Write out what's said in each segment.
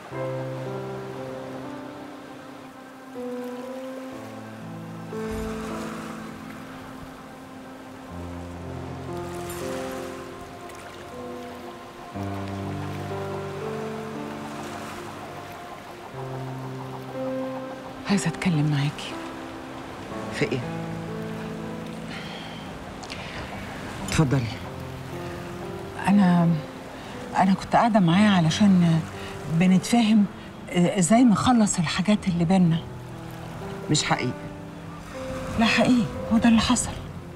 عايزه اتكلم معاكي في ايه؟ اتفضلي انا انا كنت قاعده معاه علشان بنتفاهم ازاي نخلص الحاجات اللي بينا مش حقيقي لا حقيقي هو ده اللي حصل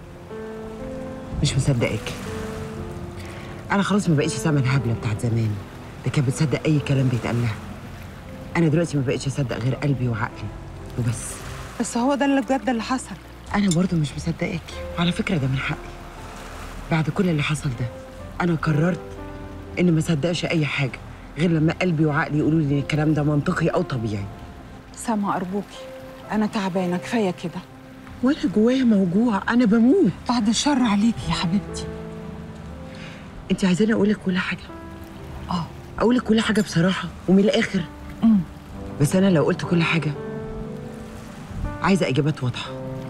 مش مصدقاك انا خلاص ما بقتش سامع الهبله بتاعت زمان اللي كانت بتصدق اي كلام بيتقال لها انا دلوقتي ما بقتش اصدق غير قلبي وعقلي وبس بس هو ده اللي بجد اللي حصل انا برضو مش مصدقاكي وعلى فكره ده من حقي بعد كل اللي حصل ده انا قررت اني ما اصدقش اي حاجه غير لما قلبي وعقلي يقولوا لي إن الكلام ده منطقي او طبيعي سما ارجوكي انا تعبانه كفايه كده وانا جوايا موجوع انا بموت بعد الشر عليكي يا حبيبتي انت عايزاني اقول لك كل حاجه اه اقول لك كل حاجه بصراحه ومن الاخر امم بس انا لو قلت كل حاجه عايزه اجابات واضحه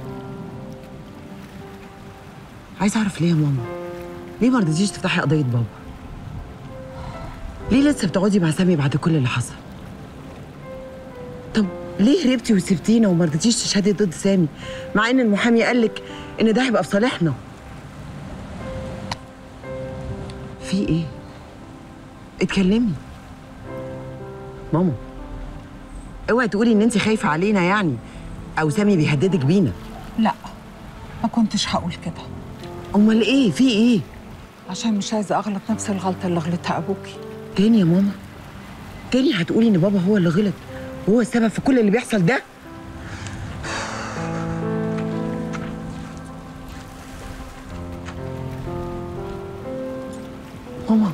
عايزه اعرف ليه يا ماما ليه ما رضيتيش تفتحي قضيه بابا ليه لسه بتقعدي مع سامي بعد كل اللي حصل طب ليه هربتي وسبتينا وما رضيتيش تشهدي ضد سامي مع ان المحامي قال لك ان ده هيبقى في صالحنا في ايه اتكلمي ماما اوعي تقولي ان انت خايفه علينا يعني او سامي بيهددك بينا لا ما كنتش هقول كده امال ايه في ايه عشان مش عايزه اغلط نفس الغلطه اللي غلطها ابوكي تاني يا ماما تاني هتقولي ان بابا هو اللي غلط وهو السبب في كل اللي بيحصل ده ماما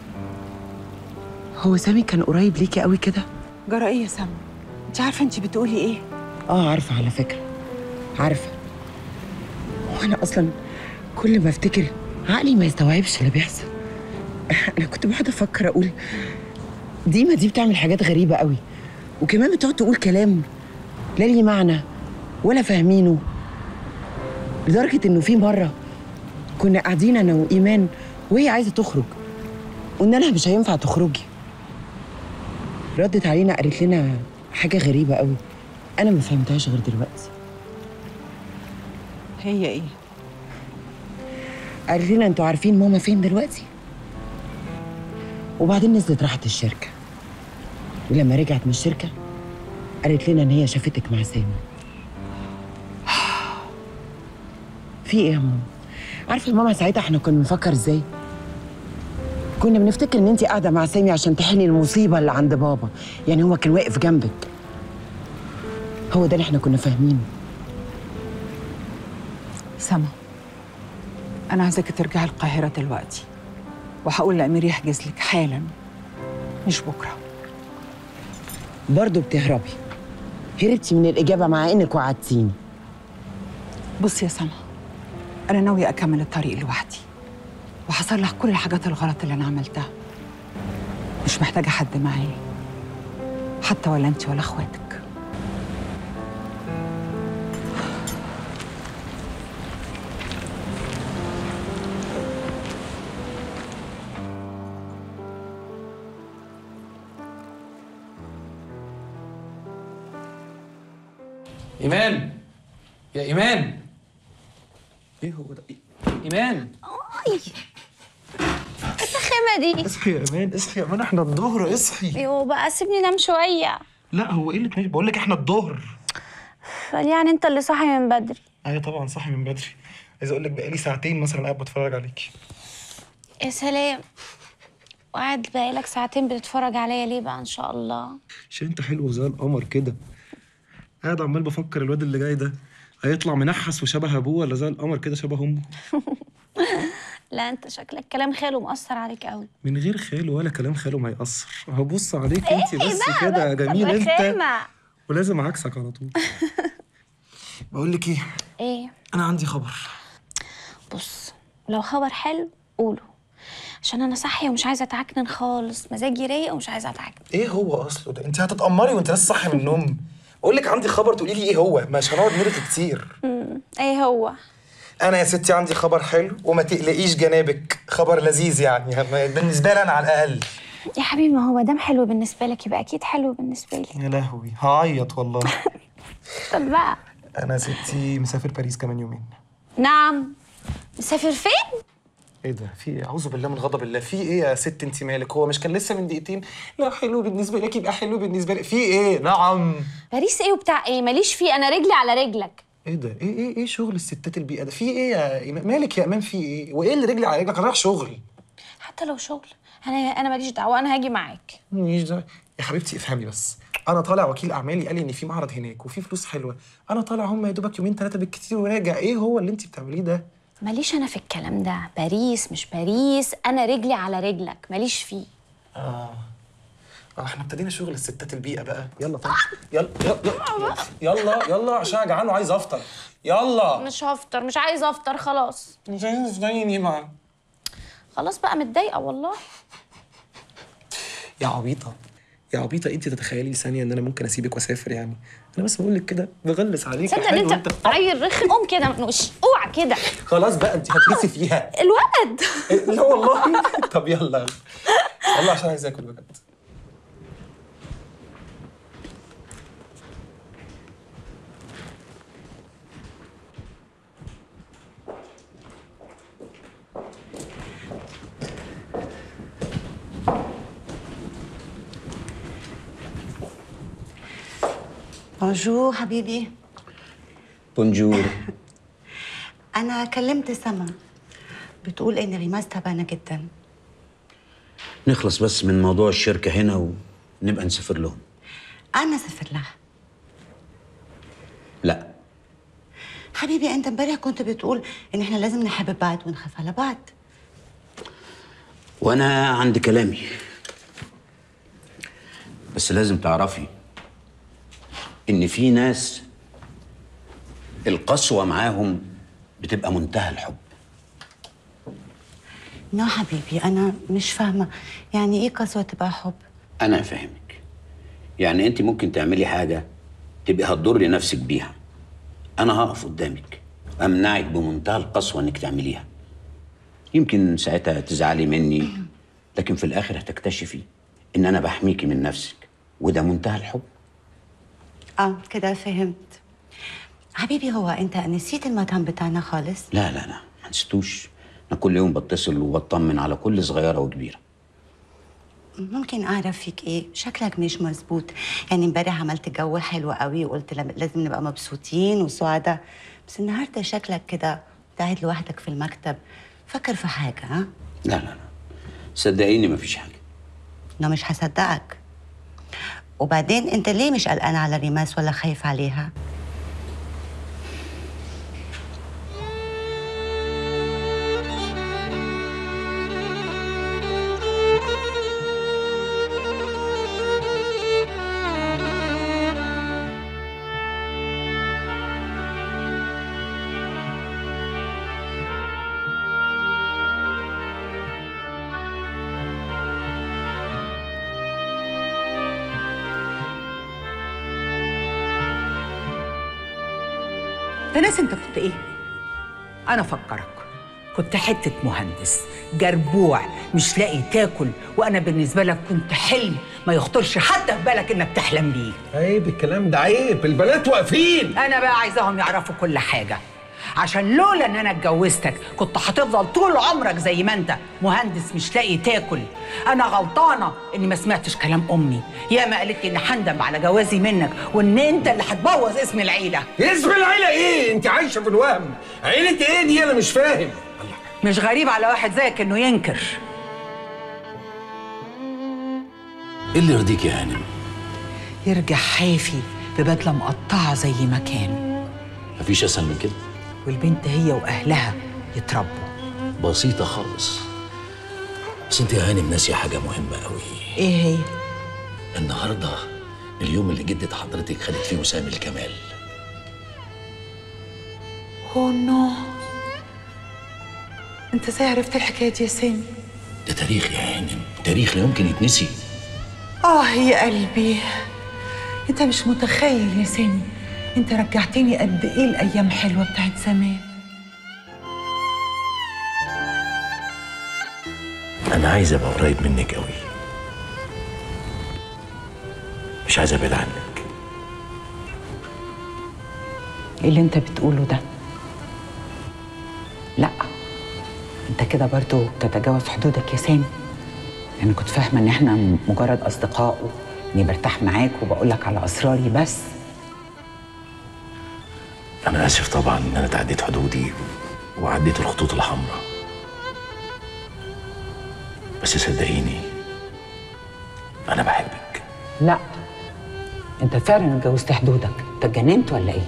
هو سامي كان قريب ليكي قوي كده جرى ايه يا سما انت عارفه انت بتقولي ايه اه عارفه على فكره عارفه وانا اصلا كل ما افتكر عقلي ما يستوعبش اللي بيحصل انا كنت بقعد افكر اقول ديما دي بتعمل حاجات غريبه قوي وكمان بتقعد تقول كلام لا ليه معنى ولا فاهمينه لدرجه انه في مره كنا قاعدين انا وايمان وهي عايزه تخرج قلنا لها مش هينفع تخرجي ردت علينا قالت لنا حاجه غريبه قوي انا ما فهمتهاش غير دلوقتي هي ايه قالت لنا انتوا عارفين ماما فين دلوقتي وبعدين نزلت راحت الشركه ولما رجعت من الشركه قالت لنا ان هي شافتك مع سامي في ايه يا ماما عارفه يا ماما ساعتها احنا كنا بنفكر ازاي كنا بنفتكر ان انت قاعده مع سامي عشان تحلي المصيبه اللي عند بابا يعني هو كان واقف جنبك هو ده اللي احنا كنا فاهمينه سما انا عايزاكي ترجعي القاهره دلوقتي وهقول لامير يحجز لك حالا مش بكره برضه بتهربي هربتي من الاجابه مع انك وعدتيني بصي يا سما انا ناويه اكمل الطريق لوحدي وهصلح كل الحاجات الغلط اللي انا عملتها مش محتاجه حد معايا حتى ولا انت ولا اخواتك ايمان يا ايمان ايه هو ده إيه؟ ايمان الخيمة دي اصحي يا ايمان اصحي يا ايمان احنا الظهر اصحي ايوه بقى سيبني انام شوية لا هو ايه اللي تنام بقول لك احنا الظهر يعني انت اللي صاحي من بدري ايوه طبعا صاحي من بدري عايز اقول لك بقالي ساعتين مثلا قاعد بتفرج عليكي يا سلام وقاعد بقالك ساعتين بتتفرج عليا ليه بقى ان شاء الله عشان انت حلو زي القمر كده قاعد عمال بفكر الواد اللي جاي ده هيطلع منحس وشبه ابوه ولا زي القمر كده شبه امه لا انت شكلك كلام خاله مأثر عليك قوي من غير خاله ولا كلام خاله ما يأثر هبص عليك انت إيه بس بقى كده يا بطل جميل انت رخامة. ولازم عكسك على طول بقول لك ايه ايه انا عندي خبر بص لو خبر حلو قوله عشان انا صاحيه ومش عايزه اتعكنن خالص مزاجي رايق ومش عايزه اتعكنن ايه هو اصله ده انت هتتأمري وانت لسه صاحيه من النوم اقول لك عندي خبر تقولي لي ايه هو مش هنقعد نرغي كتير ايه هو انا يا ستي عندي خبر حلو وما تقلقيش جنابك خبر لذيذ يعني بالنسبه لي انا على الاقل يا حبيبي ما هو دام حلو بالنسبه لك يبقى اكيد حلو بالنسبه لي يا لهوي هعيط والله طب بقى انا يا ستي مسافر باريس كمان يومين نعم مسافر فين ايه ده في ايه اعوذ بالله من غضب الله في ايه يا ست انت مالك هو مش كان لسه من دقيقتين لا حلو بالنسبه لك يبقى حلو بالنسبه لك في ايه نعم باريس ايه وبتاع ايه ماليش فيه انا رجلي على رجلك ايه ده ايه ايه ايه شغل الستات البيئه ده في ايه يا إيمان؟ مالك يا امان في ايه وايه اللي رجلي على رجلك انا رايح شغل حتى لو شغل انا انا ماليش دعوه انا هاجي معاك ماليش دعوة. يا حبيبتي افهمي بس انا طالع وكيل اعمالي قال لي ان في معرض هناك وفي فلوس حلوه انا طالع هم يا دوبك يومين ثلاثه بالكتير وراجع ايه هو اللي انت بتعمليه ده ماليش انا في الكلام ده باريس مش باريس انا رجلي على رجلك ماليش فيه اه اه احنا ابتدينا شغل الستات البيئه بقى يلا طيب يلا يلا يلا يلا عشان أنا جعان وعايز افطر يلا مش هفطر مش عايزه افطر خلاص مش عايز تفضليني مع خلاص بقى متضايقه والله يا عبيطه يا عبيطه انت تتخيلي ثانيه ان انا ممكن اسيبك واسافر يعني انا بس بقول لك كده بغلس عليك تصدق ان انت عيل رخم قوم كده من وش اوعى كده خلاص بقى انت هترسي فيها الولد لا والله طب يلا يلا يلا عشان عايز اكل بجد بونجور حبيبي بونجور أنا كلمت سما بتقول إن ريماس تعبانة جدا نخلص بس من موضوع الشركة هنا ونبقى نسافر لهم أنا سافر لها لا حبيبي أنت امبارح كنت بتقول إن إحنا لازم نحب بعض ونخاف على بعض وأنا عندي كلامي بس لازم تعرفي إن في ناس القسوة معاهم بتبقى منتهى الحب نو حبيبي أنا مش فاهمة يعني إيه قسوة تبقى حب أنا أفهمك يعني أنت ممكن تعملي حاجة تبقي هتضري نفسك بيها أنا هقف قدامك أمنعك بمنتهى القسوة إنك تعمليها يمكن ساعتها تزعلي مني لكن في الآخر هتكتشفي إن أنا بحميكي من نفسك وده منتهى الحب آه كده فهمت حبيبي هو أنت نسيت المطعم بتاعنا خالص لا لا لا ما نسيتوش أنا كل يوم بتصل وبطمن على كل صغيرة وكبيرة ممكن اعرف فيك ايه شكلك مش مظبوط يعني امبارح عملت جو حلو قوي وقلت لم- لازم نبقى مبسوطين وسعداء بس النهارده شكلك كده قاعد لوحدك في المكتب فكر في حاجه ها لا لا لا صدقيني مفيش حاجة انا مش هصدقك وبعدين انت ليه مش قلقان على ريماس ولا خايف عليها ده ناس انت كنت ايه؟ انا افكرك كنت حتة مهندس جربوع مش لاقي تاكل وانا بالنسبة لك كنت حلم ما يخطرش حتى في بالك انك تحلم بيه عيب الكلام ده عيب البنات واقفين انا بقى عايزاهم يعرفوا كل حاجة عشان لولا ان انا اتجوزتك كنت هتفضل طول عمرك زي ما انت مهندس مش لاقي تاكل انا غلطانه اني ما سمعتش كلام امي يا ما قالت لي ان هندم على جوازي منك وان انت اللي هتبوظ اسم العيله اسم العيله ايه انت عايشه في الوهم عيله ايه دي انا مش فاهم مش غريب على واحد زيك انه ينكر إيه اللي يرضيك يا هانم؟ يرجع حافي ببدله مقطعه زي ما كان مفيش اسهل من كده والبنت هي واهلها يتربوا بسيطة خالص بس انت يا هانم ناسية حاجة مهمة قوي ايه هي النهاردة اليوم اللي جدة حضرتك خدت فيه وسام الكمال اوه نو انت ازاي عرفت الحكايه دي يا سامي ده تاريخ يا هانم تاريخ لا يمكن يتنسي آه يا قلبي أنت مش متخيل يا سامي أنت رجعتني قد إيه الأيام حلوة بتاعت زمان انا عايز ابقى قريب منك قوي مش عايز ابعد عنك إيه اللي أنت بتقوله ده؟ لا أنت كده برضو بتتجاوز حدودك يا سامي أنا كنت فاهمة إن إحنا مجرد أصدقاء إني برتاح معاك وبقول لك على أسراري بس انا اسف طبعا ان انا تعديت حدودي وعديت الخطوط الحمراء بس صدقيني انا بحبك لا أنت فعلا اتجاوزت حدودك أنت اتجننت ولا إيه؟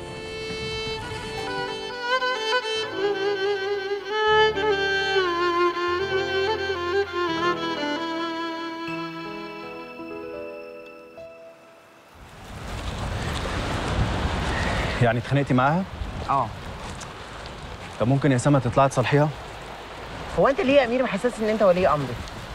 يعني اتخانقتي معاها؟ اه طب ممكن يا سما تطلعي تصالحيها؟ هو انت ليه يا امير محسس ان انت ولي امري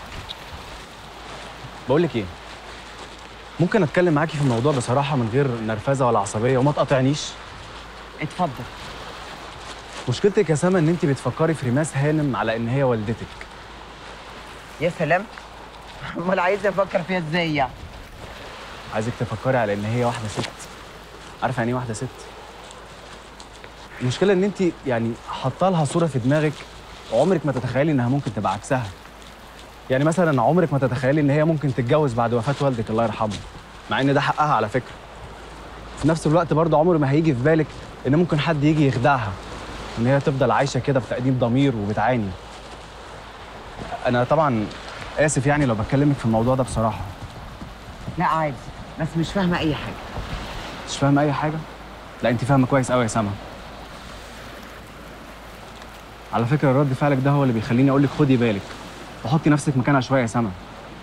بقول لك ايه؟ ممكن اتكلم معاكي في الموضوع بصراحه من غير نرفزه ولا عصبيه وما تقاطعنيش؟ اتفضل مشكلتك يا سما ان انت بتفكري في ريماس هانم على ان هي والدتك يا سلام امال عايز افكر فيها ازاي يعني عايزك تفكري على ان هي واحده ست عارفه يعني ايه واحده ست المشكله ان انت يعني حاطه لها صوره في دماغك عمرك ما تتخيلي انها ممكن تبقى عكسها يعني مثلا عمرك ما تتخيلي ان هي ممكن تتجوز بعد وفاه والدك الله يرحمه مع ان ده حقها على فكره في نفس الوقت برضه عمر ما هيجي في بالك ان ممكن حد يجي يخدعها ان هي تفضل عايشه كده بتأديب ضمير وبتعاني انا طبعا اسف يعني لو بكلمك في الموضوع ده بصراحه لا عادي بس مش فاهمه اي حاجه مش فاهمه اي حاجه لا انت فاهمه كويس قوي يا سما على فكره رد فعلك ده هو اللي بيخليني اقول لك خدي بالك وحطي نفسك مكانها شويه يا سما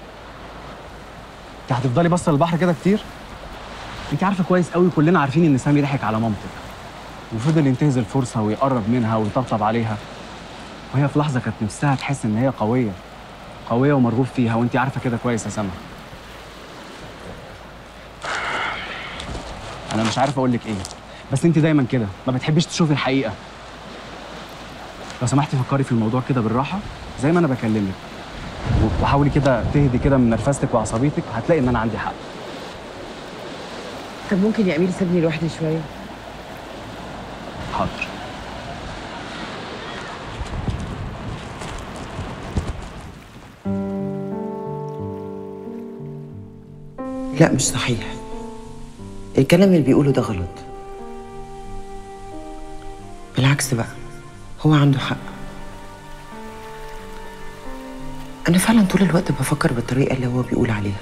انت هتفضلي باصه للبحر كده كتير انت عارفه كويس قوي كلنا عارفين ان سامي ضحك على مامتك وفضل ينتهز الفرصه ويقرب منها ويطبطب عليها وهي في لحظه كانت نفسها تحس ان هي قويه قويه ومرغوب فيها وانت عارفه كده كويس يا سما انا مش عارف اقول لك ايه بس انت دايما كده ما بتحبيش تشوفي الحقيقه لو سمحتي فكري في الموضوع كده بالراحه زي ما انا بكلمك و- وحاولي كده تهدي كده من نرفزتك وعصبيتك هتلاقي ان انا عندي حق طب ممكن يا امير سيبني لوحدي شويه حاضر لا مش صحيح الكلام اللي بيقوله ده غلط بالعكس بقى هو عنده حق أنا فعلا طول الوقت بفكر بالطريقة اللي هو بيقول عليها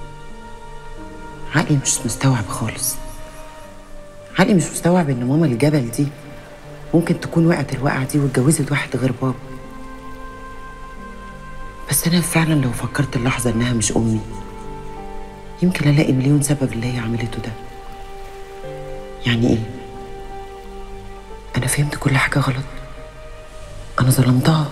عقلي مش مستوعب خالص عقلي مش مستوعب إن ماما الجبل دي ممكن تكون وقعت الوقعة دي واتجوزت واحد غير بابا بس أنا فعلا لو فكرت اللحظة إنها مش أمي يمكن الاقي مليون سبب اللي هي عملته ده يعني ايه انا فهمت كل حاجه غلط انا ظلمتها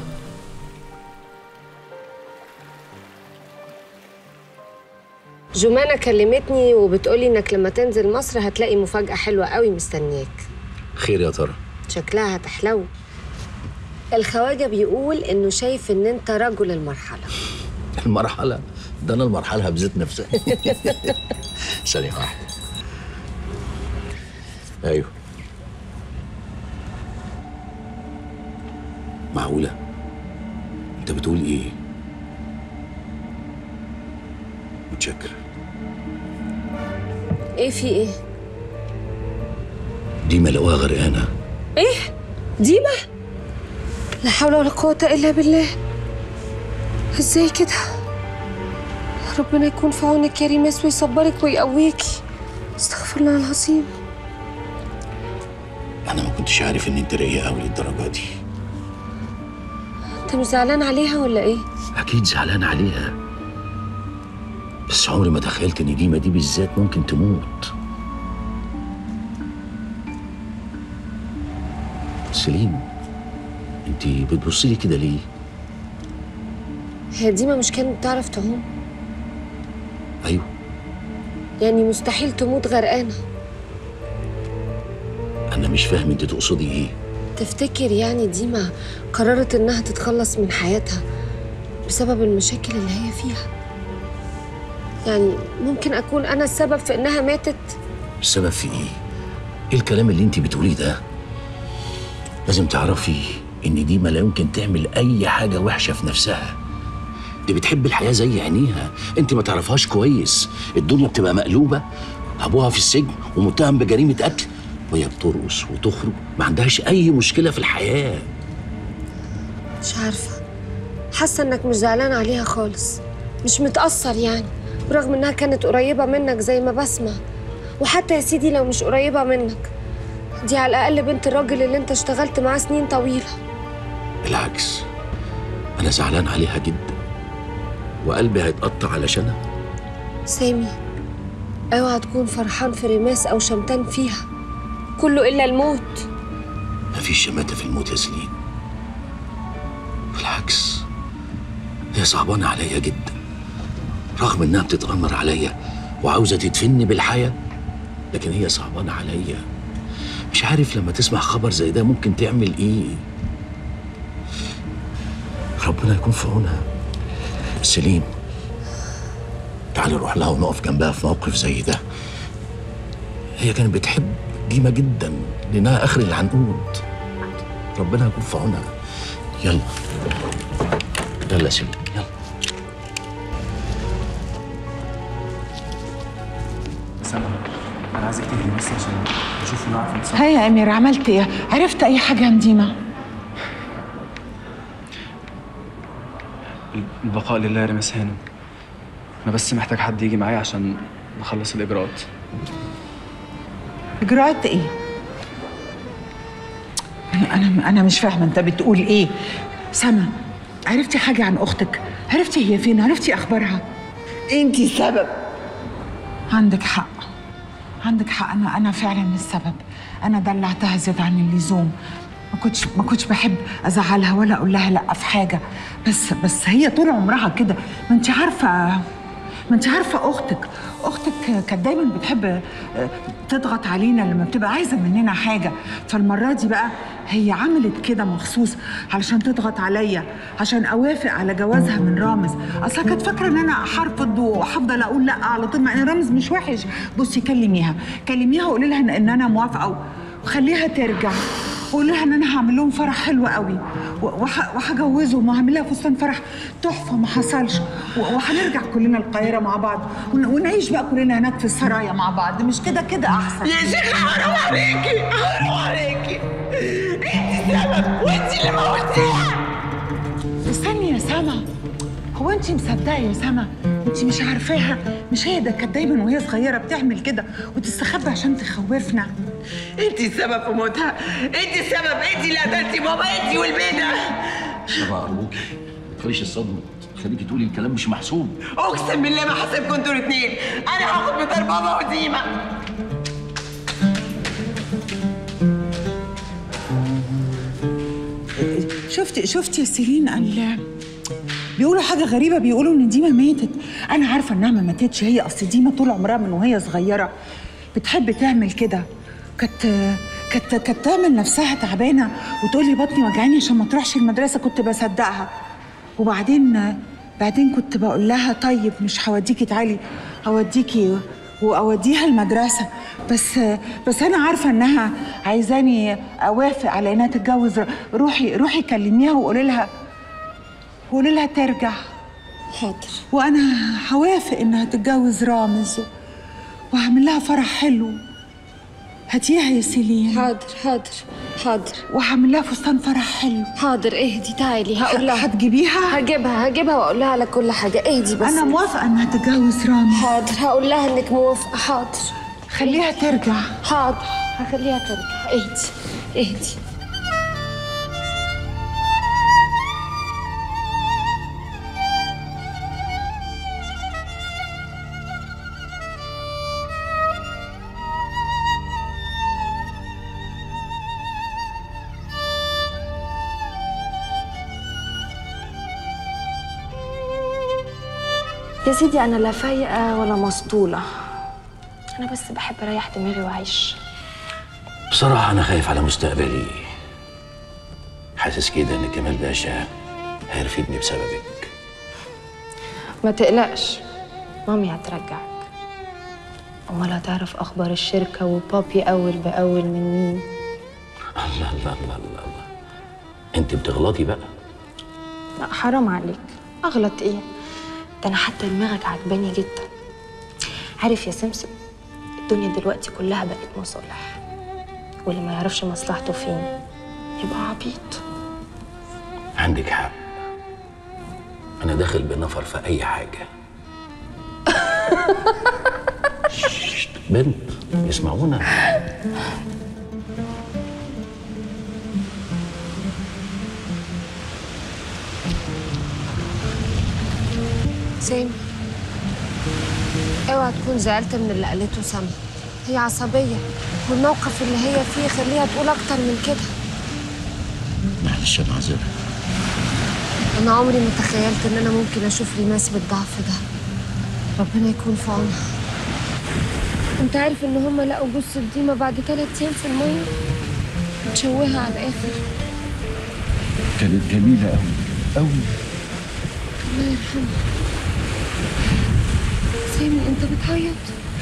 جمانة كلمتني وبتقولي انك لما تنزل مصر هتلاقي مفاجأة حلوة قوي مستنياك خير يا ترى شكلها هتحلو الخواجة بيقول انه شايف ان انت رجل المرحلة المرحله ده انا المرحله بذات نفسها ثانيه واحده ايوه معقوله انت بتقول ايه متشكر ايه في ايه؟ دي ملقوها غرقانه ايه؟ ديما؟ لا حول ولا قوة الا بالله ازاي كده؟ ربنا يكون في عونك يا ريماس ويصبرك ويقويكي استغفر الله العظيم انا ما كنتش عارف ان انت رايقه قوي للدرجه دي انت مش زعلان عليها ولا ايه؟ اكيد زعلان عليها بس عمري ما تخيلت ان ديما دي بالذات ممكن تموت سليم انت بتبصي لي كده ليه هي ديما مش كانت بتعرف تعوم ايوه يعني مستحيل تموت غرقانة انا مش فاهم انت تقصدي ايه تفتكر يعني ديما قررت إنها تتخلص من حياتها بسبب المشاكل اللي هي فيها يعني ممكن أكون أنا السبب في إنها ماتت السبب في ايه ايه الكلام اللي انت بتقوليه ده لازم تعرفي ان دي ما لا يمكن تعمل اي حاجه وحشه في نفسها دي بتحب الحياه زي عينيها انت ما تعرفهاش كويس الدنيا بتبقى مقلوبه ابوها في السجن ومتهم بجريمه قتل وهي بترقص وتخرج ما عندهاش اي مشكله في الحياه مش عارفة حاسة إنك مش زعلان عليها خالص مش متأثر يعني برغم إنها كانت قريبة منك زي ما بسمع وحتى يا سيدي لو مش قريبة منك دي على الأقل بنت الراجل اللي أنت اشتغلت معاه سنين طويلة بالعكس انا زعلان عليها جدا وقلبي هيتقطع علشانها سامي اوعى تكون فرحان في رماس أو شمتان فيها كله إلا الموت مفيش شماتة في الموت يا سليم بالعكس هي صعبانة عليا جدا رغم انها بتتأمر عليا وعاوزة تدفني بالحياة لكن هي صعبانة عليا مش عارف لما تسمع خبر زي ده ممكن تعمل ايه ربنا يكون في عونها سليم تعالي نروح لها ونقف جنبها في موقف زي ده هي كانت بتحب ديما جدا لانها اخر العنقود ربنا يكون في عونها يلا يلا يا سليم يلا سما انا عايزك تهدي بس عشان اشوف نعرف نتصرف هيا يا امير عملت ايه عرفت اي حاجه عن ديما البقاء لله يا رمس هانم انا بس محتاج حد يجي معايا عشان نخلص الاجراءات اجراءات ايه انا انا انا مش فاهمه انت بتقول ايه سما عرفتي حاجه عن اختك عرفتي هي فين عرفتي اخبارها انت السبب عندك حق عندك حق انا انا فعلا السبب انا دلعتها زيادة عن اللزوم ما كنتش ما كنتش بحب ازعلها ولا اقول لها لا في حاجه بس بس هي طول عمرها كده ما انت عارفه ما انت عارفه اختك اختك كانت دايما بتحب آه، تضغط علينا لما بتبقى عايزه مننا حاجه فالمره دي بقى هي عملت كده مخصوص علشان تضغط عليا عشان اوافق على جوازها من رامز اصلا كانت فاكره ان انا هرفض وهفضل اقول لا على طول مع ان رامز مش وحش بصي كلميها كلميها وقولي لها ان إن انا موافقه وخليها ترجع وقول لها ان انا هعمل لهم فرح حلو قوي و- وح- وهجوزهم وهعمل لها فستان فرح تحفه ما حصلش و- وهنرجع كلنا القاهره مع بعض ون- ونعيش بقى كلنا هناك في السرايا مع بعض مش كده كده احسن يا شيخة حرام عليكي حرام عليكي انت السبب وانت اللي موتيها استني يا سما هو انت مصدقه يا سما انت مش عارفاها مش هي ده كانت دايما وهي صغيره بتعمل كده وتستخبى عشان تخوفنا انت السبب في موتها انت السبب انت اللي قتلتي بابا انت والبيضة سبع ارجوكي ما تخليش الصدمه تخليكي تقولي الكلام مش محسوب اقسم بالله ما حاسبكم انتوا الاثنين انا هاخد بطار بابا وديما شفت شفت يا سيرين ال بيقولوا حاجة غريبة بيقولوا إن ديما ماتت، أنا عارفة إنها ما ماتتش هي أصل ديما طول عمرها من وهي صغيرة بتحب تعمل كده، كانت كانت كانت تعمل نفسها تعبانة وتقول لي بطني وجعاني عشان ما تروحش المدرسة كنت بصدقها، وبعدين بعدين كنت بقول لها طيب مش هوديكي تعالي هوديكي واوديها المدرسه بس بس انا عارفه انها عايزاني اوافق على انها تتجوز روحي روحي كلميها وقولي لها وقولي لها ترجع حاضر وانا هوافق انها تتجوز رامز وهعمل لها فرح حلو هاتيها يا سيلين حاضر حاضر حاضر وهعمل لها فستان فرح حلو حاضر اهدي تعالي هقول لها هتجيبيها هجيبها هجيبها واقول لها على كل حاجه اهدي بس انا موافقه انها تتجوز رامز حاضر هقول لها انك موافقه حاضر خليها ترجع حاضر هخليها ترجع اهدي اهدي يا سيدي انا لا فايقه ولا مسطوله انا بس بحب اريح دماغي واعيش بصراحة أنا خايف على مستقبلي حاسس كده إن كمال باشا هيرفدني بسببك ما تقلقش مامي هترجعك امال هتعرف اخبار الشركه وبابي اول باول من مين الله الله الله الله الله أنت بتغلطي بقى لا حرام عليك اغلط ايه ده انا حتى دماغك عجباني جدا عارف يا سمسم الدنيا دلوقتي كلها بقت مصالح واللي ما يعرفش مصلحته فين يبقى عبيط عندك حق أنا داخل بنفر في أي حاجة ششت، بنت يسمعونا سامي اوعى تكون زعلت من اللي قالته سما هي عصبية والموقف اللي هي فيه خليها تقول أكتر من كده معلش أنا عذرها أنا عمري ما تخيلت إن أنا ممكن أشوف ريماس بالضعف ده ربنا يكون في عونها أنت عارف إن هما لقوا جثة ديما بعد ثلاث أيام في المية متشوهة على الآخر كانت جميلة أوي أوي الله يرحمها سامي أنت بتعيط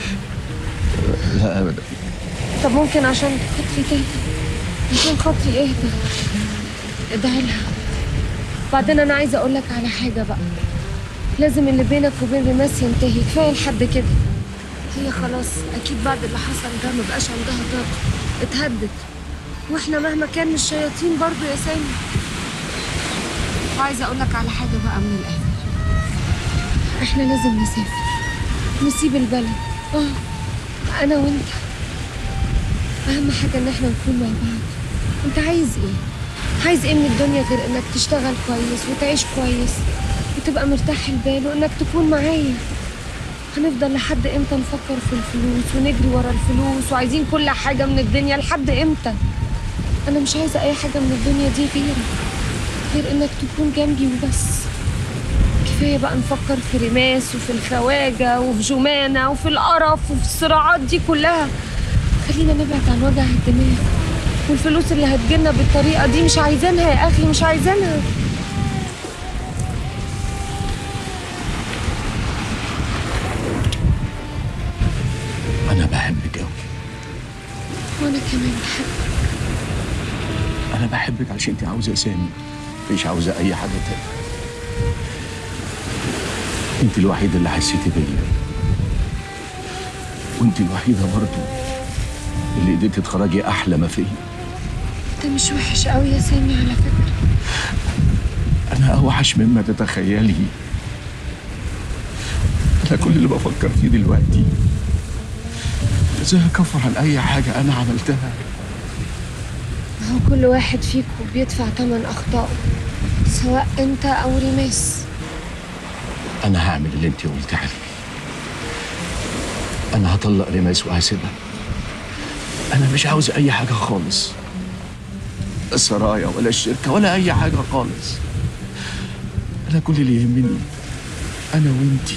لا أبدا طب ممكن عشان خاطري تهدى عشان خاطري اهدى ادعي لها بعدين انا عايزه اقول لك على حاجه بقى لازم اللي بينك وبين ريماس ينتهي كفايه لحد كده هي خلاص اكيد بعد اللي حصل ده ما بقاش عندها طاقه اتهدت واحنا مهما كان الشياطين برضو يا سامي وعايزه اقول لك على حاجه بقى من الاخر احنا لازم نسافر نسيب البلد اه انا وانت اهم حاجه ان احنا نكون مع بعض انت عايز ايه عايز ايه من الدنيا غير انك تشتغل كويس وتعيش كويس وتبقى مرتاح البال وانك تكون معايا هنفضل لحد امتى نفكر في الفلوس ونجري ورا الفلوس وعايزين كل حاجه من الدنيا لحد امتى انا مش عايزه اي حاجه من الدنيا دي غيرك غير انك تكون جنبي وبس كفايه بقى نفكر في رماس وفي الخواجه وفي جمانه وفي القرف وفي الصراعات دي كلها خلينا نبعد عن وجع الدماغ والفلوس اللي هتجيلنا بالطريقه دي مش عايزينها يا اخي مش عايزينها أنا بحبك أوي وانا كمان بحبك أنا بحبك عشان أنت عاوزة سامي مش عاوزة أي حاجة تانية أنت الوحيدة اللي حسيتي بيا وأنت الوحيدة برضه اللي قدرتي تخرجي أحلى ما فيا انت مش وحش قوي يا سامي على فكره أنا أوحش مما تتخيلي أنا كل اللي بفكر فيه دلوقتي إزاي أكفر عن أي حاجة أنا عملتها هو كل واحد فيكم بيدفع تمن اخطائه سواء انت او ريماس أنا هعمل اللي أنت قلت عليه أنا هطلق ريماس وهسيبها أنا مش عاوز أي حاجة خالص لا السرايا ولا الشركة ولا أي حاجة خالص أنا كل اللي يهمني أنا وأنتي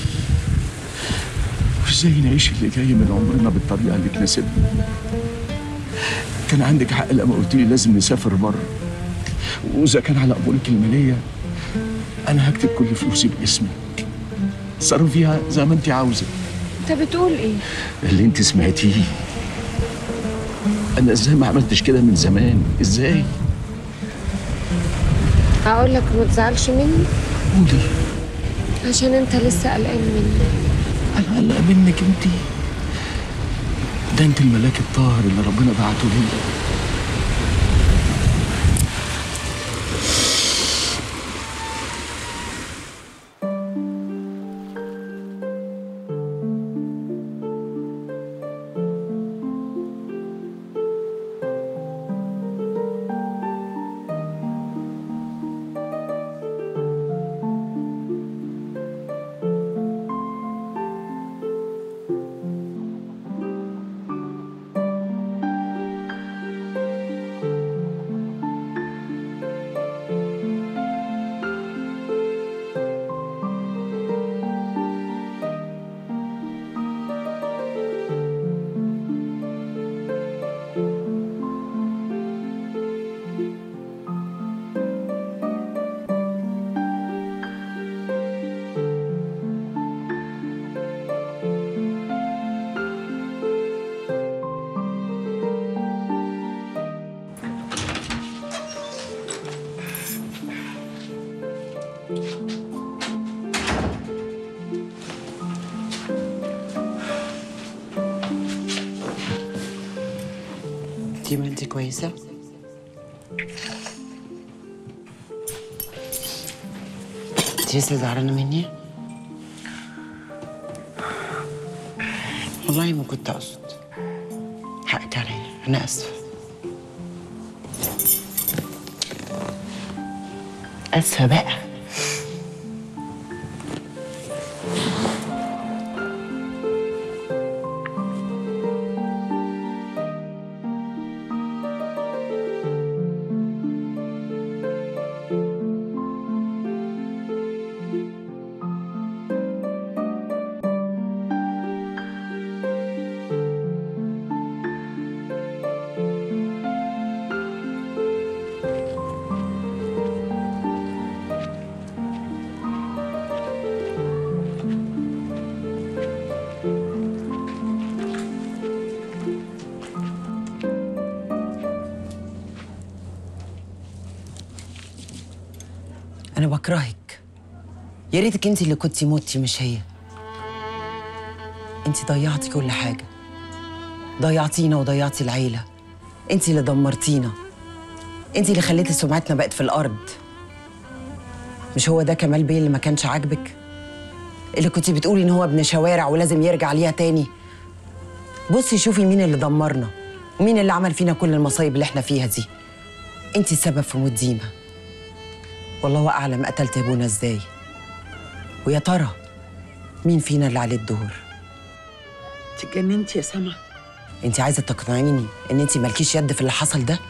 وإزاي نعيش اللي جاي من عمرنا بالطريقة اللي تناسبنا كان عندك حق لما قلت لي لازم نسافر بره وإذا كان على أمورك المالية أنا هكتب كل فلوسي باسمي تصرفي فيها زي ما أنت عاوزة انت بتقول ايه اللي انت سمعتيه انا ازاي ما عملتش كده من زمان ازاي هقول لك ما تزعلش مني قولي عشان انت لسه قلقان مني انا قلق منك انت ده انت الملاك الطاهر اللي ربنا بعته لي ديما انت كويسة؟ انت لسه زعلانة مني؟ والله ما كنت أقصد حقك عليا أنا آسفة آسفة بقى أنا بكرهك يا ريتك أنت اللي كنتي موتي مش هي أنت ضيعتي كل حاجة ضيعتينا وضيعتي العيلة أنت اللي دمرتينا أنت اللي خليتي سمعتنا بقت في الأرض مش هو ده كمال بيه اللي ما كانش عاجبك اللي كنتي بتقولي إن هو ابن شوارع ولازم يرجع ليها تاني بصي شوفي مين اللي دمرنا ومين اللي عمل فينا كل المصايب اللي احنا فيها دي انت السبب في موت ديما والله اعلم قتلت ابونا ازاي ويا ترى مين فينا اللي عليه الدور اتجننتي يا سما انت عايزه تقنعيني ان انت مالكيش يد في اللي حصل ده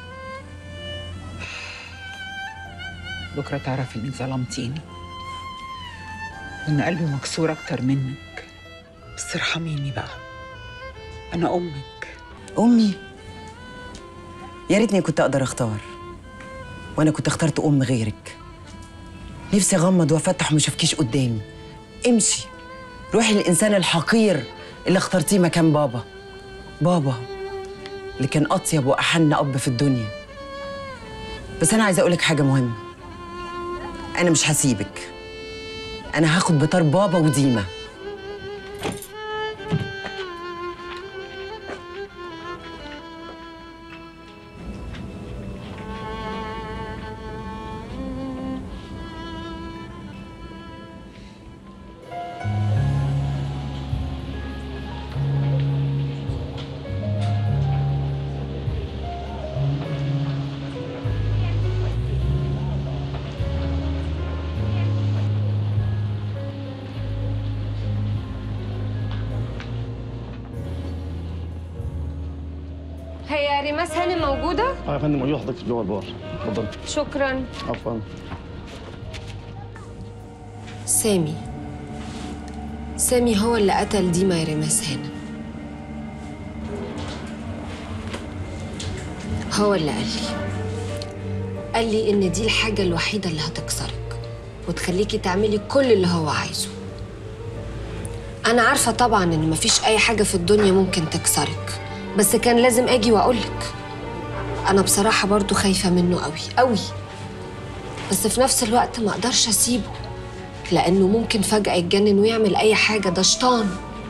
بكره تعرفي انك ظلمتيني وان قلبي مكسور اكتر منك بس ارحميني بقى انا امك امي يا ريتني كنت اقدر اختار وانا كنت اخترت ام غيرك نفسي اغمض وافتح وما اشوفكيش قدامي امشي روحي للانسان الحقير اللي اخترتيه مكان بابا بابا اللي كان اطيب واحن اب في الدنيا بس انا عايزه اقولك حاجه مهمه انا مش هسيبك انا هاخد بطار بابا وديما هي ريماس هاني موجودة؟ اه يا فندم موجود حضرتك جوه البار اتفضل شكرا عفوا سامي سامي هو اللي قتل ديما يا ريماس هاني هو اللي قال لي قال لي ان دي الحاجة الوحيدة اللي هتكسرك وتخليكي تعملي كل اللي هو عايزه انا عارفة طبعا ان مفيش اي حاجة في الدنيا ممكن تكسرك بس كان لازم اجي واقولك انا بصراحة برضو خايفة منه قوي قوي بس في نفس الوقت ما اقدرش اسيبه لانه ممكن فجأة يتجنن ويعمل اي حاجة ده شيطان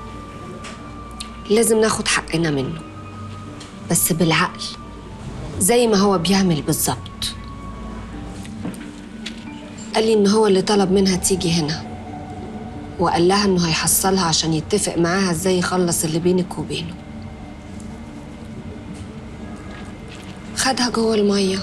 لازم ناخد حقنا منه بس بالعقل زي ما هو بيعمل بالظبط قال لي ان هو اللي طلب منها تيجي هنا وقال لها انه هيحصلها عشان يتفق معاها ازاي يخلص اللي بينك وبينه خدها جوه الميه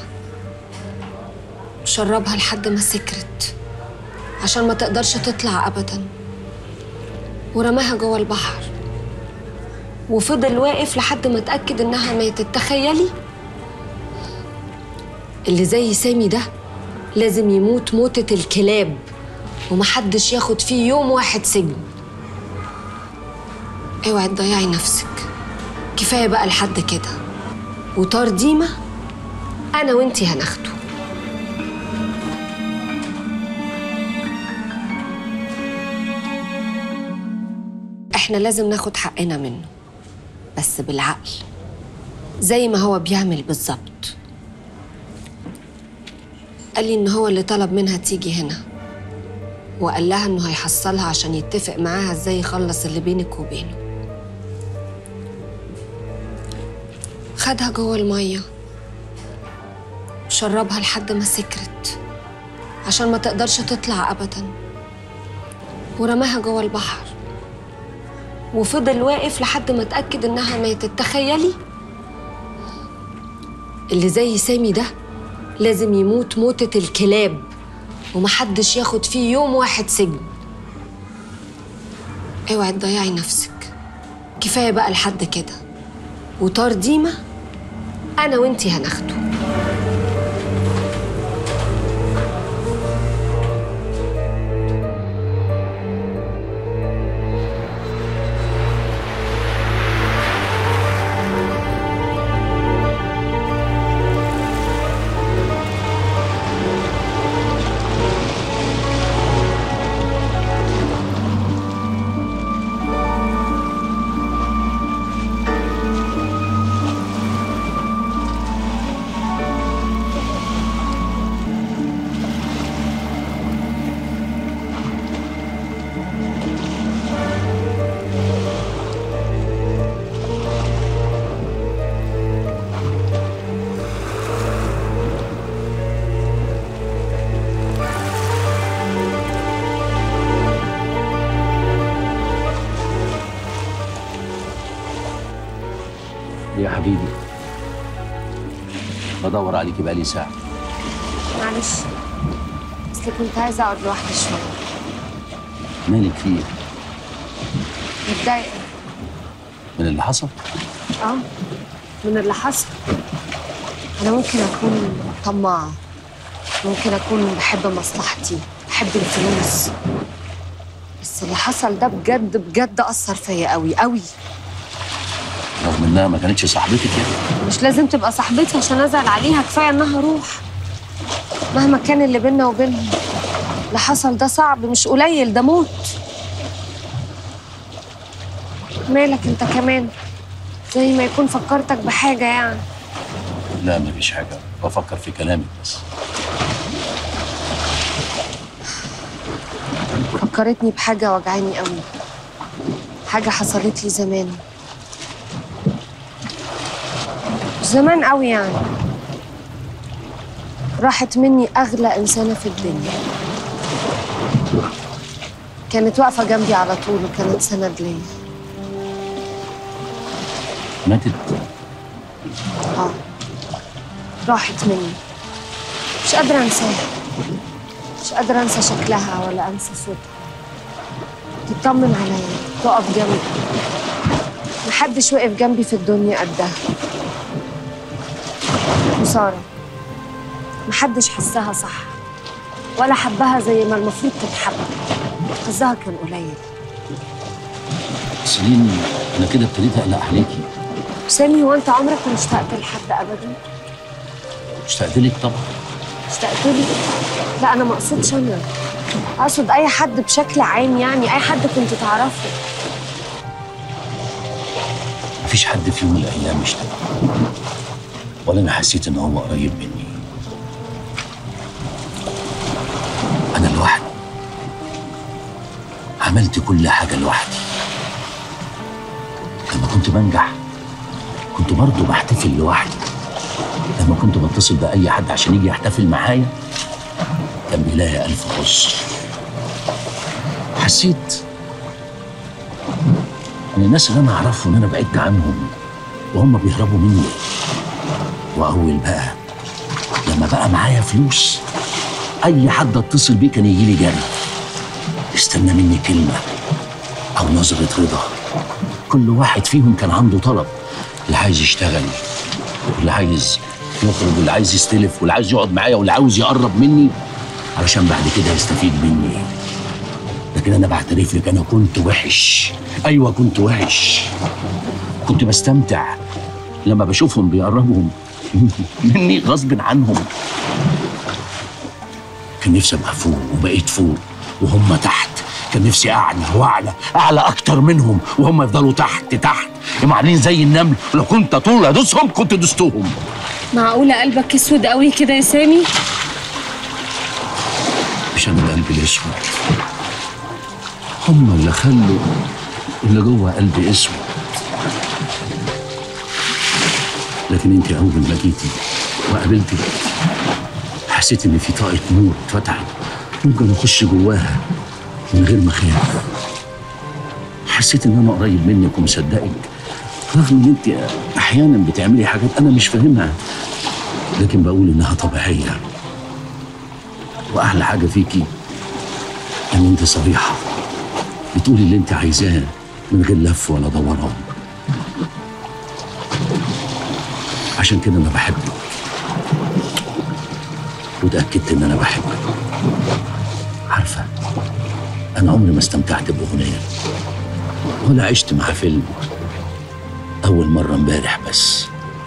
وشربها لحد ما سكرت عشان ما تقدرش تطلع ابدا ورماها جوه البحر وفضل واقف لحد ما اتاكد انها ماتت تخيلي اللي زي سامي ده لازم يموت موتة الكلاب ومحدش ياخد فيه يوم واحد سجن اوعي تضيعي نفسك كفايه بقى لحد كده وطار ديما انا وانتي هناخده احنا لازم ناخد حقنا منه بس بالعقل زي ما هو بيعمل بالظبط قال لي ان هو اللي طلب منها تيجي هنا وقال لها انه هيحصلها عشان يتفق معاها ازاي يخلص اللي بينك وبينه خد خدها جوه المية وشربها لحد ما سكرت عشان ما تقدرش تطلع أبدا ورماها جوه البحر وفضل واقف لحد ما اتأكد إنها ماتت تخيلي اللي زي سامي ده لازم يموت موتة الكلاب ومحدش ياخد فيه يوم واحد سجن اوعي تضيعي نفسك كفاية بقى لحد كده وطار ديما أنا وإنتي هناخده يا حبيبي بدور عليكي بقالي ساعة معلش أصل كنت عايزة أقعد لوحدي شوية مالك فيه متضايقة من اللي حصل؟ اه من اللي حصل أنا ممكن أكون طماعة ممكن أكون بحب مصلحتي بحب الفلوس بس اللي حصل ده بجد بجد أثر فيا قوي قوي رغم انها ما كانتش صاحبتك يعني مش لازم تبقى صاحبتي عشان أزعل عليها كفاية إنها روح مهما كان اللي بينا وبينهم اللي حصل ده صعب مش قليل ده موت مالك انت كمان زي ما يكون فكرتك بحاجة يعني لا مفيش حاجة بفكر في كلامك بس فكرتني بحاجة وجعاني قوي حاجة حصلت لي زمان مش زمان قوي يعني راحت مني أغلى إنسانة في الدنيا كانت واقفة جنبي على طول وكانت سند ليا ماتت اه راحت مني مش قادرة انساها مش قادرة انسى شكلها ولا انسى صوتها تطمن عليا تقف جنبي محدش وقف جنبي في الدنيا قدها وسارة محدش حسها صح ولا حبها زي ما المفروض تتحب حظها كان قليل سليم انا كده ابتديت اقلق عليكي سامي هو انت عمرك ما اشتقت لحد ابدا اشتقت لك طبعا اشتقت لي لا انا ما اقصدش انا اقصد اي حد بشكل عام يعني اي حد كنت تعرفه مفيش حد في يوم من الايام اشتاق ولا انا حسيت ان هو قريب مني انا لوحدي عملت كل حاجه لوحدي لما كنت بنجح كنت برضه بحتفل لوحدي لما كنت بتصل بأي حد عشان يجي يحتفل معايا كان بيلاقي ألف عذر حسيت إن الناس اللي أنا أعرفهم إن أنا بعدت عنهم وهم بيهربوا مني وأول بقى لما بقى معايا فلوس أي حد أتصل بيه كان يجي لي جري استنى مني كلمة أو نظرة رضا كل واحد فيهم كان عنده طلب اللي عايز يشتغل واللي عايز يخرج واللي عايز يستلف واللي عايز يقعد معايا واللي عاوز يقرب مني علشان بعد كده يستفيد مني لكن انا بعترف لك انا كنت وحش ايوه كنت وحش كنت بستمتع لما بشوفهم بيقربوا مني غصب عنهم كان نفسي ابقى فوق وبقيت فوق وهم تحت كان نفسي اعلى واعلى اعلى اكتر منهم وهم يفضلوا تحت تحت عاملين زي النمل ولو كنت طول ادوسهم كنت دستهم معقولة قلبك اسود قوي كده يا سامي مش انا القلب الاسود هم اللي خلوا اللي جوه قلبي اسود لكن انت اول ما جيتي وقابلتك حسيت ان في طاقه نور اتفتحت ممكن اخش جواها من غير ما اخاف حسيت ان انا قريب منك ومصدقك رغم ان انت احيانا بتعملي حاجات انا مش فاهمها لكن بقول انها طبيعيه واحلى حاجه فيكي ان انت صريحه بتقولي اللي انت عايزاه من غير لف ولا دوران عشان كده انا بحبك وتاكدت ان انا بحبك عارفه انا عمري ما استمتعت باغنيه ولا عشت مع فيلم اول مره امبارح بس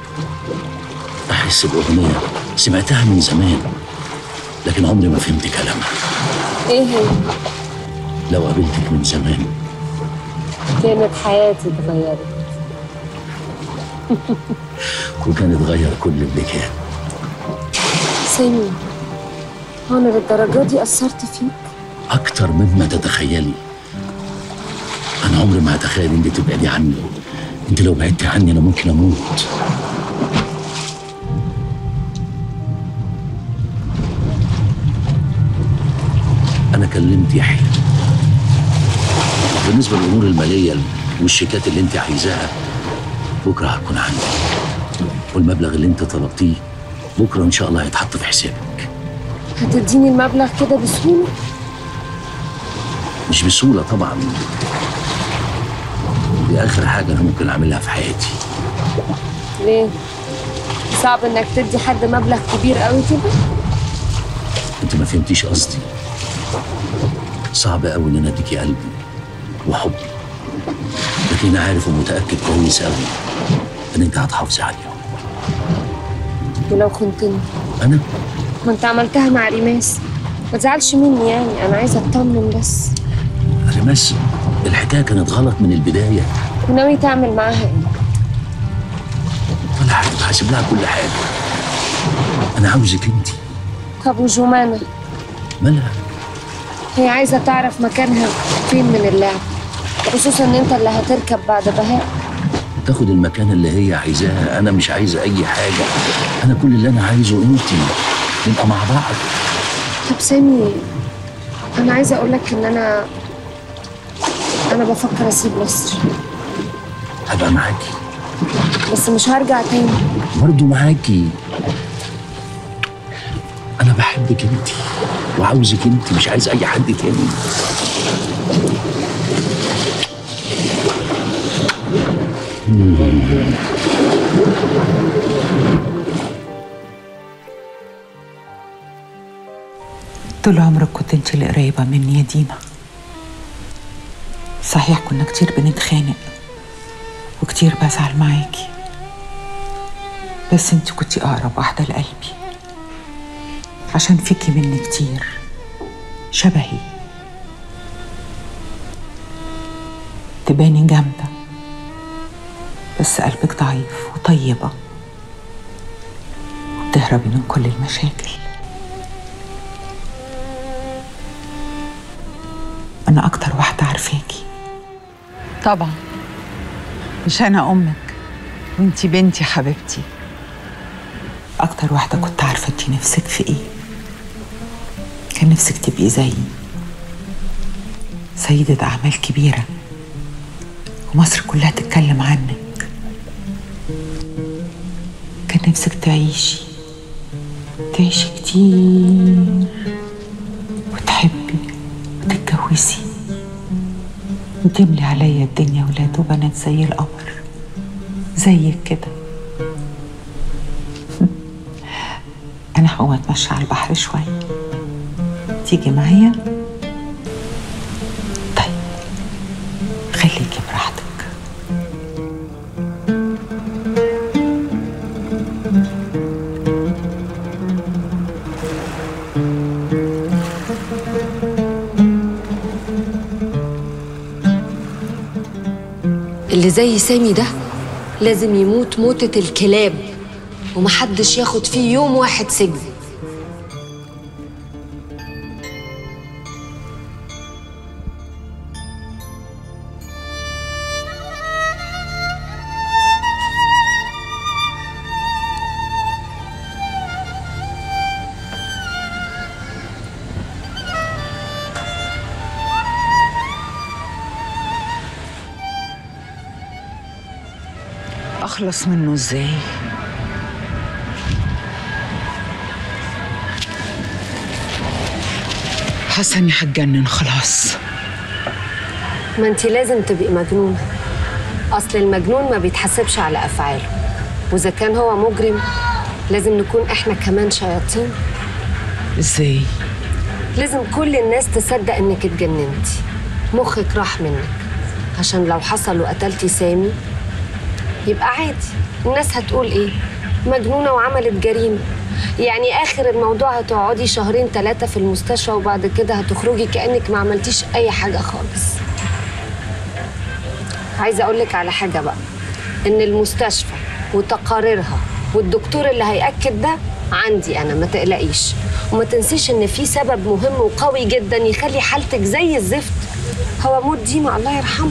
احس باغنيه سمعتها من زمان لكن عمري ما فهمت كلامها ايه هي؟ لو قابلتك من زمان كانت حياتي اتغيرت وكان اتغير كل اللي كان سامي هو انا للدرجه دي اثرت فيك اكتر مما تتخيلي انا عمري ما هتخيل انك تبعدي عني انت لو بعدتي عني انا ممكن اموت انا كلمت يحيى بالنسبه للامور الماليه والشيكات اللي انت عايزاها بكره هتكون عندي والمبلغ اللي انت طلبتيه بكره ان شاء الله هيتحط في حسابك هتديني المبلغ كده بسهوله مش بسهوله طبعا دي اخر حاجه انا ممكن اعملها في حياتي ليه صعب انك تدي حد مبلغ كبير قوي كده انت ما فهمتيش قصدي صعب قوي ان انا اديكي قلبي وحبي لكن انا عارف ومتاكد كويس قوي ان انت هتحافظي عليهم ولو خنتني انا ما انت عملتها مع ريماس ما تزعلش مني يعني انا عايزه اطمن بس ريماس الحكايه كانت غلط من البدايه وناوي تعمل معاها ايه ولا حاجه هسيب لها كل حاجه انا عاوزك انت طب وجمانه مالها هي عايزه تعرف مكانها فين من اللعب خصوصا ان انت اللي هتركب بعد بهاء تاخد المكان اللي هي عايزاه انا مش عايزه اي حاجه انا كل اللي انا عايزه انت نبقى مع بعض طب سامي انا عايزه اقول لك ان انا انا بفكر اسيب مصر هبقى معاكي بس مش هرجع تاني برضه معاكي انا بحبك انت وعاوزك انت مش عايز اي حد تاني طول عمرك كنت انت اللي قريبة مني يا دينا صحيح كنا كتير بنتخانق وكتير بزعل معاكي بس انت كنتي أقرب واحدة لقلبي عشان فيكي مني كتير شبهي تباني جامدة بس قلبك ضعيف وطيبة وبتهربي من كل المشاكل أنا أكتر واحدة عارفاكي طبعا مش أنا أمك وانتي بنتي حبيبتي أكتر واحدة كنت عارفة انتي نفسك في إيه كان نفسك تبقي زيي سيدة أعمال كبيرة ومصر كلها تتكلم عنك كان نفسك تعيشي تعيشي كتير وتحبي وتتجوزي وتملي عليا الدنيا ولاد وبنات زي القمر زيك كده أنا هقوم أتمشى على البحر شوية تيجي معايا؟ طيب خليكي براحتك اللي زي سامي ده لازم يموت موتة الكلاب ومحدش ياخد فيه يوم واحد سجن اخلص منه ازاي حاسه اني هتجنن خلاص ما انت لازم تبقي مجنونة أصل المجنون ما بيتحاسبش على أفعاله وإذا كان هو مجرم لازم نكون إحنا كمان شياطين ازاي لازم كل الناس تصدق إنك اتجننتي مخك راح منك عشان لو حصل وقتلتي سامي يبقى عادي الناس هتقول إيه مجنونة وعملت جريمة يعني آخر الموضوع هتقعدي شهرين ثلاثة في المستشفى وبعد كده هتخرجي كأنك ما عملتيش أي حاجة خالص عايزه اقول لك على حاجه بقى ان المستشفى وتقاريرها والدكتور اللي هياكد ده عندي انا ما تقلقيش وما تنسيش ان في سبب مهم وقوي جدا يخلي حالتك زي الزفت هو موت ديما الله يرحمها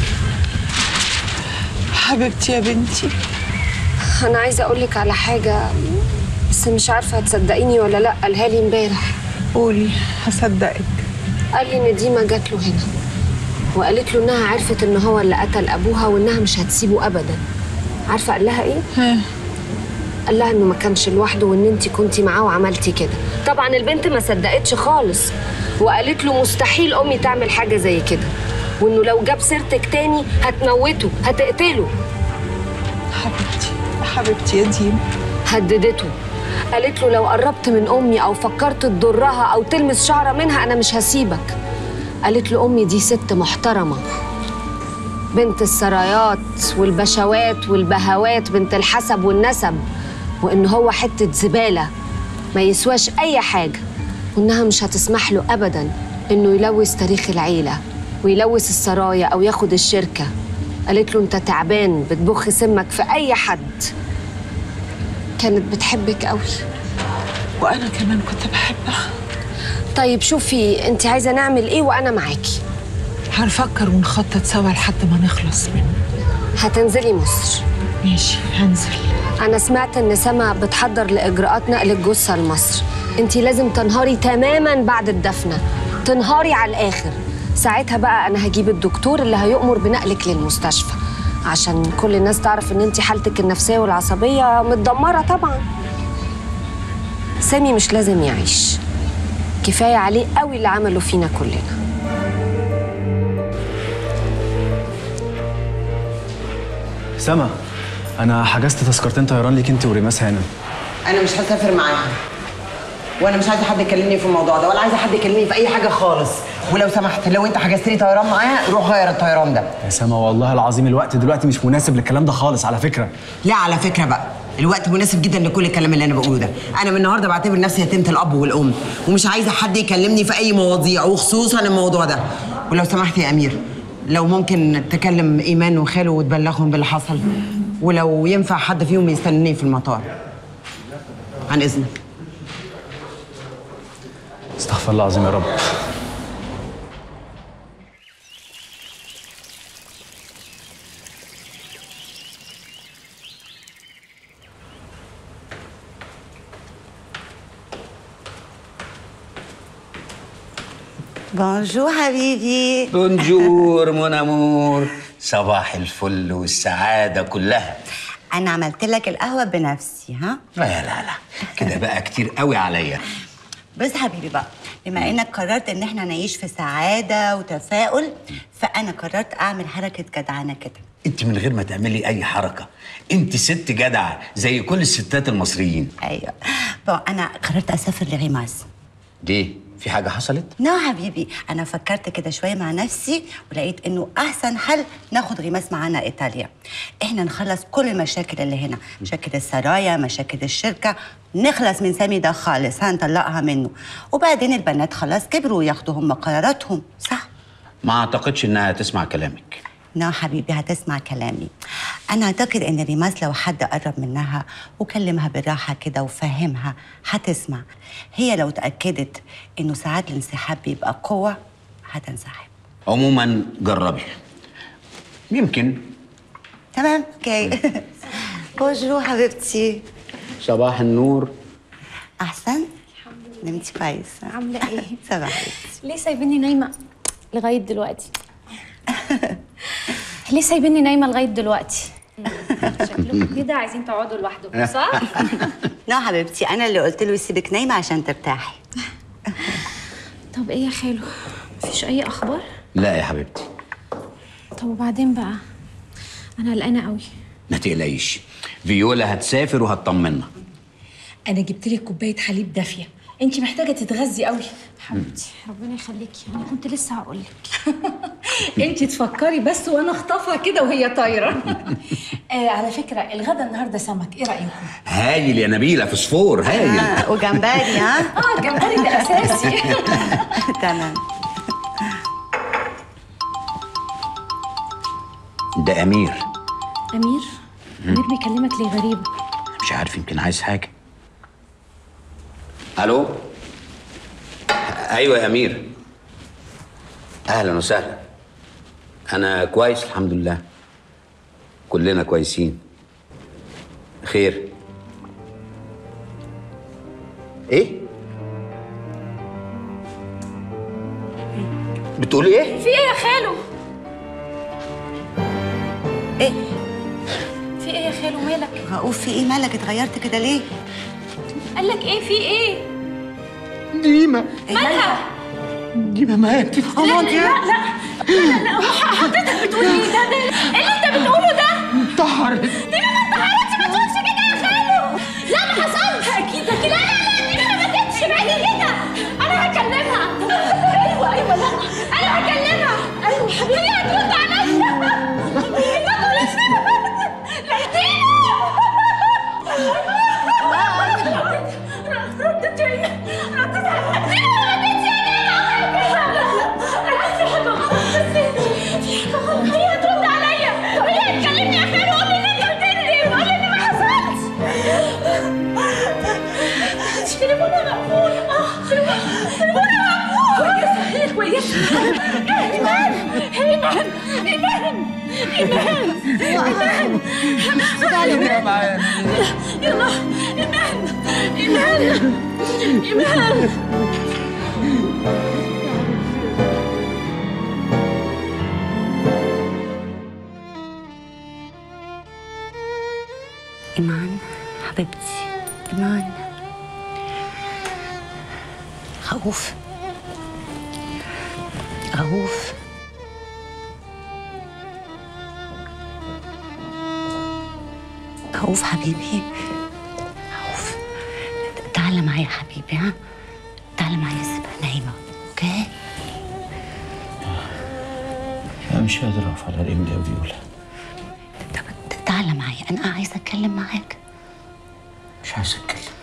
حبيبتي يا بنتي انا عايزه اقول لك على حاجه بس مش عارفه هتصدقيني ولا لا قالها لي امبارح قولي هصدقك قال لي ان ديما جات له هنا وقالت له انها عرفت ان هو اللي قتل ابوها وانها مش هتسيبه ابدا عارفه قال لها ايه قال لها انه ما كانش لوحده وان انت كنتي معاه وعملتي كده طبعا البنت ما صدقتش خالص وقالت له مستحيل امي تعمل حاجه زي كده وانه لو جاب سيرتك تاني هتموته هتقتله حبيبتي حبيبتي يا ديما هددته قالت له لو قربت من امي او فكرت تضرها او تلمس شعره منها انا مش هسيبك قالت له امي دي ست محترمه بنت السرايات والبشوات والبهوات بنت الحسب والنسب وان هو حته زباله ما يسواش اي حاجه وانها مش هتسمح له ابدا انه يلوث تاريخ العيله ويلوث السرايا او ياخد الشركه قالت له انت تعبان بتبخ سمك في اي حد كانت بتحبك قوي وانا كمان كنت بحبها طيب شوفي انت عايزه نعمل ايه وانا معاكي هنفكر ونخطط سوا لحد ما نخلص منه هتنزلي مصر ماشي هنزل انا سمعت ان سما بتحضر لاجراءات نقل الجثه لمصر انت لازم تنهاري تماما بعد الدفنه تنهاري على الاخر ساعتها بقى انا هجيب الدكتور اللي هيؤمر بنقلك للمستشفى عشان كل الناس تعرف ان انت حالتك النفسيه والعصبيه متدمره طبعا سامي مش لازم يعيش كفايه عليه قوي اللي عمله فينا كلنا سما انا حجزت تذكرتين طيران ليك انت وريماس هنا انا مش هسافر معاها وانا مش عايزه حد يكلمني في الموضوع ده ولا عايزه حد يكلمني في اي حاجه خالص ولو سمحت لو انت حجزت لي طيران معاها روح غير الطيران ده يا سما والله العظيم الوقت دلوقتي مش مناسب للكلام ده خالص على فكره لا على فكره بقى الوقت مناسب جدا لكل الكلام اللي انا بقوله ده انا من النهارده بعتبر نفسي يتيمه الاب والام ومش عايزه حد يكلمني في اي مواضيع وخصوصا الموضوع ده ولو سمحت يا امير لو ممكن تكلم ايمان وخاله وتبلغهم باللي حصل ولو ينفع حد فيهم يستناني في المطار عن اذنك استغفر الله العظيم يا رب بونجور حبيبي بونجور مون امور صباح الفل والسعاده كلها انا عملت لك القهوه بنفسي ها لا لا لا كده بقى كتير قوي عليا بس حبيبي بقى بما انك قررت ان احنا نعيش في سعاده وتفاؤل فانا قررت اعمل حركه جدعانه كده انت من غير ما تعملي اي حركه انت ست جدعه زي كل الستات المصريين ايوه بقى انا قررت اسافر لغيماس ليه في حاجه حصلت لا حبيبي انا فكرت كده شويه مع نفسي ولقيت انه احسن حل ناخد غيماس معانا ايطاليا احنا نخلص كل المشاكل اللي هنا مشاكل السرايا مشاكل الشركه نخلص من سامي ده خالص هنطلقها منه وبعدين البنات خلاص كبروا وياخدوا هم قراراتهم صح ما اعتقدش انها تسمع كلامك لا حبيبي هتسمع كلامي أنا أعتقد إن ريماس لو حد قرب منها وكلمها بالراحة كده وفهمها هتسمع هي لو اتأكدت إنه ساعات الانسحاب بيبقى قوة هتنسحب عموما جربي يمكن تمام اوكي بونجور حبيبتي صباح النور أحسن نمتي كويس عامله ايه صباح ليه سايبيني نايمه لغايه دلوقتي ليه سايبيني نايمه لغايه دلوقتي شكلكم كده عايزين تقعدوا لوحدكم صح؟ لا حبيبتي انا اللي قلت له يسيبك نايمه عشان ترتاحي طب ايه يا خالو مفيش اي اخبار لا يا حبيبتي طب وبعدين بقى انا قلقانه قوي ما تقلقيش فيولا هتسافر وهتطمنا انا جبت لك كوبايه حليب دافيه انت محتاجه تتغذي قوي حبيبتي ربنا يخليكي انا كنت لسه هقول لك انت تفكري بس وانا اخطفها كده وهي طايره آه على فكره الغدا النهارده سمك ايه رايكم هايل يا نبيلة فسفور هايل آه وجمبري ها اه الجمبري ده اساسي تمام ده أمير امير امير بيكلمك ليه غريب مش عارف يمكن عايز حاجة ألو أيوة يا أمير أهلا وسهلا أنا كويس الحمد لله كلنا كويسين خير إيه؟ بتقولي إيه؟ في ايه يا خالو ايه في ايه يا خالو مالك رؤوف في ايه مالك اتغيرت كده ليه قال لك ايه في ايه ديما مالها ديما ماتت لا لا لا لا لا حضرتك بتقول ايه ده ده ايه اللي انت بتقوله ده انتحرت ديما ما انتحرتش ما تقولش كده يا خالو لا ما حصلش اكيد اكيد لا لا لا ديما ما ماتتش بعيدي كده انا هكلمها ايوه ايوه لا انا هكلمها ايوه حبيبي هي هترد عليا ما تقوليش كده لا ديما ردت هي ردت عليا ديما ما ماتتش يا ديما هي هترد عليا هي هتكلمني يا خالو قول لي ان انت قلت لي قول لي ان ما حصلش تليفونها مقفول اه تليفونها مقفول كويسه كويسه ايمان ايمان ايمان ايمان ايمان تعالي يلا ايمان ايمان ايمان ايمان حبيبتي ايمان رؤوف رؤوف رؤوف حبيبي رؤوف تعال معايا حبيبي ها تعال معايا سيبها نايمة اوكي أنا مش قادر أقف على رجلي يا فيولا تعال معايا انا عايزة اتكلم معاك مش عايز أتكلم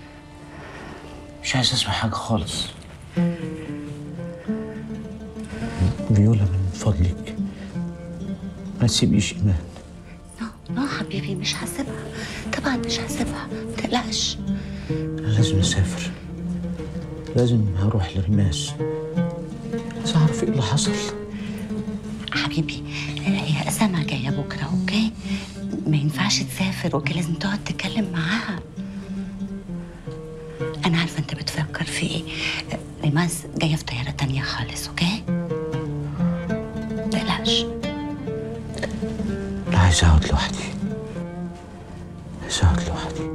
مش عايز أسمع حاجة خالص فيولا من فضلك ما تسيبيش إيمان لا حبيبي مش هسيبها طبعا مش هسيبها متقلقش أنا لازم أسافر لازم أروح لرماس عايز أعرف إيه اللي حصل حبيبي هي أسامة جاية بكرة أوكي ما ينفعش تسافر أوكي لازم تقعد تتكلم معاها أنا عارفة أنت بتفكر في إيه ريماس جاية في طيارة تانية خالص أوكي متقلقش أنا عايز أقعد لوحدي عايز أقعد لوحدي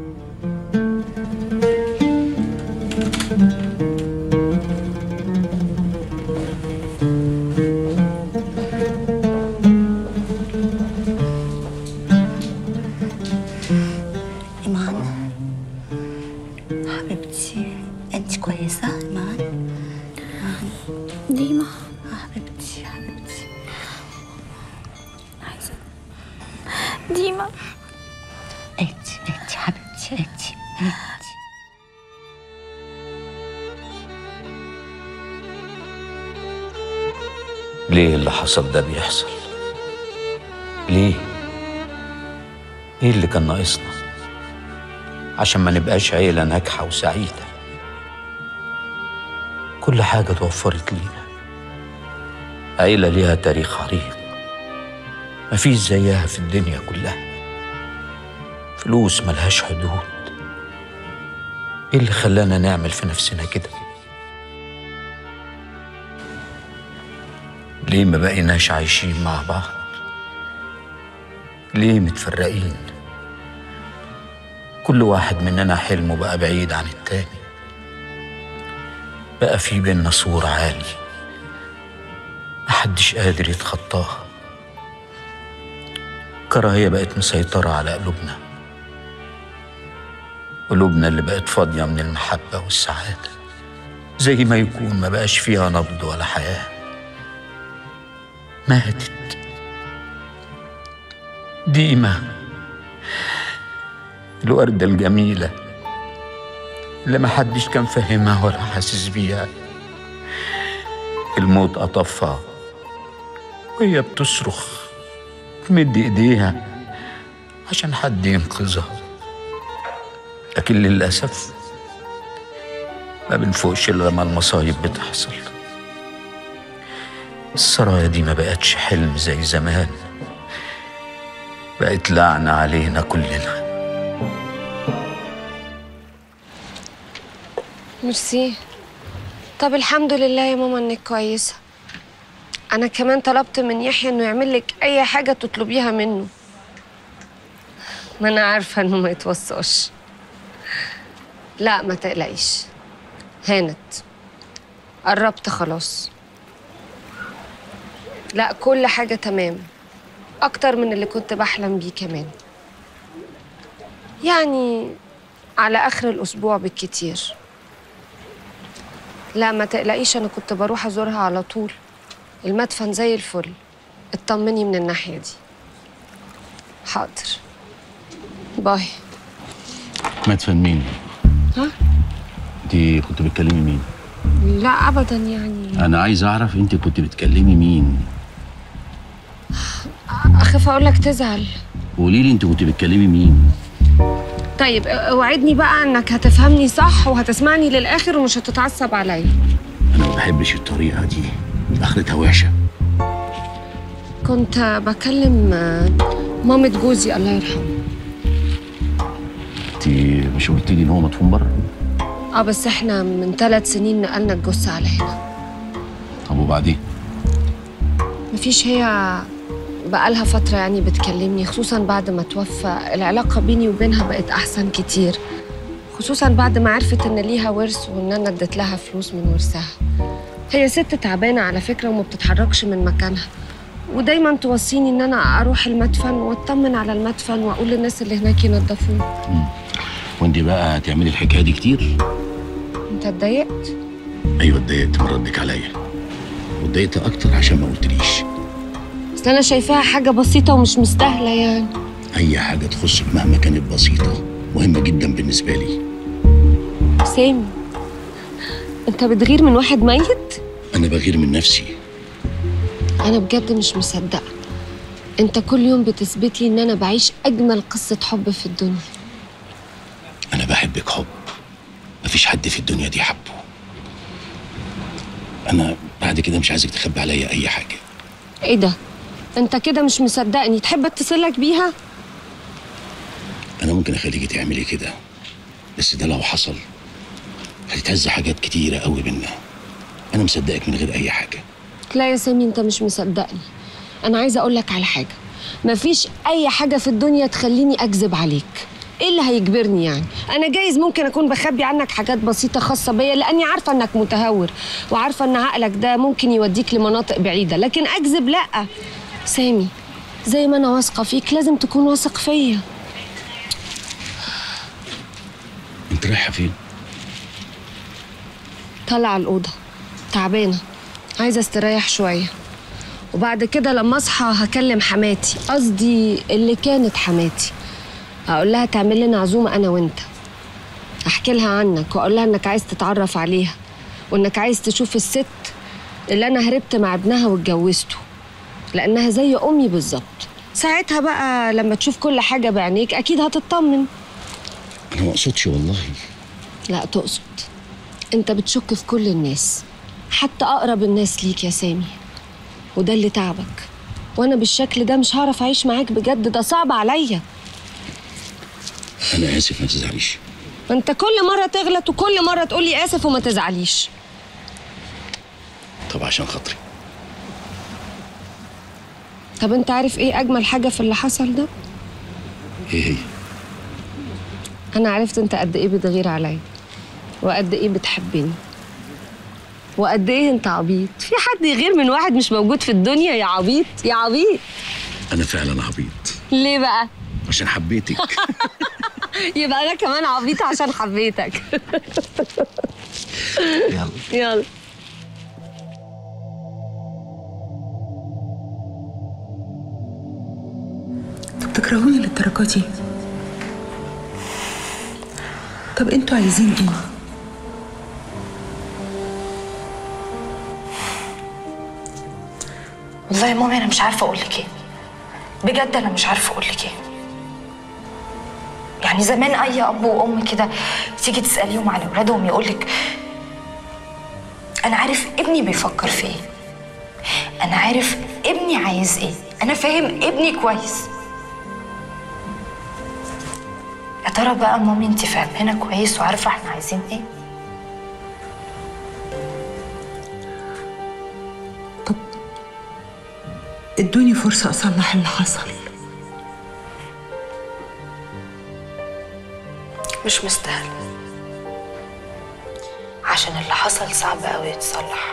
إيمان حبيبتي أنت كويسة إيمان إيمان ديما آه، حبيبتي حبيبتي عايزة ديما أنت أنت حبيبتي أنت أنت ليه اللي حصل ده بيحصل ليه ايه اللي كان ناقصنا عشان ما نبقاش عيلة ناجحة وسعيدة كل حاجة توفرت لينا عيلة ليها تاريخ عريق مفيش زيها في الدنيا كلها فلوس ملهاش حدود ايه اللي خلانا نعمل في نفسنا كده ليه ما بقيناش عايشين مع بعض ليه متفرقين كل واحد مننا حلمه بقى بعيد عن التاني بقى في بينا سور عالي محدش قادر يتخطاها كراهية بقت مسيطرة على قلوبنا قلوبنا اللي بقت فاضية من المحبة والسعادة زي ما يكون ما بقاش فيها نبض ولا حياة ماتت ديمة الوردة الجميلة اللي محدش كان فاهمها ولا حاسس بيها الموت قطفها وهي بتصرخ تمد ايديها عشان حد ينقذها لكن للأسف ما بنفوقش إلا لما المصايب بتحصل السرايا دي ما بقتش حلم زي زمان بقت لعنة علينا كلنا ميرسي طب الحمد لله يا ماما انك كويسه انا كمان طلبت من يحيى انه يعمل لك اي حاجه تطلبيها منه ما انا عارفه انه ما يتوصاش لا ما تقلقيش هانت قربت خلاص لا كل حاجه تمام اكتر من اللي كنت بحلم بيه كمان يعني على اخر الاسبوع بالكتير لا ما تقلقيش انا كنت بروح ازورها على طول المدفن زي الفل اطمني من الناحيه دي حاضر باي مدفن مين؟ ها انت كنت بتكلمي مين؟ لا ابدا يعني انا عايز اعرف انت كنت بتكلمي مين؟ اخاف اقول لك تزعل قولي لي انت كنت بتكلمي مين؟ طيب اوعدني بقى انك هتفهمني صح وهتسمعني للاخر ومش هتتعصب عليا انا ما بحبش الطريقه دي اخرتها وحشه كنت بكلم آه، مامة جوزي الله يرحمه انت مش قلت لي ان هو مدفون بره؟ اه بس احنا من ثلاث سنين نقلنا الجثة على هنا طب وبعدين؟ مفيش هي بقالها فترة يعني بتكلمني خصوصا بعد ما توفى العلاقة بيني وبينها بقت أحسن كتير خصوصا بعد ما عرفت إن ليها ورث وإن أنا اديت لها فلوس من ورثها هي ست تعبانة على فكرة وما بتتحركش من مكانها ودايما توصيني إن أنا أروح المدفن وأطمن على المدفن وأقول للناس اللي هناك ينضفوه وانت بقى هتعملي الحكايه دي كتير؟ أنت اتضايقت؟ ايوه اتضايقت من ردك عليا واتضايقت اكتر عشان ما قلتليش أصل أنا شايفاها حاجة بسيطة ومش مستاهلة يعني اي حاجه تخصك مهما كانت بسيطه مهمه جدا بالنسبه لي سامي أنت بتغير من واحد ميت؟ انا بغير من نفسي أنا بجد مش مصدقة أنت كل يوم بتثبت لي إن أنا بعيش أجمل قصة حب في الدنيا انا بحبك حب مفيش حد في الدنيا دي حبه انا بعد كده مش عايزك تخبي عليا اي حاجه إيه ده؟ أنت كده مش مصدقني تحب أتصلك بيها؟ انا ممكن اخليكي تعملي كده بس ده لو حصل هتتهز حاجات كتيره قوي بينا انا مصدقك من غير اي حاجه لا يا سامي أنت مش مصدقني أنا عايزة أقول لك على حاجة مفيش أي حاجة في الدنيا تخليني أكذب عليك ايه اللي هيجبرني يعني انا جايز ممكن اكون بخبي عنك حاجات بسيطه خاصه بيا لاني عارفه انك متهور وعارفه ان عقلك ده ممكن يوديك لمناطق بعيده لكن اكذب لا سامي زي ما انا واثقه فيك لازم تكون واثق فيا انت رايحه فين طلع الاوضه تعبانه عايزه استريح شويه وبعد كده لما اصحى هكلم حماتي قصدي اللي كانت حماتي هقول لها تعمل لنا عزومه انا وانت احكي لها عنك واقول لها انك عايز تتعرف عليها وانك عايز تشوف الست اللي انا هربت مع ابنها واتجوزته لانها زي امي بالظبط ساعتها بقى لما تشوف كل حاجه بعينيك اكيد هتطمن انا ما اقصدش والله لا تقصد انت بتشك في كل الناس حتى اقرب الناس ليك يا سامي وده اللي تعبك وانا بالشكل ده مش هعرف اعيش معاك بجد ده صعب عليا انا اسف ما تزعليش ما انت كل مره تغلط وكل مره تقولي اسف وما تزعليش طب عشان خاطري طب انت عارف ايه اجمل حاجه في اللي حصل ده ايه هي انا عرفت انت قد ايه بتغير عليا وقد ايه بتحبني وقد ايه انت عبيط في حد يغير من واحد مش موجود في الدنيا يا عبيط يا عبيط انا فعلا عبيط ليه بقى عشان حبيتك يبقى انا كمان عبيطه عشان حبيتك يلا يلا طب تكرهوني للدرجة دي طب انتوا عايزين ايه والله يا مامي انا مش عارفه اقول لك ايه بجد انا مش عارفه اقول لك ايه يعني زمان اي اب وام كده تيجي تساليهم على اولادهم يقول لك انا عارف ابني بيفكر في ايه انا عارف ابني عايز ايه انا فاهم ابني كويس يا ترى بقى مامي انت فاهمانا كويس وعارفه احنا عايزين ايه ادوني فرصة اصلح اللي حصل مش مستاهل عشان اللي حصل صعب قوي يتصلح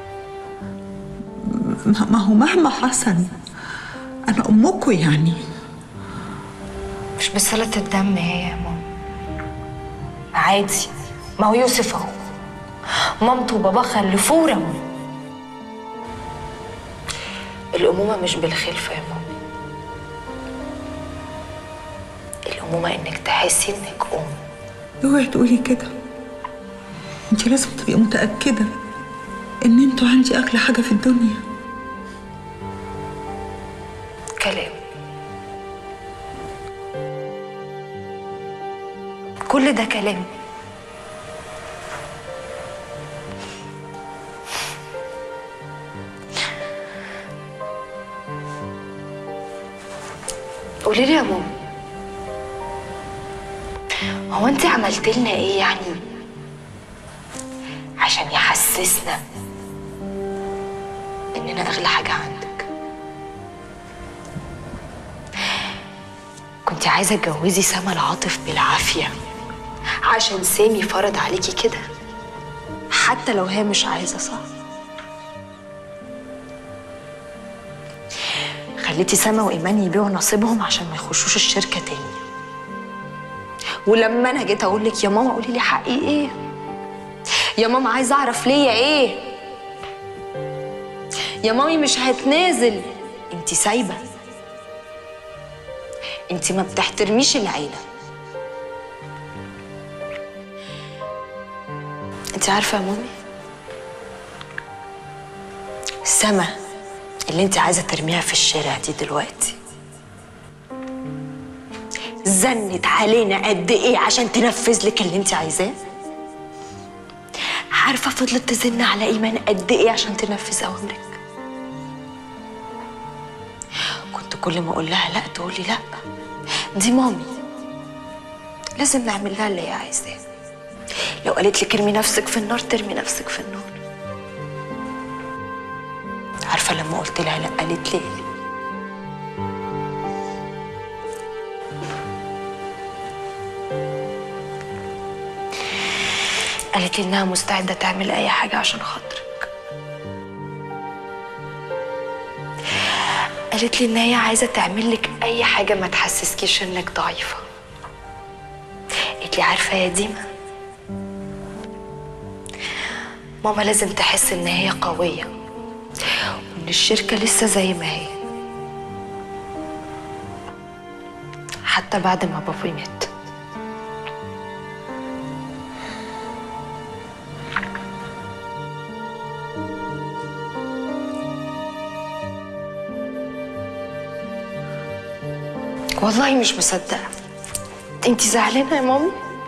ما ما هو مهما حصل انا امكم يعني مش بصلة الدم هي يا ماما عادي ما هو يوسف اهو مامته وباباه خلفوه رموا الأمومة مش بالخلفة يا ماما الأمومة إنك تحسي إنك أم اوعي تقولي كده انت لازم تبقي متأكدة ان انتوا عندي اغلى حاجة في الدنيا كلام كل ده كلام قولي لي يا ماما هو انت عملت لنا ايه يعني عشان يحسسنا اننا اغلى حاجه عندك كنت عايزه تجوزي سما العاطف بالعافيه عشان سامي فرض عليكي كده حتى لو هي مش عايزه صح خليتي سما وايمان يبيعوا نصيبهم عشان ما يخشوش الشركه تاني ولما انا جيت اقول لك يا ماما قولي لي حقي ايه يا ماما عايزه اعرف ليا ايه يا مامي مش هتنازل انت سايبه انت ما بتحترميش العيله انت عارفه يا مامي سما اللي انت عايزه ترميها في الشارع دي دلوقتي زنت علينا قد ايه عشان تنفذ لك اللي انت عايزاه عارفه فضلت تزن على ايمان قد ايه عشان تنفذ اوامرك كنت كل ما اقول لها لا تقولي لا دي مامي لازم نعمل لها اللي هي عايزاه لو قالت لك ارمي نفسك في النار ترمي نفسك في النار عارفه لما قلت لها لا قالت لي إيه؟ قالت لي انها مستعده تعمل اي حاجه عشان خاطرك قالت لي ان هي عايزه تعمل لك اي حاجه ما تحسسكيش انك ضعيفه قالت لي عارفه يا ديما ماما لازم تحس ان هي قويه وان الشركه لسه زي ما هي حتى بعد ما بابي مات والله مش مصدقة انتي زعلانة يا مامي؟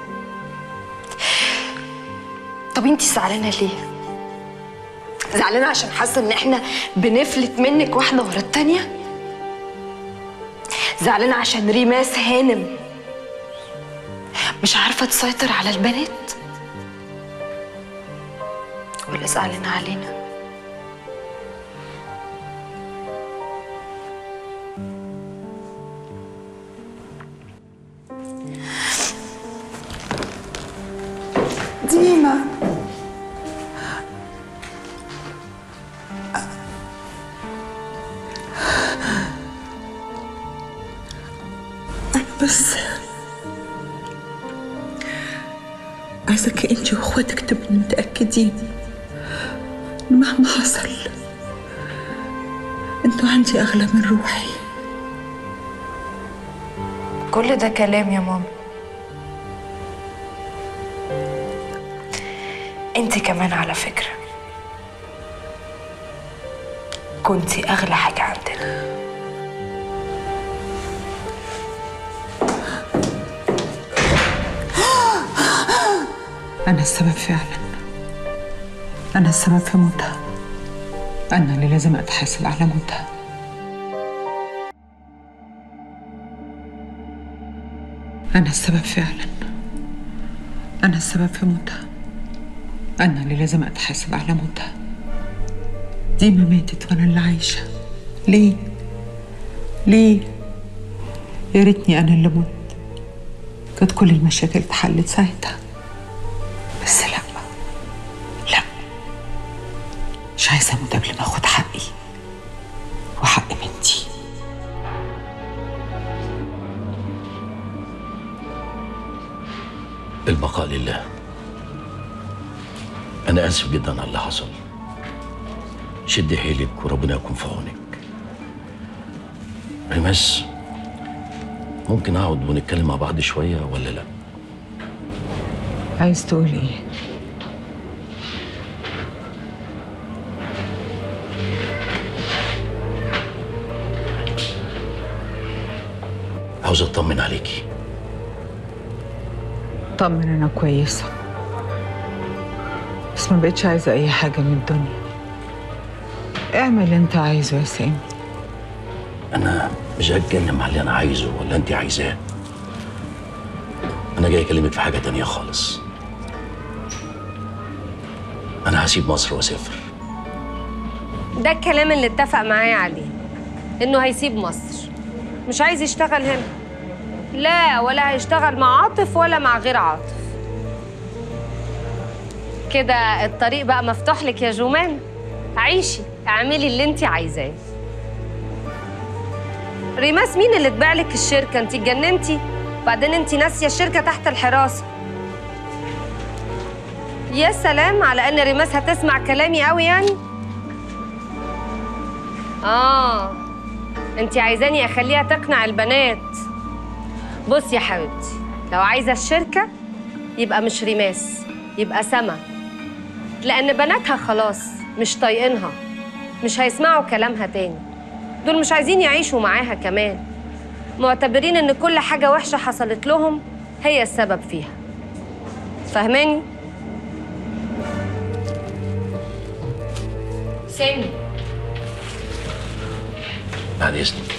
طب انتي زعلانة ليه؟ زعلانة عشان حاسة ان احنا بنفلت منك واحدة ورا التانية؟ زعلانة عشان ريماس هانم مش عارفة تسيطر على البنات؟ ولا زعلانة علينا؟ ديما أنا بس عايزك انت واخواتك تبقوا متأكدين إن مهما حصل انتوا عندي أغلى من روحي كل ده كلام يا ماما انت كمان على فكرة كنتي أغلى حاجة عندنا أنا السبب فعلا أنا السبب في موتها أنا اللي لازم أتحاسب على موتها أنا السبب فعلا أنا السبب في موتها أنا اللي لازم أتحاسب على موتها ديما ماتت وأنا اللي عايشة ليه؟ ليه؟ يا ريتني أنا اللي مت كانت كل المشاكل اتحلت ساعتها بس لا لا مش عايزة أموت قبل ما أخد حقي وحق بنتي البقاء لله أنا آسف جدا على اللي حصل شد حيلك وربنا يكون في عونك ريماس ممكن أقعد ونتكلم مع بعض شوية ولا لأ؟ عايز تقول إيه؟ عاوز أطمن عليكي طمن أنا كويسة بس ما بقتش عايزة أي حاجة من الدنيا اعمل اللي أنت عايزه يا سامي أنا مش هتكلم على اللي أنا عايزه ولا أنت عايزاه أنا جاي أكلمك في حاجة تانية خالص أنا هسيب مصر وأسافر ده الكلام اللي اتفق معايا عليه انه هيسيب مصر مش عايز يشتغل هنا لا ولا هيشتغل مع عاطف ولا مع غير عاطف كده الطريق بقى مفتوح لك يا جومان عيشي اعملي اللي انت عايزاه ريماس مين اللي اتباع لك الشركه انت اتجننتي بعدين انت ناسيه الشركه تحت الحراسه يا سلام على ان ريماس هتسمع كلامي قوي يعني اه انت عايزاني اخليها تقنع البنات بص يا حبيبتي لو عايزه الشركه يبقى مش ريماس يبقى سما لان بناتها خلاص مش طايقينها مش هيسمعوا كلامها تاني دول مش عايزين يعيشوا معاها كمان معتبرين ان كل حاجه وحشه حصلت لهم هي السبب فيها فاهماني سامي بعد إذنك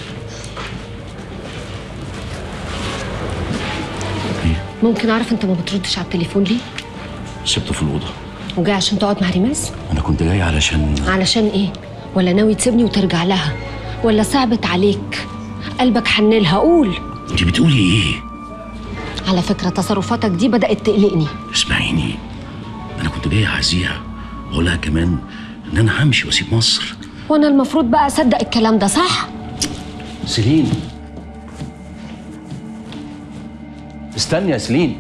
ممكن اعرف انت ما بتردش على التليفون ليه سبته في الأوضة وجاي عشان تقعد مع ريماس أنا كنت جاي علشان علشان ايه ولا ناوي تسيبني وترجع لها ولا صعبت عليك قلبك حنلها قول أنت بتقولي إيه؟ على فكره تصرفاتك دي بدات تقلقني اسمعيني أنا كنت جاي أعزيها وأقول لها كمان إن أنا همشي وأسيب مصر وانا المفروض بقى اصدق الكلام ده صح سيلين استني يا سيلين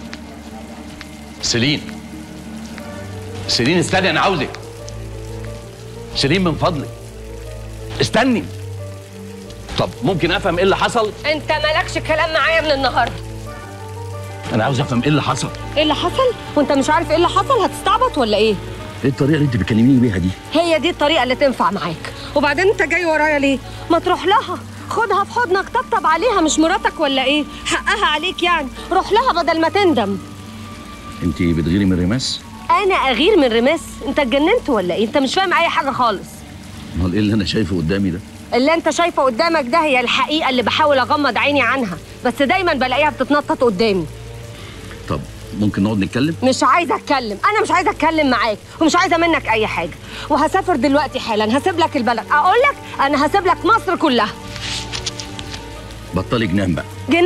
سيلين سيلين استني انا عاوزك سيلين من فضلك استني طب ممكن افهم ايه اللي حصل انت مالكش كلام معايا من النهارده انا عاوز افهم ايه اللي حصل ايه اللي حصل وانت مش عارف ايه اللي حصل هتستعبط ولا ايه ايه الطريقه اللي انت بتكلميني بيها دي هي دي الطريقه اللي تنفع معاك وبعدين انت جاي ورايا ليه ما تروح لها خدها في حضنك طبطب عليها مش مراتك ولا ايه حقها عليك يعني روح لها بدل ما تندم انت بتغيري من ريماس انا اغير من رماس انت اتجننت ولا ايه انت مش فاهم اي حاجه خالص امال ايه اللي انا شايفه قدامي ده اللي انت شايفه قدامك ده هي الحقيقه اللي بحاول اغمض عيني عنها بس دايما بلاقيها بتتنطط قدامي طب ممكن نقعد نتكلم مش عايزه اتكلم انا مش عايزه اتكلم معاك ومش عايزه منك اي حاجه وهسافر دلوقتي حالا هسيب لك البلد اقول لك انا هسيب لك مصر كلها بطلي جنان بقى جنان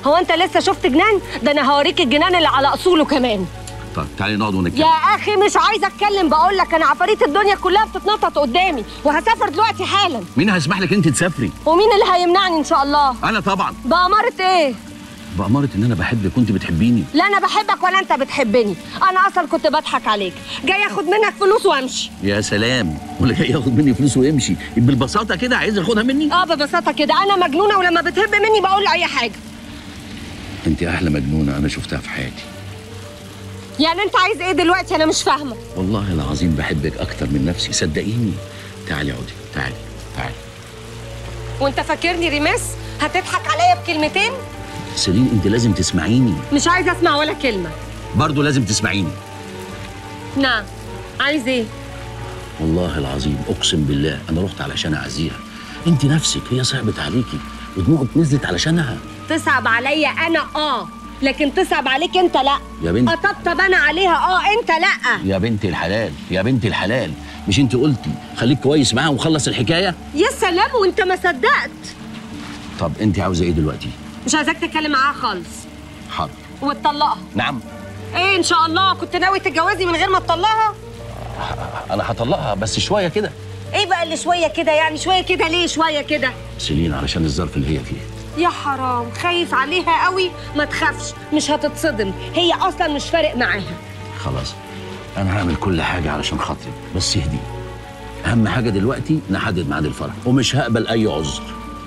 هو انت لسه شفت جنان ده انا هوريك الجنان اللي على اصوله كمان طيب تعالي نقعد ونتكلم يا اخي مش عايزه اتكلم بقول لك انا عفاريت الدنيا كلها بتتنطط قدامي وهسافر دلوقتي حالا مين هيسمح لك انت تسافري ومين اللي هيمنعني ان شاء الله انا طبعا بأمارة ايه بأمارة ان انا بحبك وانت بتحبيني لا انا بحبك ولا انت بتحبني انا اصلا كنت بضحك عليك جاي اخد منك فلوس وامشي يا سلام ولا جاي ياخد مني فلوس ويمشي بالبساطه كده عايز ياخدها مني اه ببساطه كده انا مجنونه ولما بتهب مني بقول له اي حاجه انت احلى مجنونه انا شفتها في حياتي يعني انت عايز ايه دلوقتي انا مش فاهمه والله العظيم بحبك اكتر من نفسي صدقيني تعالي اقعدي تعالي تعالي وانت فاكرني ريماس هتضحك عليا بكلمتين سيرين انت لازم تسمعيني مش عايزه اسمع ولا كلمه برضه لازم تسمعيني نعم عايز ايه والله العظيم اقسم بالله انا رحت علشان اعزيها انت نفسك هي صعبت عليكي ودموعك نزلت علشانها تصعب عليا انا اه لكن تصعب عليك انت لا يا بنت. اطبطب انا عليها اه انت لا يا بنت الحلال يا بنت الحلال مش انت قلتي خليك كويس معاها وخلص الحكايه يا سلام وانت ما صدقت طب انت عاوزه ايه دلوقتي مش عايزاك تتكلم معاها خالص حاضر وتطلقها نعم ايه ان شاء الله كنت ناوي تتجوزي من غير ما تطلقها انا هطلقها بس شويه كده ايه بقى اللي شويه كده يعني شويه كده ليه شويه كده سيلين علشان الظرف اللي هي فيه يا حرام خايف عليها قوي ما تخافش مش هتتصدم هي اصلا مش فارق معاها خلاص انا هعمل كل حاجه علشان خاطرك بس اهدي اهم حاجه دلوقتي نحدد ميعاد الفرح ومش هقبل اي عذر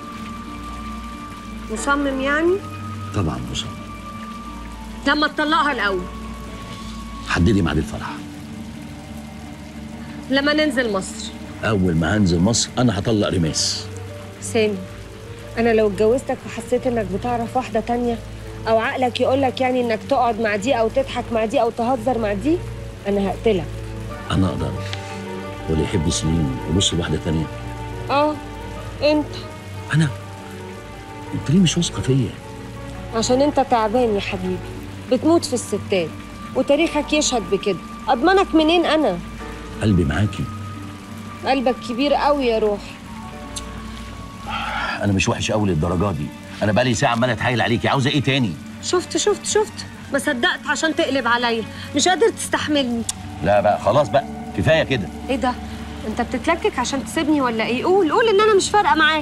مصمم يعني طبعا مصر لما تطلقها الاول حددي ميعاد الفرح لما ننزل مصر اول ما هنزل مصر انا هطلق رماس سامي انا لو اتجوزتك وحسيت انك بتعرف واحده تانية او عقلك يقولك يعني انك تقعد مع دي او تضحك مع دي او تهزر مع دي انا هقتلك انا اقدر واللي يحب سنين يبص لواحده تانية اه انت انا انت ليه مش واثقه فيا عشان انت تعبان يا حبيبي بتموت في الستات وتاريخك يشهد بكده اضمنك منين انا قلبي معاكي قلبك كبير قوي يا روح انا مش وحش قوي للدرجه دي انا بقالي ساعه عمال اتحايل عليكي عاوزه ايه تاني شفت شفت شفت ما صدقت عشان تقلب عليا مش قادر تستحملني لا بقى خلاص بقى كفايه كده ايه ده انت بتتلكك عشان تسيبني ولا ايه قول قول ان انا مش فارقه معاك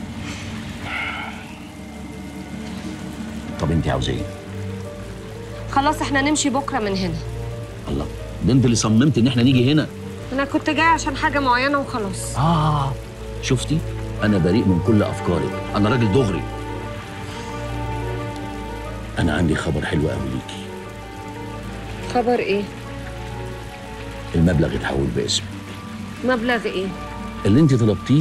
طب انت عاوزه ايه خلاص احنا نمشي بكره من هنا الله ده انت اللي صممت ان احنا نيجي هنا انا كنت جاي عشان حاجه معينه وخلاص اه شفتي انا بريء من كل افكارك انا راجل دغري انا عندي خبر حلو قوي ليكي خبر ايه المبلغ اتحول باسمي مبلغ ايه اللي انت طلبتيه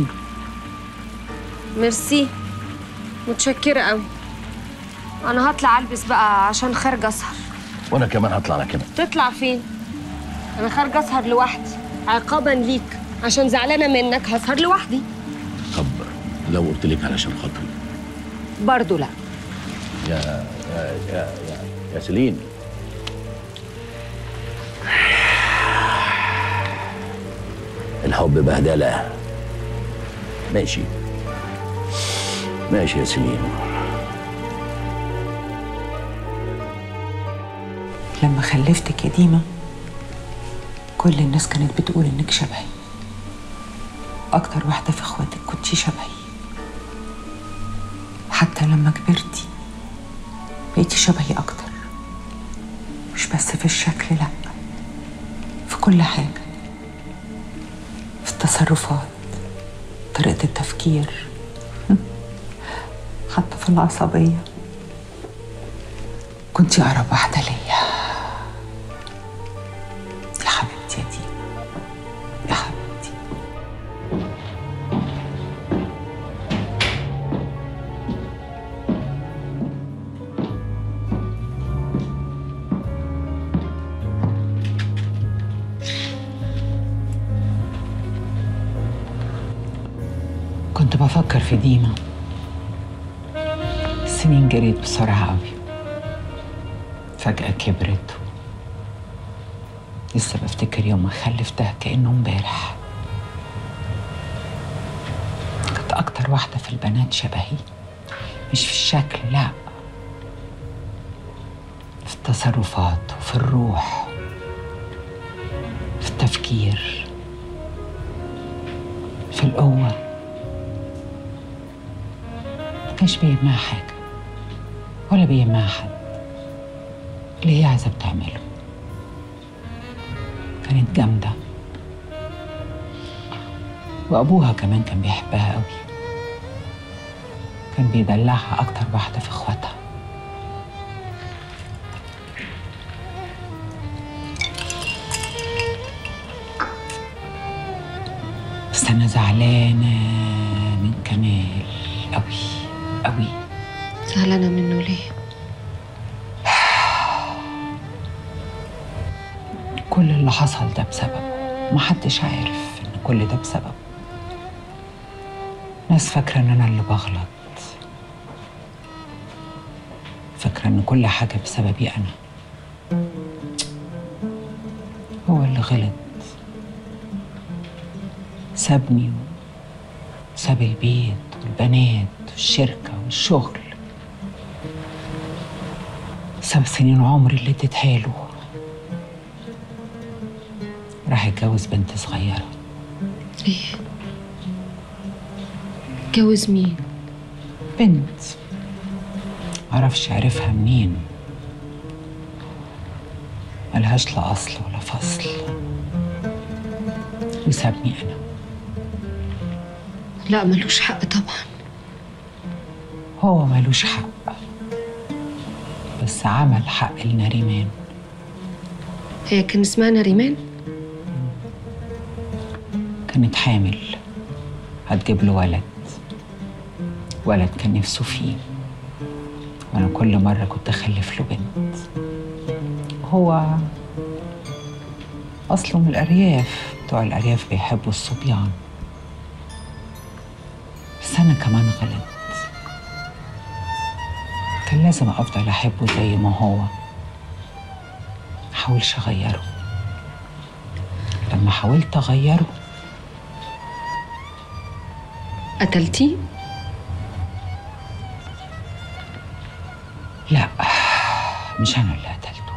ميرسي متشكره قوي انا هطلع البس بقى عشان خارجه اسهر وانا كمان هطلع انا كمان تطلع فين انا خارجه اسهر لوحدي عقابا ليك عشان زعلانه منك هسهر لوحدي طب لو قلت لك علشان خاطري برضه لا يا يا يا يا, يا سليم الحب بهدلة ماشي ماشي يا سليم لما خلفتك يا ديما كل الناس كانت بتقول انك شبهي اكتر واحده في اخواتك كنتي شبهي حتى لما كبرتي بقيتي شبهي اكتر مش بس في الشكل لا في كل حاجه في التصرفات طريقه التفكير حتى في العصبيه كنتي اقرب واحده ليا يا حبيبتي يا ديما يا حبيبتي كنت بفكر في ديما السنين جريت بسرعة قوي فجأة كبرت لسه بفتكر يوم ما خلفتها كأنه امبارح كانت أكتر واحدة في البنات شبهي مش في الشكل لا في التصرفات وفي الروح في التفكير في القوة مش بيهمها حاجة ولا بيهمها حد اللي هي عايزة بتعمله كانت جامدة وأبوها كمان كان بيحبها قوي كان بيدلعها أكتر واحدة في إخواتها بس أنا زعلانة من كمال قوي قوي زعلانة منه ليه؟ كل اللي حصل ده بسببه محدش عارف إن كل ده بسببه ناس فاكرة إن أنا اللي بغلط فاكرة إن كل حاجة بسببي أنا هو اللي غلط سابني وساب البيت والبنات والشركة والشغل ساب سنين عمري اللي اديتها له راح يتجوز بنت صغيرة ليه؟ اتجوز مين؟ بنت معرفش عرفها منين ملهاش لا أصل ولا فصل وسابني أنا لا ملوش حق طبعا هو ملوش حق بس عمل حق لنريمان هي كان اسمها نريمان؟ كانت حامل هتجيب له ولد ولد كان نفسه فيه وانا كل مره كنت اخلف له بنت هو اصله من الارياف بتوع الارياف بيحبوا الصبيان بس انا كمان غلط كان لازم افضل احبه زي ما هو محاولش اغيره لما حاولت اغيره قتلتيه؟ لا مش انا اللي قتلته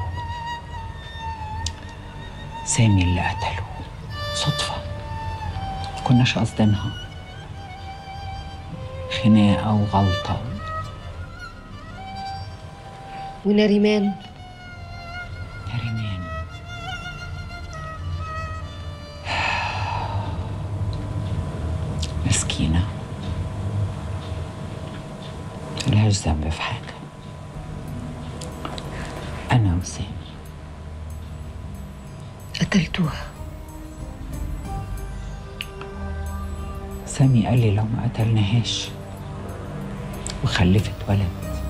سامي اللي قتله صدفة كناش قصدينها خناقة وغلطة ونريمان؟ نريمان مسكينة ملهاش ذنب في حاجة أنا وسامي قتلتوها سامي قال لي لو ما قتلناهاش وخلفت ولد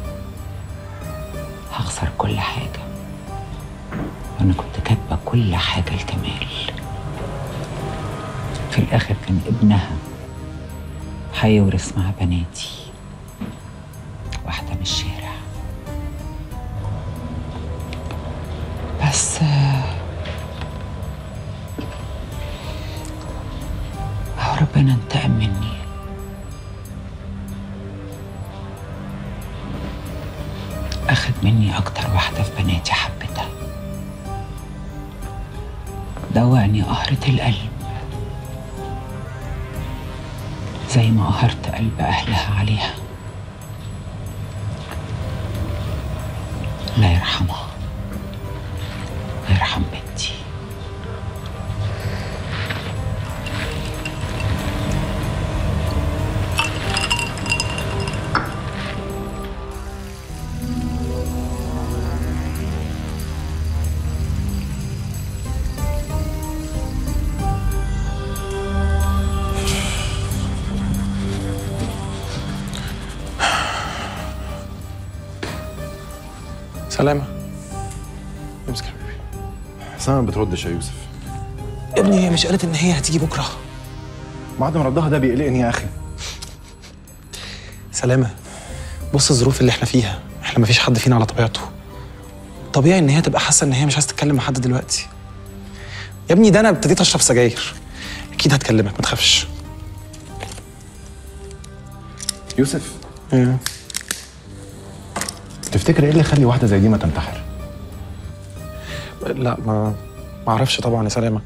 هخسر كل حاجة وأنا كنت كاتبة كل حاجة لكمال في الآخر كان ابنها هيورث مع بناتي واحدة من الشارع بس آه، أهو ربنا انتقم مني أخد مني أكتر واحدة في بناتي حبتها دوقني قهرة القلب زي ما قهرت قلب أهلها عليها الله يرحمها ويرحم بنتي سلامة امسك يا حبيبي حسام ما بتردش يا يوسف يا ابني هي مش قالت ان هي هتيجي بكره بعد ما ردها ده بيقلقني يا اخي سلامة بص الظروف اللي احنا فيها احنا مفيش حد فينا على طبيعته طبيعي ان هي تبقى حاسه ان هي مش عايزه تتكلم مع حد دلوقتي يا ابني ده انا ابتديت اشرب سجاير اكيد هتكلمك ما تخافش يوسف تفتكر ايه اللي يخلي واحده زي دي ما تنتحر لا ما ما اعرفش طبعا يا سلامه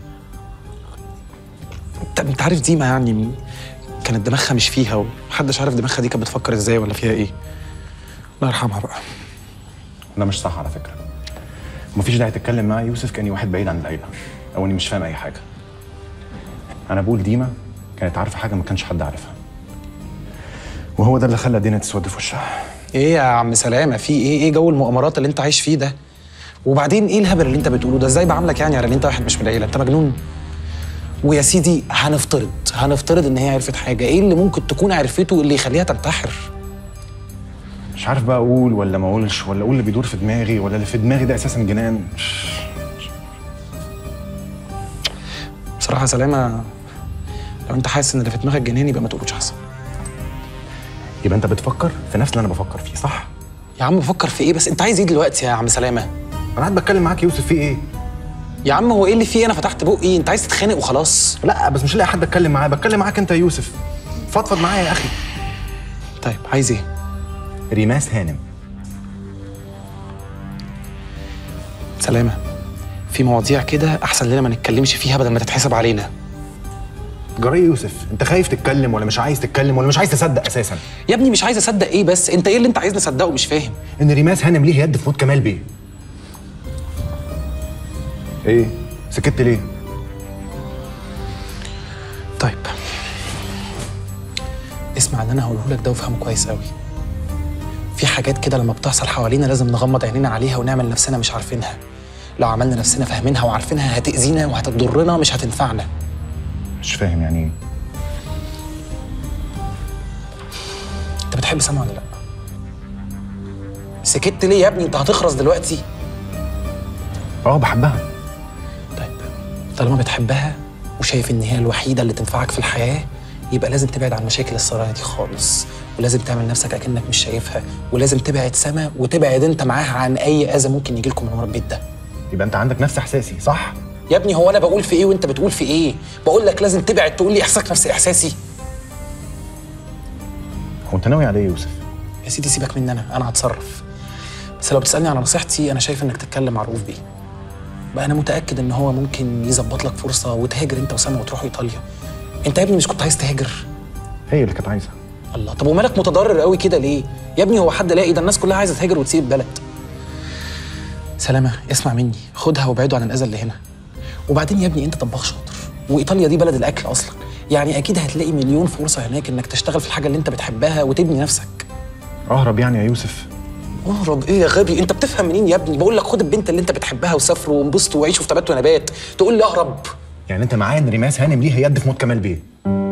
انت انت عارف ديما يعني كانت دماغها مش فيها ومحدش عارف دماغها دي كانت بتفكر ازاي ولا فيها ايه الله يرحمها بقى ده مش صح على فكره مفيش داعي تتكلم مع يوسف كاني واحد بعيد عن العيله او اني مش فاهم اي حاجه انا بقول ديما كانت عارفه حاجه ما كانش حد عارفها وهو ده اللي خلى الدنيا تسود في وشها ايه يا عم سلامه في ايه ايه جو المؤامرات اللي انت عايش فيه ده وبعدين ايه الهبل اللي انت بتقوله ده ازاي بعاملك يعني على ان انت واحد مش من العيله انت مجنون ويا سيدي هنفترض هنفترض ان هي عرفت حاجه ايه اللي ممكن تكون عرفته اللي يخليها تنتحر مش عارف بقى اقول ولا ما اقولش ولا اقول اللي بيدور في دماغي ولا اللي في دماغي ده اساسا جنان بصراحه يا سلامه لو انت حاسس ان اللي في دماغك جنان يبقى ما تقولوش احسن يبقى انت بتفكر في نفس اللي انا بفكر فيه صح يا عم بفكر في ايه بس انت عايز ايه دلوقتي يا عم سلامه انا قاعد بتكلم معاك يا يوسف في ايه يا عم هو ايه اللي فيه انا فتحت بقي انت عايز تتخانق وخلاص لا بس مش لاقي حد اتكلم معاه بتكلم معاك انت يا يوسف فضفض معايا يا اخي طيب عايز ايه ريماس هانم سلامه في مواضيع كده احسن لنا ما نتكلمش فيها بدل ما تتحسب علينا جرى إيه يوسف انت خايف تتكلم ولا مش عايز تتكلم ولا مش عايز تصدق اساسا يا ابني مش عايز اصدق ايه بس انت ايه اللي انت عايز نصدقه مش فاهم ان ريماس هانم ليه يد في موت كمال بيه ايه سكت ليه طيب اسمع اللي انا هقوله لك ده وافهمه كويس قوي في حاجات كده لما بتحصل حوالينا لازم نغمض عينينا عليها ونعمل نفسنا مش عارفينها لو عملنا نفسنا فاهمينها وعارفينها هتأذينا وهتضرنا مش هتنفعنا مش فاهم يعني ايه انت بتحب سما ولا لا سكت ليه يا ابني انت هتخرس دلوقتي اه بحبها طالما بتحبها وشايف ان هي الوحيده اللي تنفعك في الحياه يبقى لازم تبعد عن مشاكل السرايا دي خالص ولازم تعمل نفسك اكنك مش شايفها ولازم تبعد سما وتبعد انت معاها عن اي اذى ممكن يجي لكم من ورا البيت ده يبقى انت عندك نفس احساسي صح يا ابني هو انا بقول في ايه وانت بتقول في ايه بقول لك لازم تبعد تقول لي احساسك نفس احساسي هو انت ناوي على ايه يا يوسف يا سيدي سيبك مني انا انا هتصرف بس لو بتسالني على نصيحتي انا شايف انك تتكلم مع رؤوف بيه بقى انا متاكد ان هو ممكن يظبط لك فرصه وتهاجر انت وسام وتروحوا ايطاليا انت يا ابني مش كنت عايز تهاجر هي اللي كانت عايزه الله طب ومالك متضرر قوي كده ليه يا ابني هو حد لاقي ده الناس كلها عايزه تهاجر وتسيب البلد سلامه اسمع مني خدها وابعدوا عن الاذى اللي هنا وبعدين يا ابني انت طباخ شاطر وايطاليا دي بلد الاكل اصلا يعني اكيد هتلاقي مليون فرصه هناك انك تشتغل في الحاجه اللي انت بتحبها وتبني نفسك اهرب يعني يا يوسف اهرب ايه يا غبي انت بتفهم منين يا ابني بقول لك خد البنت اللي انت بتحبها وسافروا وانبسطوا وعيشوا في تبات ونبات تقول لي اهرب يعني انت معايا ان ريماس هانم ليها يد في موت كمال بيه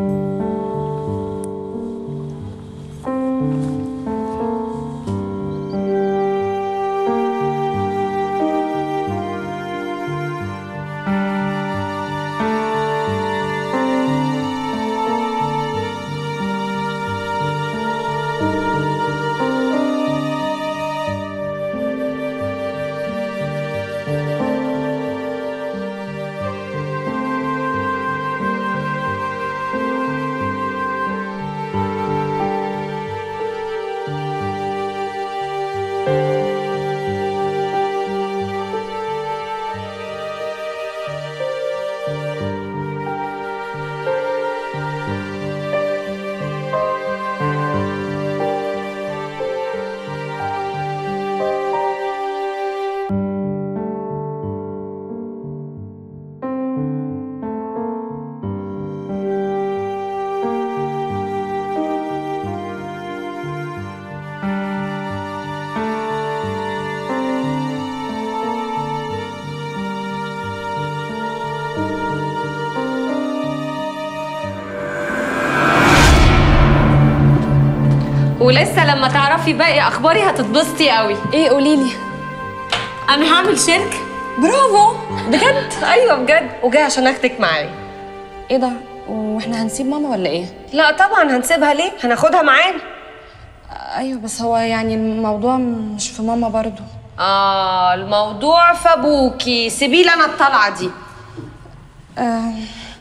ولسه لما تعرفي باقي اخباري هتتبسطي قوي ايه قولي لي انا هعمل شركه برافو بجد ايوه بجد وجاي عشان اخدك معايا ايه ده واحنا هنسيب ماما ولا ايه لا طبعا هنسيبها ليه هناخدها معانا ايوه بس هو يعني الموضوع مش في ماما برضو اه الموضوع في ابوكي سيبي لي انا الطلعه دي آه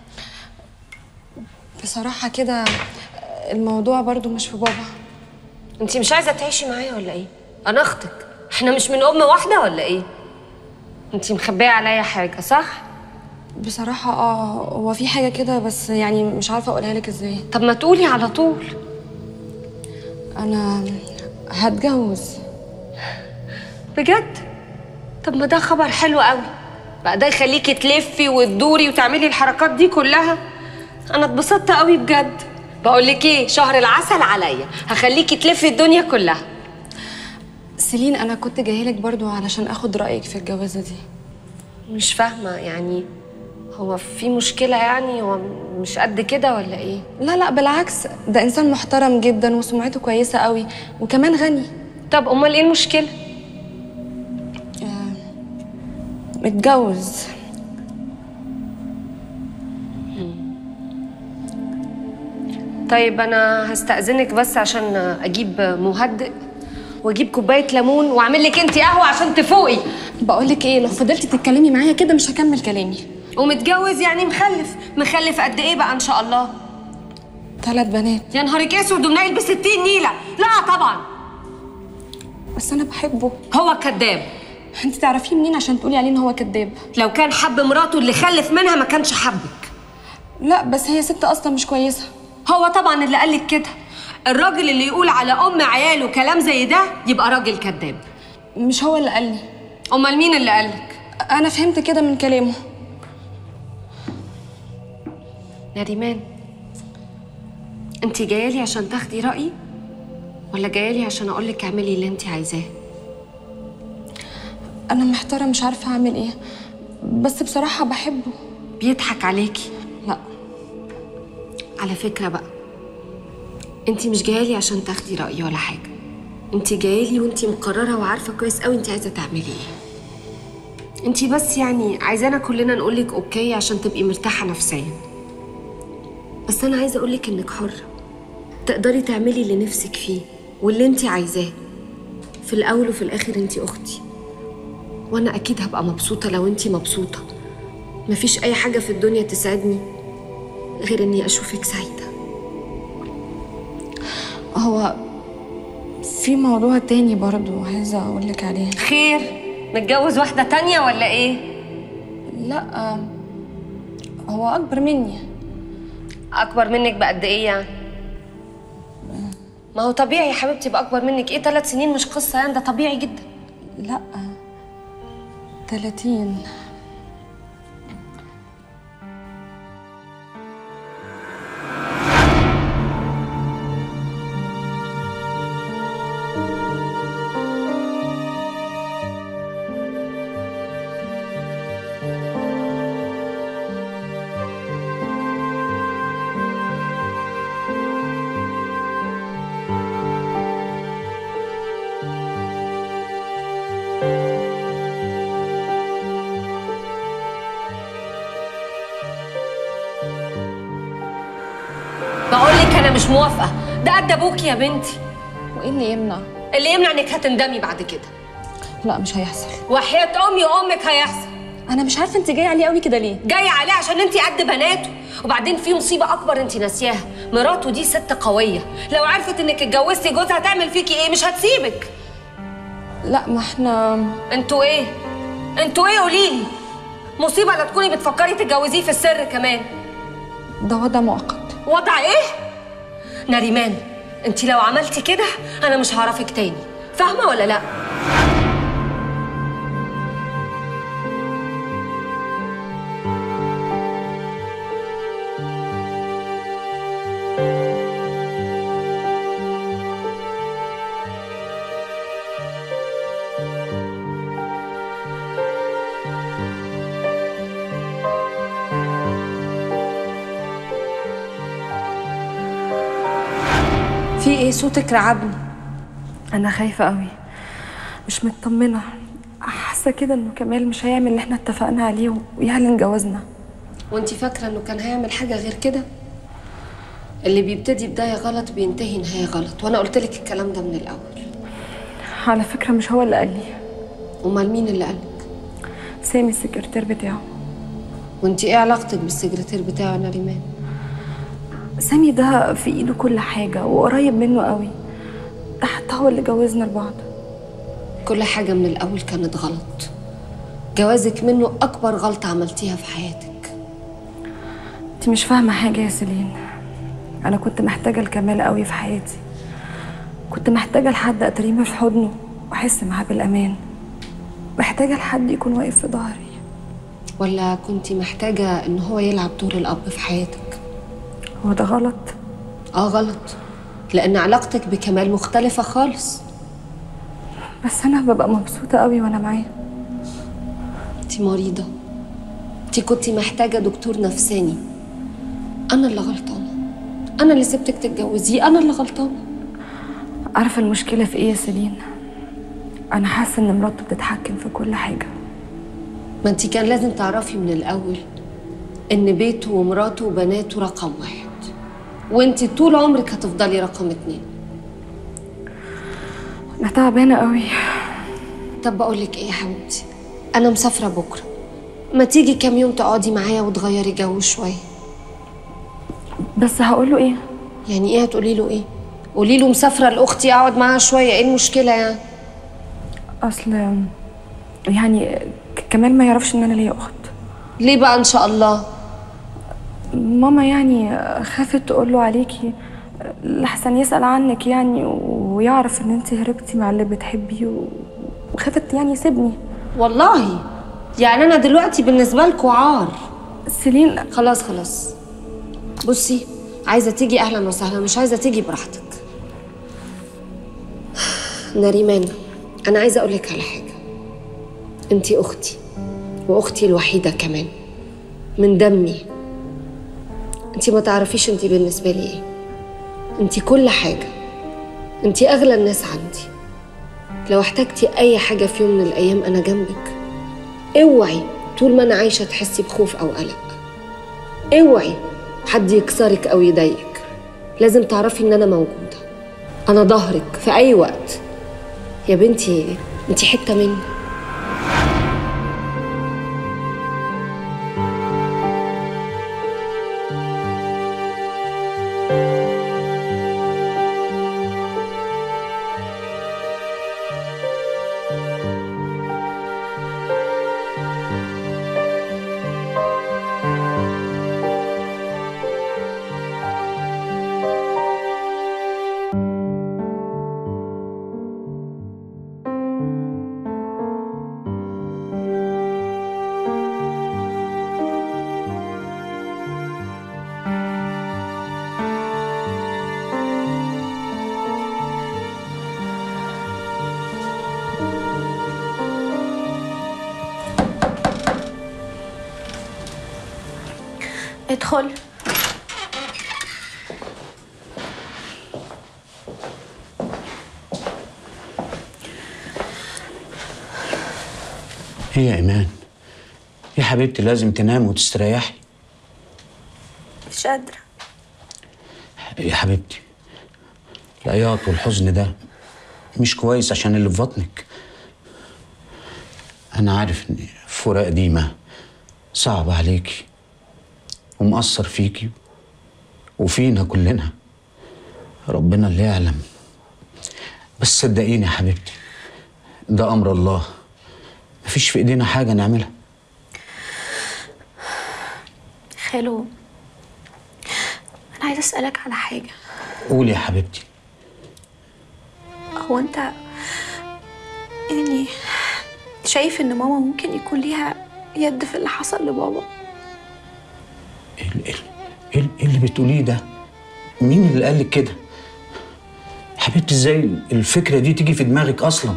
بصراحة كده الموضوع برضو مش في بابا انتي مش عايزه تعيشي معايا ولا ايه انا اختك احنا مش من ام واحده ولا ايه انتي مخبيه عليا حاجه صح بصراحة اه هو في حاجة كده بس يعني مش عارفة اقولها لك ازاي طب ما تقولي على طول انا هتجوز بجد طب ما ده خبر حلو قوي بقى ده يخليكي تلفي وتدوري وتعملي الحركات دي كلها انا اتبسطت قوي بجد بقول لك ايه شهر العسل عليا هخليكي تلفي الدنيا كلها سيلين انا كنت جايه لك برضو علشان اخد رأيك في الجوازة دي مش فاهمه يعني هو في مشكله يعني هو مش قد كده ولا ايه لا لا بالعكس ده انسان محترم جدا وسمعته كويسة قوي وكمان غني طب امال ايه المشكله متجوز طيب انا هستأذنك بس عشان اجيب مهدئ واجيب كوبايه ليمون واعمل لك انت قهوه عشان تفوقي بقول لك ايه لو فضلتي تتكلمي معايا كده مش هكمل كلامي ومتجوز يعني مخلف مخلف قد ايه بقى ان شاء الله ثلاث بنات يا نهارك اسود ومنيل ب 60 نيله لا طبعا بس انا بحبه هو كذاب انت تعرفيه منين عشان تقولي عليه ان هو كذاب لو كان حب مراته اللي خلف منها ما كانش حبك لا بس هي ست اصلا مش كويسه هو طبعا اللي قالك كده الراجل اللي يقول على ام عياله كلام زي ده يبقى راجل كذاب مش هو اللي قال لي امال مين اللي قالك انا فهمت كده من كلامه نريمان انت جايه لي عشان تاخدي رايي ولا جايه لي عشان اقول لك اعملي اللي انت عايزاه انا محتاره مش عارفه اعمل ايه بس بصراحه بحبه بيضحك عليكي لا على فكره بقى انت مش جايه لي عشان تاخدي رايي ولا حاجه انت جايه لي وانت مقرره وعارفه كويس قوي انت عايزه تعملي ايه انت بس يعني عايزانا كلنا نقول لك اوكي عشان تبقي مرتاحه نفسيا بس انا عايزه اقول لك انك حره تقدري تعملي اللي نفسك فيه واللي انت عايزاه في الاول وفي الاخر انت اختي وانا اكيد هبقى مبسوطه لو انت مبسوطه مفيش اي حاجه في الدنيا تسعدني غير اني اشوفك سعيده هو في موضوع تاني برضو عايزه اقول لك عليه خير متجوز واحده تانية ولا ايه لا هو اكبر مني اكبر منك بقد ايه يعني ما هو طبيعي يا حبيبتي يبقى اكبر منك ايه ثلاث سنين مش قصه يعني ده طبيعي جدا لا 30 بقول لك انا مش موافقه ده قد ابوكي يا بنتي وايه اللي يمنع اللي يمنع انك هتندمي بعد كده لا مش هيحصل وحياه امي وامك هيحصل انا مش عارفه انت جايه عليه قوي كده ليه جايه عليه عشان انت قد بناته وبعدين في مصيبه اكبر انت ناسياها مراته دي ست قويه لو عرفت انك اتجوزتي جوزها هتعمل فيكي ايه مش هتسيبك لا ما احنا انتوا ايه انتوا ايه قوليلي مصيبه لا تكوني بتفكري تتجوزيه في السر كمان ده وضع مؤقت وضع ايه نريمان انت لو عملتي كده انا مش هعرفك تاني فاهمه ولا لا في ايه صوتك رعبني انا خايفه قوي مش مطمنه حاسه كده انه كمال مش هيعمل اللي احنا اتفقنا عليه ويعلن جوازنا وانت فاكره انه كان هيعمل حاجه غير كده اللي بيبتدي بدايه غلط بينتهي نهايه غلط وانا قلت لك الكلام ده من الاول على فكره مش هو اللي قال لي امال مين اللي قالك سامي السكرتير بتاعه وانت ايه علاقتك بالسكرتير بتاعه انا ريمان سامي ده في ايده كل حاجه وقريب منه قوي ده حتى هو اللي جوزنا لبعض كل حاجه من الاول كانت غلط جوازك منه أكبر غلطة عملتيها في حياتك انت مش فاهمة حاجة يا سيلين أنا كنت محتاجة الكمال قوي في حياتي كنت محتاجة لحد أترمي في حضنه وأحس معاه بالأمان محتاجة لحد يكون واقف في ظهري ولا كنت محتاجة إن هو يلعب دور الأب في حياتك هو ده غلط آه غلط لأن علاقتك بكمال مختلفة خالص بس أنا ببقى مبسوطة قوي وأنا معاه انت مريضة انت كنت محتاجة دكتور نفساني أنا اللي غلطانة أنا اللي سبتك تتجوزيه أنا اللي غلطانة عارفة المشكلة في إيه يا سيلين أنا حاسة إن مراته بتتحكم في كل حاجة ما انت كان لازم تعرفي من الأول إن بيته ومراته وبناته رقم واحد وانت طول عمرك هتفضلي رقم اتنين أنا تعبانة قوي طب بقول لك ايه يا حبيبتي انا مسافره بكره ما تيجي كام يوم تقعدي معايا وتغيري جو شويه بس هقول له ايه يعني ايه هتقولي له ايه قولي له مسافره لاختي اقعد معاها شويه ايه المشكله يعني أصل يعني ك- كمال ما يعرفش إن أنا ليا أخت ليه بقى إن شاء الله ماما يعني خافت تقول له عليكي لحسن يسأل عنك يعني ويعرف إن أنت هربتي مع اللي بتحبيه و- وخافت يعني يسيبني والله يعني انا دلوقتي بالنسبه لكم عار سيلين خلاص خلاص بصي عايزه تيجي اهلا وسهلا مش عايزه تيجي براحتك نريمان انا عايزه اقول لك على حاجه انتي اختي واختي الوحيده كمان من دمي انتي ما تعرفيش انتي بالنسبه لي ايه انتي كل حاجه انتي اغلى الناس عندي لو احتجتي اي حاجه في يوم من الايام انا جنبك اوعي طول ما انا عايشه تحسي بخوف او قلق اوعي حد يكسرك او يضايقك لازم تعرفي ان انا موجوده انا ظهرك في اي وقت يا بنتي انتي حته مني ادخل هي يا ايمان يا حبيبتي لازم تنام وتستريحي مش قادرة يا حبيبتي العياط والحزن ده مش كويس عشان اللي في بطنك انا عارف ان فراق ديما صعب عليكي ومأثر فيكي وفينا كلنا ربنا اللي يعلم بس صدقيني يا حبيبتي ده امر الله مفيش في ايدينا حاجه نعملها خالو أنا عايزة أسألك على حاجة قولي يا حبيبتي هو أنت يعني شايف إن ماما ممكن يكون ليها يد في اللي حصل لبابا ايه إيه اللي بتقوليه ده مين اللي قالك كده حبيبتي ازاي الفكره دي تيجي في دماغك اصلا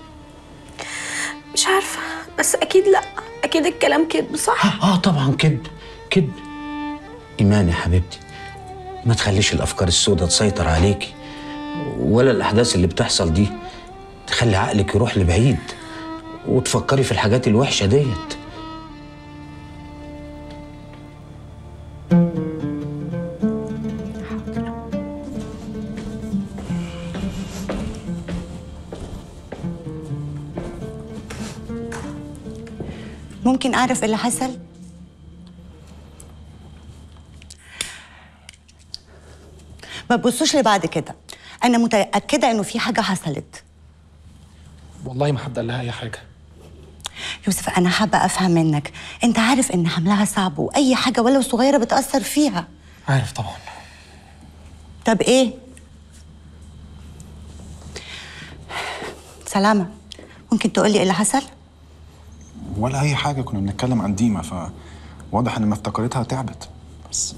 مش عارفة بس أكيد لأ أكيد الكلام كذب صح؟ اه طبعا كذب كذب ايمان يا حبيبتي ما تخليش الافكار السوداء تسيطر عليكي ولا الاحداث اللي بتحصل دي تخلي عقلك يروح لبعيد وتفكري في الحاجات الوحشه ديت ممكن أعرف إيه اللي حصل؟ ما تبصوش لبعض كده أنا متأكدة إنه في حاجة حصلت والله ما حد قال لها اي حاجه يوسف انا حابه افهم منك انت عارف ان حملها صعب واي حاجه ولو صغيره بتاثر فيها عارف طبعا طب ايه سلامه ممكن تقولي ايه اللي حصل ولا اي حاجه كنا بنتكلم عن ديما فواضح ان ما افتكرتها تعبت بس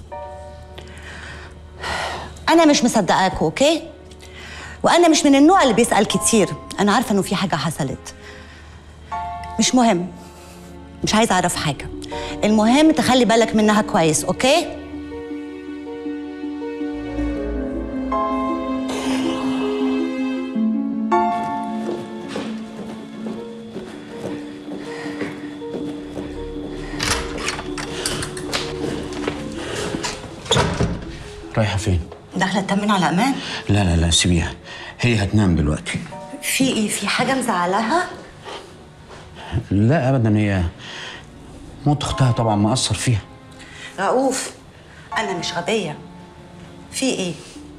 انا مش مصدقاك اوكي وانا مش من النوع اللي بيسال كتير انا عارفه انه في حاجه حصلت مش مهم مش عايزه اعرف حاجه المهم تخلي بالك منها كويس اوكي رايحه فين داخله اطمن على امان لا لا لا سيبيها هي هتنام دلوقتي في ايه في حاجه مزعلاها لا ابدا هي موت اختها طبعا مأثر فيها رؤوف انا مش غبيه في ايه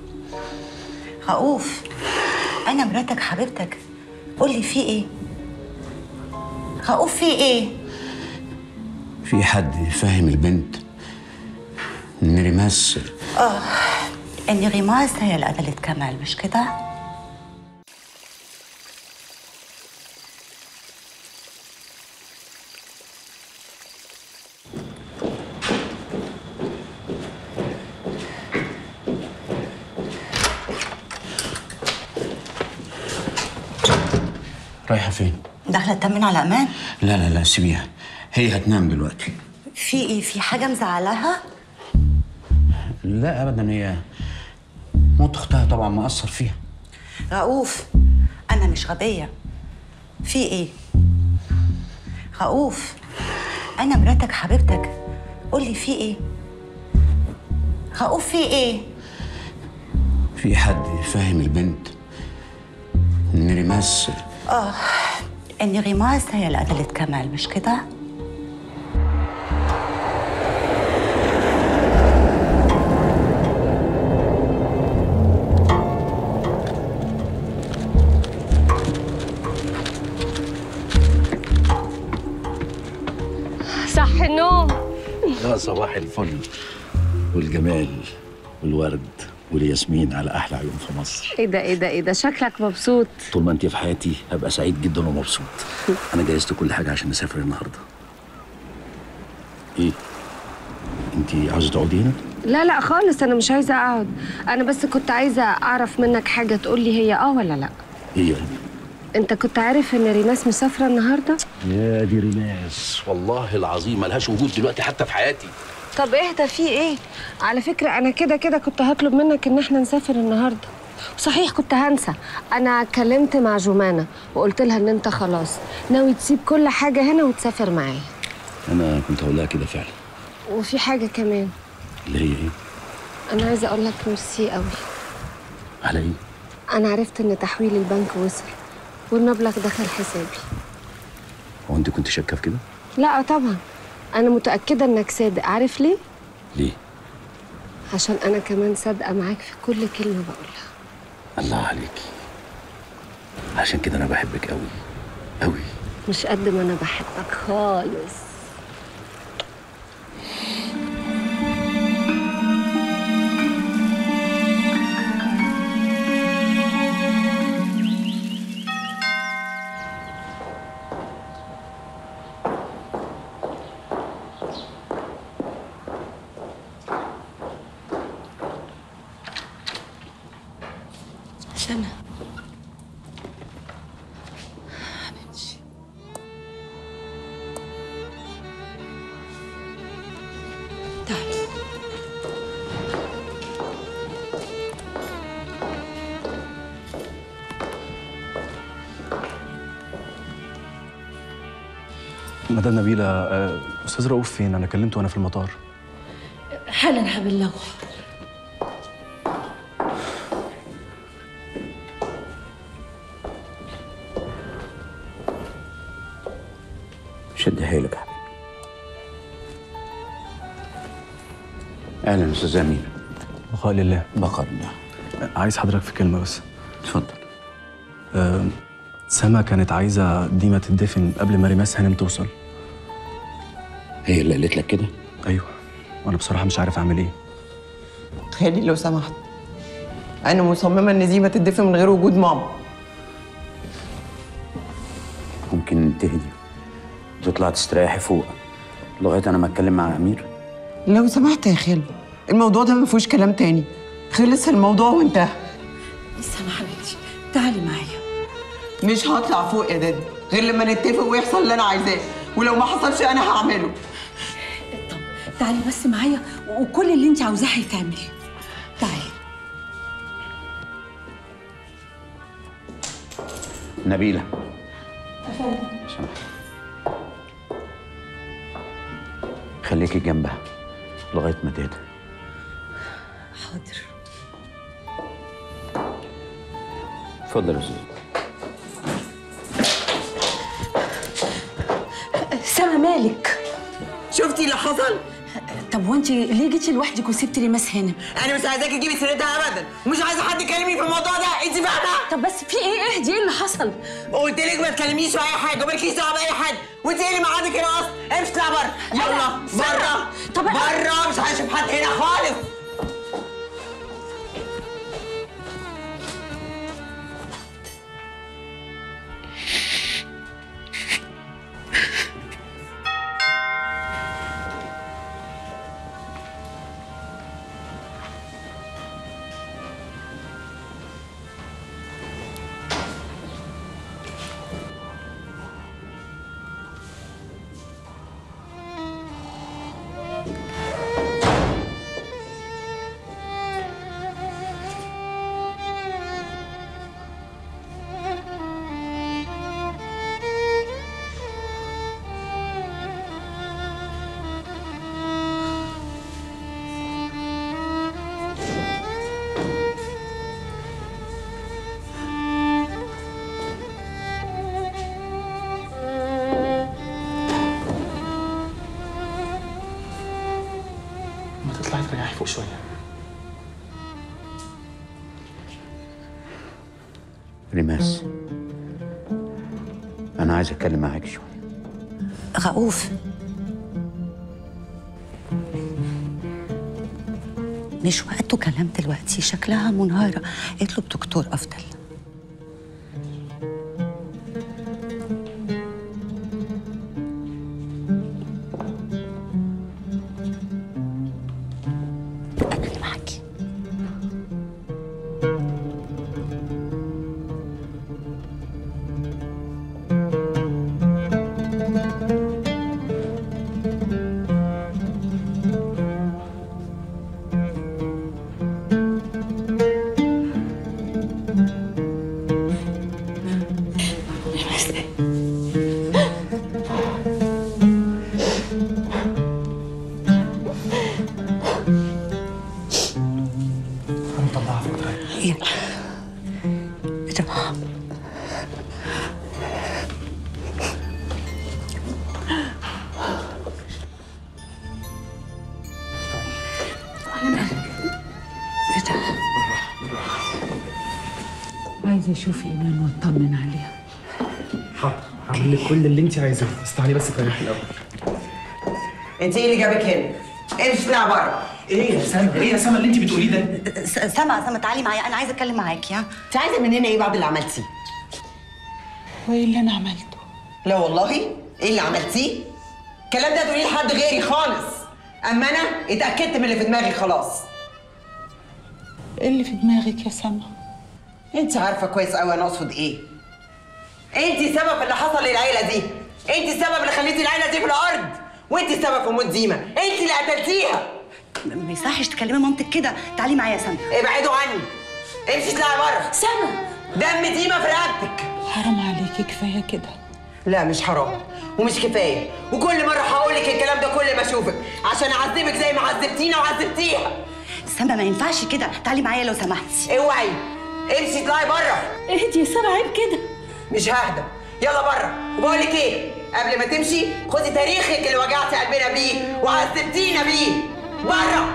رؤوف انا مراتك حبيبتك قولي في ايه رؤوف في ايه في حد فاهم البنت ان ريماس اه ان ريماس هي اللي قتلت كمال مش كده رايحه فين داخله اطمن على امان لا لا لا سيبيها هي هتنام دلوقتي في ايه في حاجه مزعلاها لا ابدا هي موت اختها طبعا مأثر فيها رؤوف انا مش غبيه في ايه رؤوف انا مراتك حبيبتك قولي في ايه رؤوف في ايه في حد فاهم البنت ان ريماس اه ان ريماس هي اللي قتلت كمال مش كده صح النوم يا صباح الفل والجمال والورد والياسمين على احلى عيون في مصر ايه ده ايه ده ايه ده شكلك مبسوط طول ما انت في حياتي هبقى سعيد جدا ومبسوط انا جهزت كل حاجه عشان نسافر النهارده ايه انت عاوزه تقعدي هنا لا لا خالص انا مش عايزه اقعد انا بس كنت عايزه اعرف منك حاجه تقول لي هي اه ولا لا ايه يا قلبي انت كنت عارف ان ريناس مسافره النهارده يا دي ريناس والله العظيم ملهاش وجود دلوقتي حتى في حياتي طب اهدى في ايه على فكره انا كده كده كنت هطلب منك ان احنا نسافر النهارده صحيح كنت هنسى انا اتكلمت مع جمانه وقلت لها ان انت خلاص ناوي تسيب كل حاجه هنا وتسافر معايا انا كنت هقول لها كده فعلا وفي حاجه كمان اللي هي ايه انا عايزه اقول لك ميرسي قوي على ايه انا عرفت ان تحويل البنك وصل والمبلغ دخل حسابي هو انت كنت شاكه في كده لا طبعا انا متاكده انك صادق عارف ليه ليه عشان انا كمان صادقه معاك في كل كلمه بقولها الله عليكي عشان كده انا بحبك قوي قوي مش قد ما انا بحبك خالص سنة تعالي مدام نبيلة آه، أستاذ رؤوف فين؟ أنا كلمته وأنا في المطار حالا هبلغه شد حيلك يا حبيبي اهلا استاذ امين بقاء لله بقاء الله عايز حضرتك في كلمة بس اتفضل آه، سما كانت عايزه ديما تدفن قبل ما ريماس هانم توصل هي اللي قالت لك كده ايوه وانا بصراحه مش عارف اعمل ايه خالي لو سمحت انا مصممه ان ديما تدفن من غير وجود ماما ممكن تهدي وتطلع تستريحي فوق لغايه انا ما اتكلم مع امير لو سمحت يا خالي الموضوع ده ما فيهوش كلام تاني خلص الموضوع وانتهى سما حبيبتي تعالي معايا مش هطلع فوق يا دادي غير لما نتفق ويحصل اللي انا عايزاه ولو ما حصلش انا هعمله تعالي بس معايا وكل اللي انت عاوزاه هيتعمل تعالي نبيله خليكي جنبها لغايه ما تهدى حاضر اتفضل يا استاذ سما مالك شفتي اللي حصل طب وانت ليه جيتي لوحدك وسبتي ريماس هنا انا مش عايزاكي تجيبي سيرتها ابدا ومش عايزه حد يكلمني في الموضوع ده انت فاهمه طب بس في ايه اهدي ايه اللي حصل قلت لك ما تكلمنيش في اي حاجه ومالكيش دعوه باي حد وانت ايه اللي معادك هنا اصلا امشي اطلع بره يلا بره طب بره مش عايز اشوف حد هنا خالص ما تطلعي تريحي فوق شويه ريماس انا عايز اتكلم معاك شويه رؤوف مش وقته كلام دلوقتي شكلها منهارة اطلب دكتور أفضل أنا معاكي انا مطلعها فوق تريح يلا روح عايزه اشوف ايمان واطمن عليها حاضر هعمل لك كل اللي انت عايزاه بس تعالي بس تريحي الاول انت ايه اللي جابك هنا امشي اطلع بره ايه يا سما ايه يا سما اللي انت بتقوليه ده س- سما سما تعالي معايا أنا عايزة أتكلم معاكي ها انت عايزه مننا ايه بعد اللي عملتيه وايه اللي انا عملته لا والله ايه اللي عملتيه الكلام ده تقوليه لحد غيري خالص اما انا اتاكدت من اللي في دماغي خلاص ايه اللي في دماغك يا سما انت عارفه كويس قوي انا اقصد ايه انت السبب في اللي حصل للعيله دي انت السبب اللي خليتي العيله دي في الارض وانت السبب في موت ديما انت اللي قتلتيها ما يصحش تكلمي مامتك كده تعالي معايا يا سما ابعدوا عني امشي اطلعي بره سما دم ديما في رقبتك حرام عليكي كفايه كده لا مش حرام ومش كفايه وكل مره هقول لك الكلام ده كل ما اشوفك عشان اعذبك زي ما عذبتينا وعذبتيها سما ما ينفعش كده تعالي معايا لو سمحتي اوعي امشي اطلعي بره اهدي يا سما عيب كده مش ههدى يلا بره وبقول لك ايه قبل ما تمشي خدي تاريخك اللي وجعتي قلبنا بيه وعذبتينا بيه بره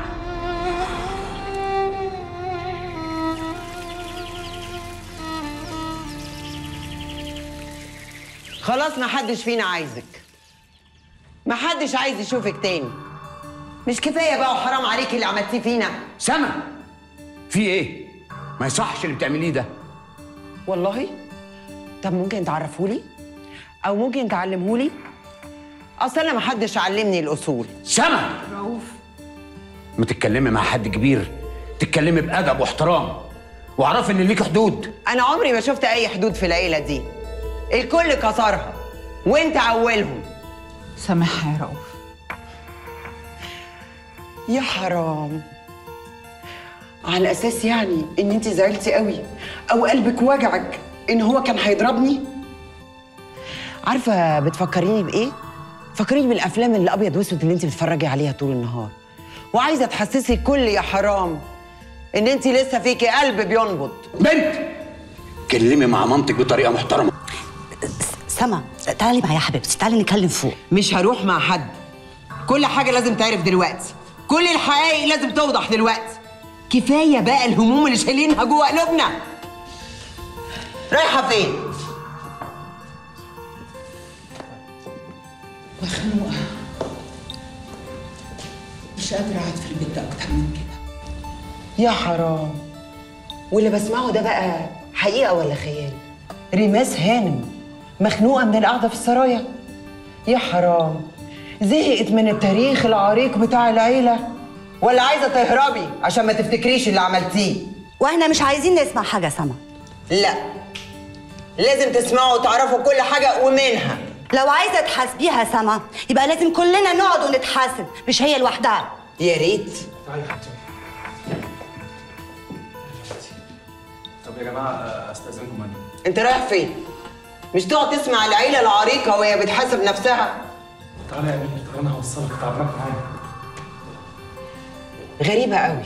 خلاص ما حدش فينا عايزك ما حدش عايز يشوفك تاني مش كفايه بقى وحرام عليك اللي عملتيه فينا سما في ايه ما يصحش اللي بتعمليه ده والله طب ممكن تعرفهولي او ممكن تعلمهولي اصل انا ما حدش علمني الاصول سما رؤوف ما تتكلمي مع حد كبير تتكلمي بادب واحترام واعرفي ان ليك حدود انا عمري ما شفت اي حدود في العيله دي الكل كسرها وانت اولهم سامحها يا رؤوف يا حرام على اساس يعني ان انت زعلتي قوي او قلبك وجعك ان هو كان هيضربني عارفه بتفكريني بايه فكريني بالافلام اللي ابيض واسود اللي انت بتتفرجي عليها طول النهار وعايزه تحسسي الكل يا حرام ان انت لسه فيكي قلب بينبض بنت كلمي مع مامتك بطريقه محترمه سما تعالي معايا يا حبيبتي تعالي نتكلم فوق مش هروح مع حد كل حاجه لازم تعرف دلوقتي كل الحقائق لازم توضح دلوقتي كفايه بقى الهموم اللي شايلينها جوه قلوبنا رايحه فين مخنوقة مش قادرة أقعد في البيت ده أكتر من كده يا حرام واللي بسمعه ده بقى حقيقه ولا خيال ريماس هانم مخنوقه من القعده في السرايا يا حرام زهقت من التاريخ العريق بتاع العيله ولا عايزه تهربي عشان ما تفتكريش اللي عملتيه واحنا مش عايزين نسمع حاجه سما لا لازم تسمعوا وتعرفوا كل حاجه ومنها لو عايزه تحاسبيها سما يبقى لازم كلنا نقعد ونتحاسب مش هي لوحدها يا ريت تعالي يا حبيبتي طب يا جماعه استاذنكم انا انت رايح فين مش تقعد تسمع العيله العريقه وهي بتحاسب نفسها تعالى يا امير تعالى انا هوصلك تعبانك معايا غريبه قوي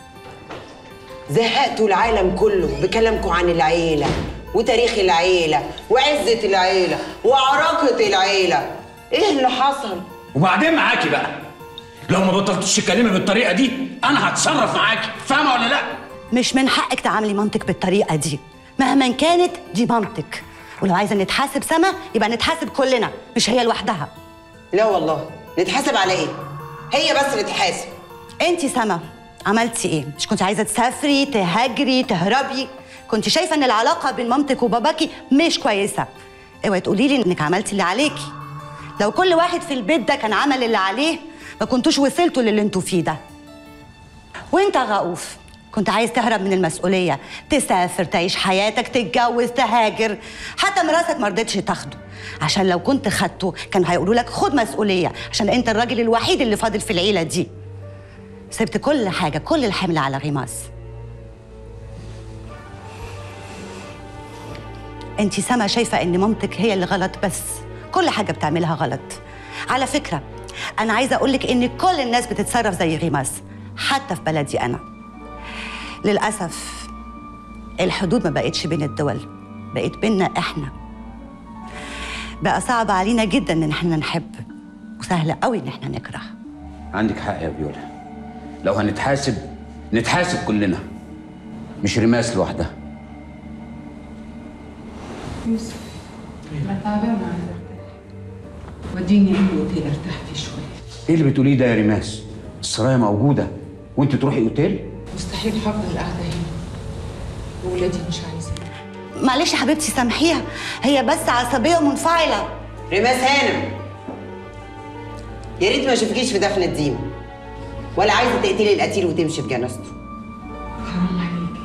زهقتوا العالم كله بكلامكم عن العيله وتاريخ العيله وعزه العيله وعراقه العيله ايه اللي حصل وبعدين معاكي بقى لو ما بطلتش تتكلمي بالطريقه دي انا هتصرف معاكي فاهمه ولا لا مش من حقك تعاملي مامتك بالطريقه دي مهما كانت دي مامتك ولو عايزه نتحاسب سما يبقى نتحاسب كلنا مش هي لوحدها لا والله نتحاسب على ايه هي بس اللي تحاسب انت سما عملتي ايه مش كنت عايزه تسافري تهاجري تهربي كنت شايفه ان العلاقه بين مامتك وباباكي مش كويسه اوعي تقولي لي انك عملتي اللي عليكي لو كل واحد في البيت ده كان عمل اللي عليه ما كنتوش وصلتوا للي انتوا فيه ده وانت يا رؤوف كنت عايز تهرب من المسؤوليه تسافر تعيش حياتك تتجوز تهاجر حتى مراسك ما رضتش تاخده عشان لو كنت خدته كان هيقولوا لك خد مسؤوليه عشان انت الراجل الوحيد اللي فاضل في العيله دي سبت كل حاجه كل الحمل على غيماس انت سما شايفه ان مامتك هي اللي غلط بس كل حاجه بتعملها غلط على فكره انا عايزه اقولك ان كل الناس بتتصرف زي غيماس حتى في بلدي انا للاسف الحدود ما بقتش بين الدول بقت بيننا احنا بقى صعب علينا جدا ان احنا نحب وسهل قوي ان احنا نكره عندك حق يا فيولا لو هنتحاسب نتحاسب كلنا مش رماس لوحدها يوسف أنا تعبانة عايزة أرتاح وديني أي أوتيل أرتاح فيه شوية ايه اللي بتقوليه ده يا رماس السرايا موجوده وانت تروحي اوتيل مستحيل هفضل قاعدة هنا وولادي مش عايزين معلش يا حبيبتي سامحيها هي بس عصبيه ومنفعله ريماس هانم يا ريت ما اشوفكيش في دفن الدين ولا عايزه تقتلي القتيل وتمشي بجنازته حرام عليكي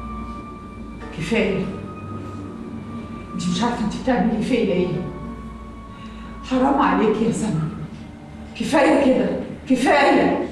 كفاية انت مش عارفة انت بتعملي فيا ايه حرام عليكي يا سما كفاية كده كفاية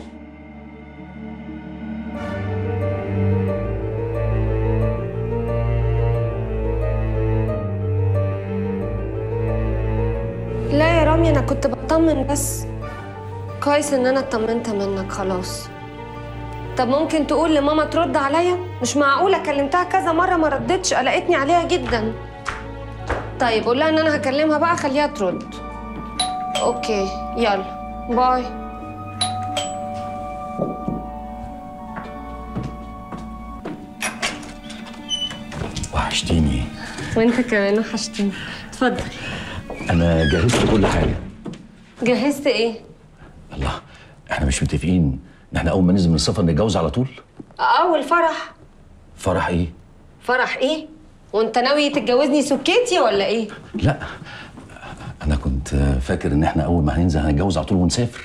لا يا رامي انا كنت بطمن بس كويس ان انا اطمنت منك خلاص طب ممكن تقول لماما ترد عليا مش معقوله كلمتها كذا مره ما ردتش قلقتني عليها جدا طيب قول لها ان انا هكلمها بقى خليها ترد اوكي يلا باي وحشتيني وانت كمان وحشتني اتفضل انا جهزت كل حاجه جهزت ايه؟ الله احنا مش متفقين ان احنا اول ما ننزل من السفر نتجوز على طول اول فرح فرح ايه فرح ايه؟ وانت ناوي تتجوزني سكيتي ولا ايه؟ لا انا كنت فاكر ان احنا اول ما هننزل هنتجوز على طول ونسافر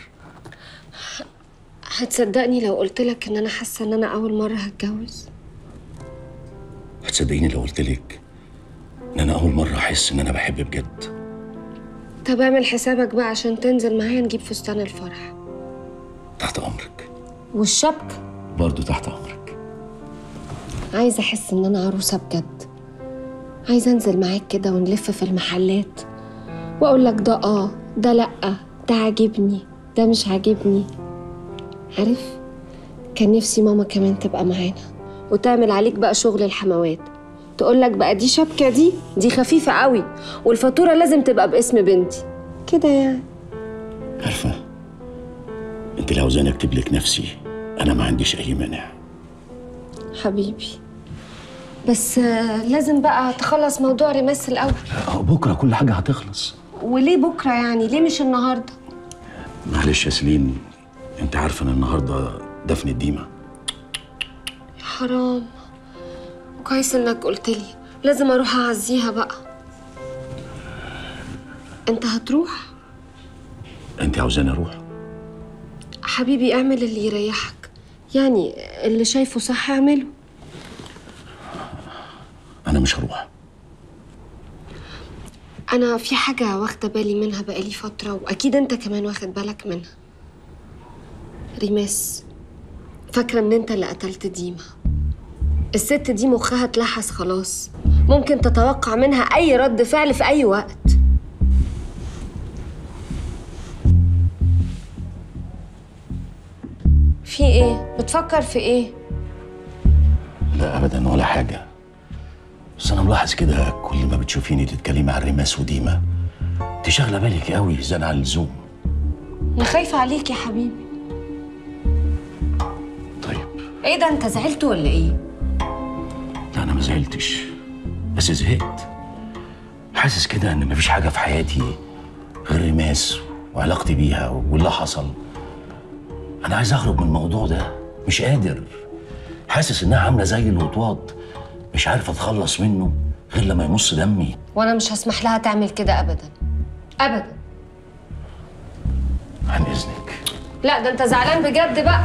هتصدقني لو قلت لك ان انا حاسه ان انا اول مره هتجوز هتصدقيني لو قلت لك ان انا اول مره احس ان انا بحب بجد طب اعمل حسابك بقى عشان تنزل معايا نجيب فستان الفرح تحت امرك والشبكه برضو تحت امرك عايزه احس ان انا عروسه بجد عايزه انزل معاك كده ونلف في المحلات واقول لك ده اه ده لا ده عاجبني ده مش عاجبني عارف كان نفسي ماما كمان تبقى معانا وتعمل عليك بقى شغل الحموات تقول لك بقى دي شبكه دي دي خفيفه قوي والفاتوره لازم تبقى باسم بنتي كده يعني عارفه انت لو عاوزاني اكتب لك نفسي انا ما عنديش اي مانع حبيبي بس آه، لازم بقى تخلص موضوع ريماس الاول آه، بكره كل حاجه هتخلص وليه بكره يعني ليه مش النهارده معلش يا سليم انت عارفه ان النهارده دفن الديمه حرام كويس انك قلت لي لازم اروح اعزيها بقى انت هتروح انت عاوزاني اروح حبيبي اعمل اللي يريحك يعني اللي شايفه صح اعمله انا مش هروح انا في حاجه واخده بالي منها بقالي فتره واكيد انت كمان واخد بالك منها ريماس فاكره ان انت اللي قتلت ديما الست دي مخها اتلحس خلاص ممكن تتوقع منها اي رد فعل في اي وقت في ايه بتفكر في ايه لا ابدا ولا حاجه بس انا ملاحظ كده كل ما بتشوفيني تتكلمي عن ريماس وديما انت شاغله بالك قوي زيادة عن اللزوم انا خايفه عليك يا حبيبي طيب ايه ده انت زعلت ولا ايه لا انا ما زعلتش بس زهقت حاسس كده ان مفيش حاجه في حياتي غير ريماس وعلاقتي بيها واللي حصل انا عايز اخرج من الموضوع ده مش قادر حاسس انها عامله زي الوطواط مش عارف اتخلص منه غير لما يمص دمي وانا مش هسمح لها تعمل كده ابدا ابدا عن اذنك لا ده انت زعلان بجد بقى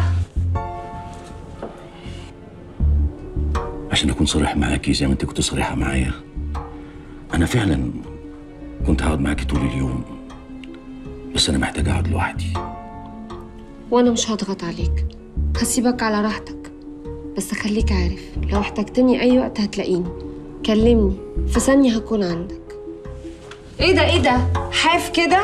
عشان اكون صريح معاكي زي ما انت كنت صريحه معايا انا فعلا كنت هقعد معاكي طول اليوم بس انا محتاج اقعد لوحدي وانا مش هضغط عليك هسيبك على راحتك بس خليك عارف لو احتجتني اي وقت هتلاقيني كلمني في ثانية هكون عندك ايه ده ايه ده حاف كده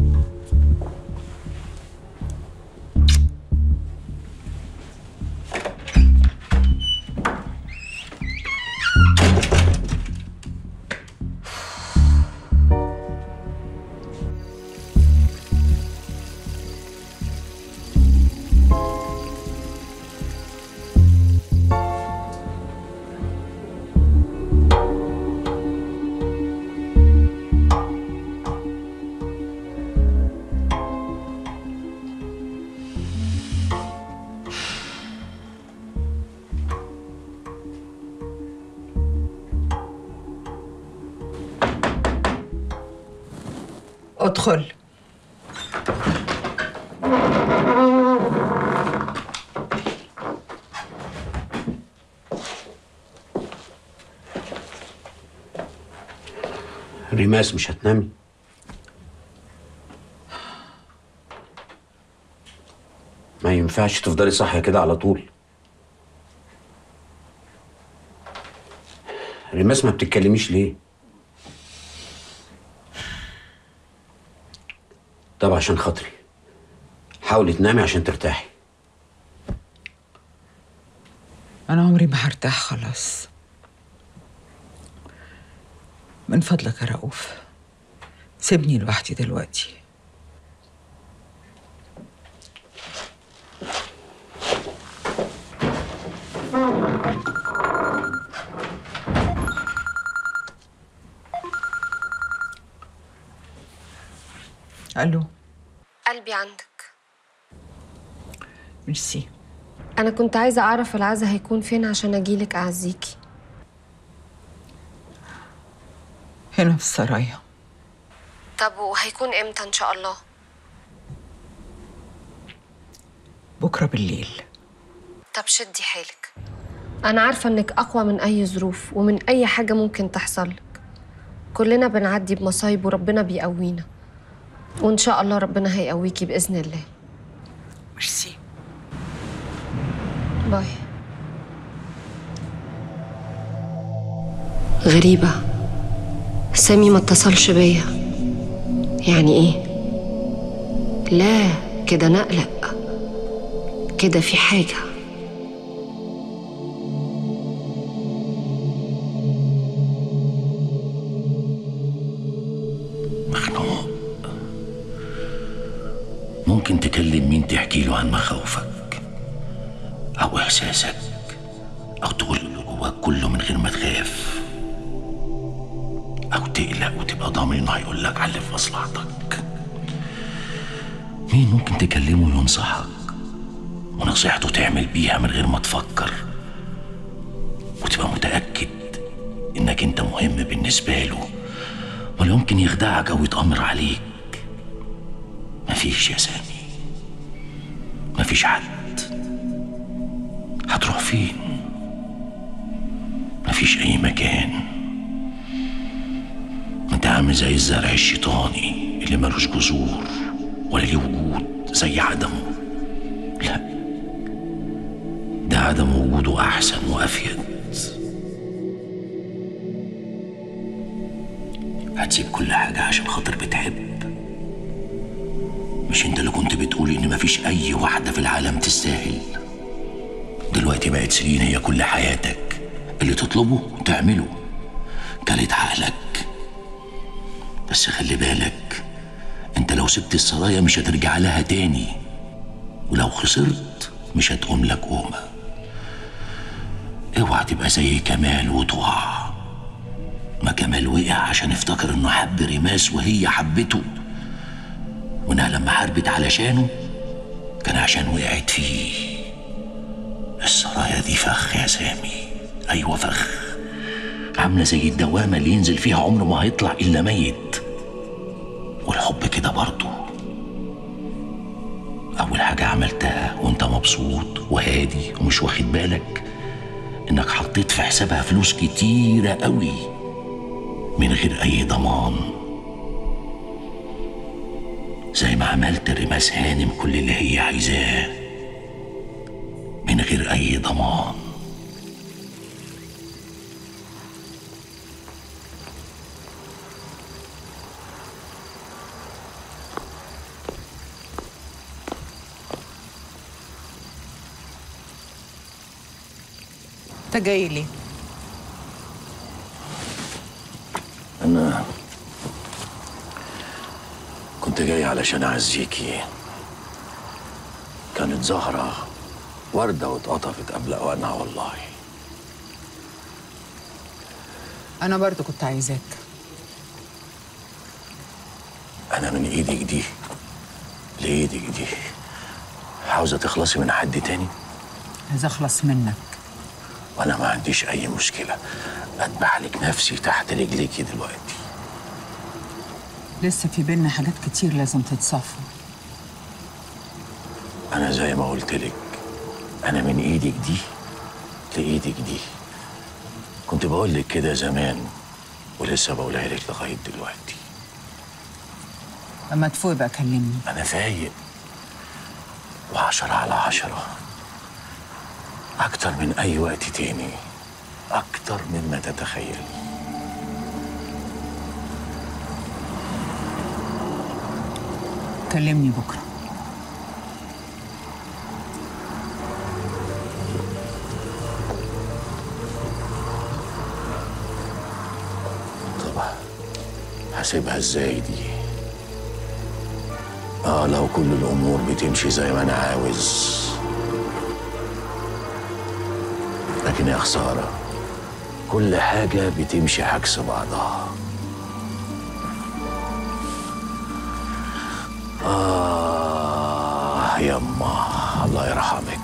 ادخل ريماس مش هتنامي ما ينفعش تفضلي صاحية كده على طول ريماس ما بتتكلميش ليه طب عشان خاطري حاولي تنامي عشان ترتاحي أنا عمري ما هرتاح خلاص من فضلك يا رؤوف سيبني لوحدي دلوقتي الو قلبي عندك ميرسي انا كنت عايزه اعرف العزا هيكون فين عشان اجيلك اعزيكي هنا في السرايا طب وهيكون امتى ان شاء الله بكره بالليل طب شدي حيلك انا عارفه انك اقوى من اي ظروف ومن اي حاجه ممكن تحصل لك كلنا بنعدي بمصايب وربنا بيقوينا وان شاء الله ربنا هيقويكي باذن الله ميرسي باي غريبة سامي ما اتصلش بيا يعني ايه لا كده نقلق كده في حاجة مخنوق ممكن تكلم مين تحكي له عن مخاوفك أو إحساسك أو تقول له اللي جواك كله من غير ما تخاف أو تقلق وتبقى ضامن إنه هيقول لك على اللي في مصلحتك مين ممكن تكلمه ينصحك ونصيحته تعمل بيها من غير ما تفكر وتبقى متأكد إنك أنت مهم بالنسبة له ولا يمكن يخدعك أو يتأمر عليك مفيش يا سامي مفيش حد هتروح فين مفيش أي مكان انت عامل زي الزرع الشيطاني اللي ملوش جذور ولا ليه وجود زي عدمه لا ده عدم وجوده أحسن وأفيد هتسيب كل حاجة عشان خاطر بتحب مش انت اللي كنت بتقول ان مفيش اي واحدة في العالم تستاهل دلوقتي بقت سيرين هي كل حياتك اللي تطلبه تعمله كلت عقلك بس خلي بالك انت لو سبت السرايا مش هترجع لها تاني ولو خسرت مش هتقوم لك قومة اوعى تبقى زي كمال وتقع ما كمال وقع عشان افتكر انه حب ريماس وهي حبته وانها لما حاربت علشانه كان عشان وقعت فيه السرايا دي فخ يا سامي ايوه فخ عامله زي الدوامه اللي ينزل فيها عمره ما هيطلع الا ميت والحب كده برضه اول حاجه عملتها وانت مبسوط وهادي ومش واخد بالك انك حطيت في حسابها فلوس كتيره قوي من غير اي ضمان زي ما عملت ريماس هانم كل اللي هي عايزاه من غير اي ضمان انت جاي ليه؟ انا كنت جاي علشان اعزيكي كانت زهرة وردة واتقطفت قبل اوانها والله أنا برضو كنت عايزاك انا من ايدك دي لايدك دي عاوزة تخلصي من حد تاني عايز أخلص منك وانا ما عنديش اي مشكلة اذبح لك نفسي تحت رجليكي دلوقتي لسه في بينا حاجات كتير لازم تتصفى انا زي ما قلت لك انا من ايدك دي لايدك دي كنت بقول لك كده زمان ولسه بقولها لك لغايه دلوقتي لما تفوق بقى كلمني انا فايق وعشرة على عشرة اكتر من اي وقت تاني اكتر مما تتخيل كلمني بكرة طبعا هسيبها ازاي دي اه لو كل الامور بتمشي زي ما انا عاوز لكن يا خساره كل حاجه بتمشي عكس بعضها يما الله يرحمك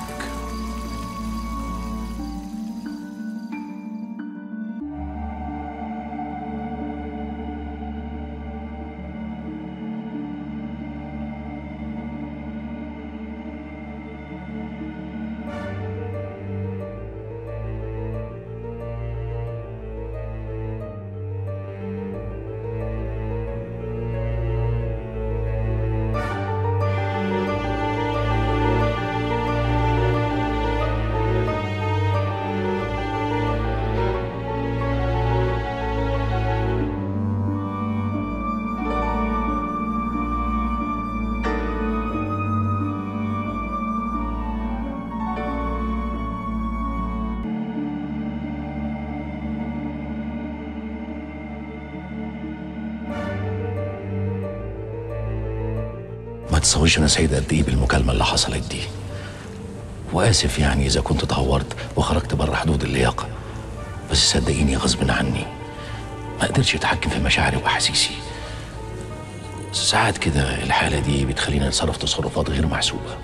ما تصورش انا سعيد قد ايه بالمكالمه اللي حصلت دي واسف يعني اذا كنت اتهورت وخرجت بره حدود اللياقه بس صدقيني غصب عني ما قدرتش اتحكم في مشاعري واحاسيسي ساعات كده الحاله دي بتخلينا نتصرف تصرفات غير محسوبه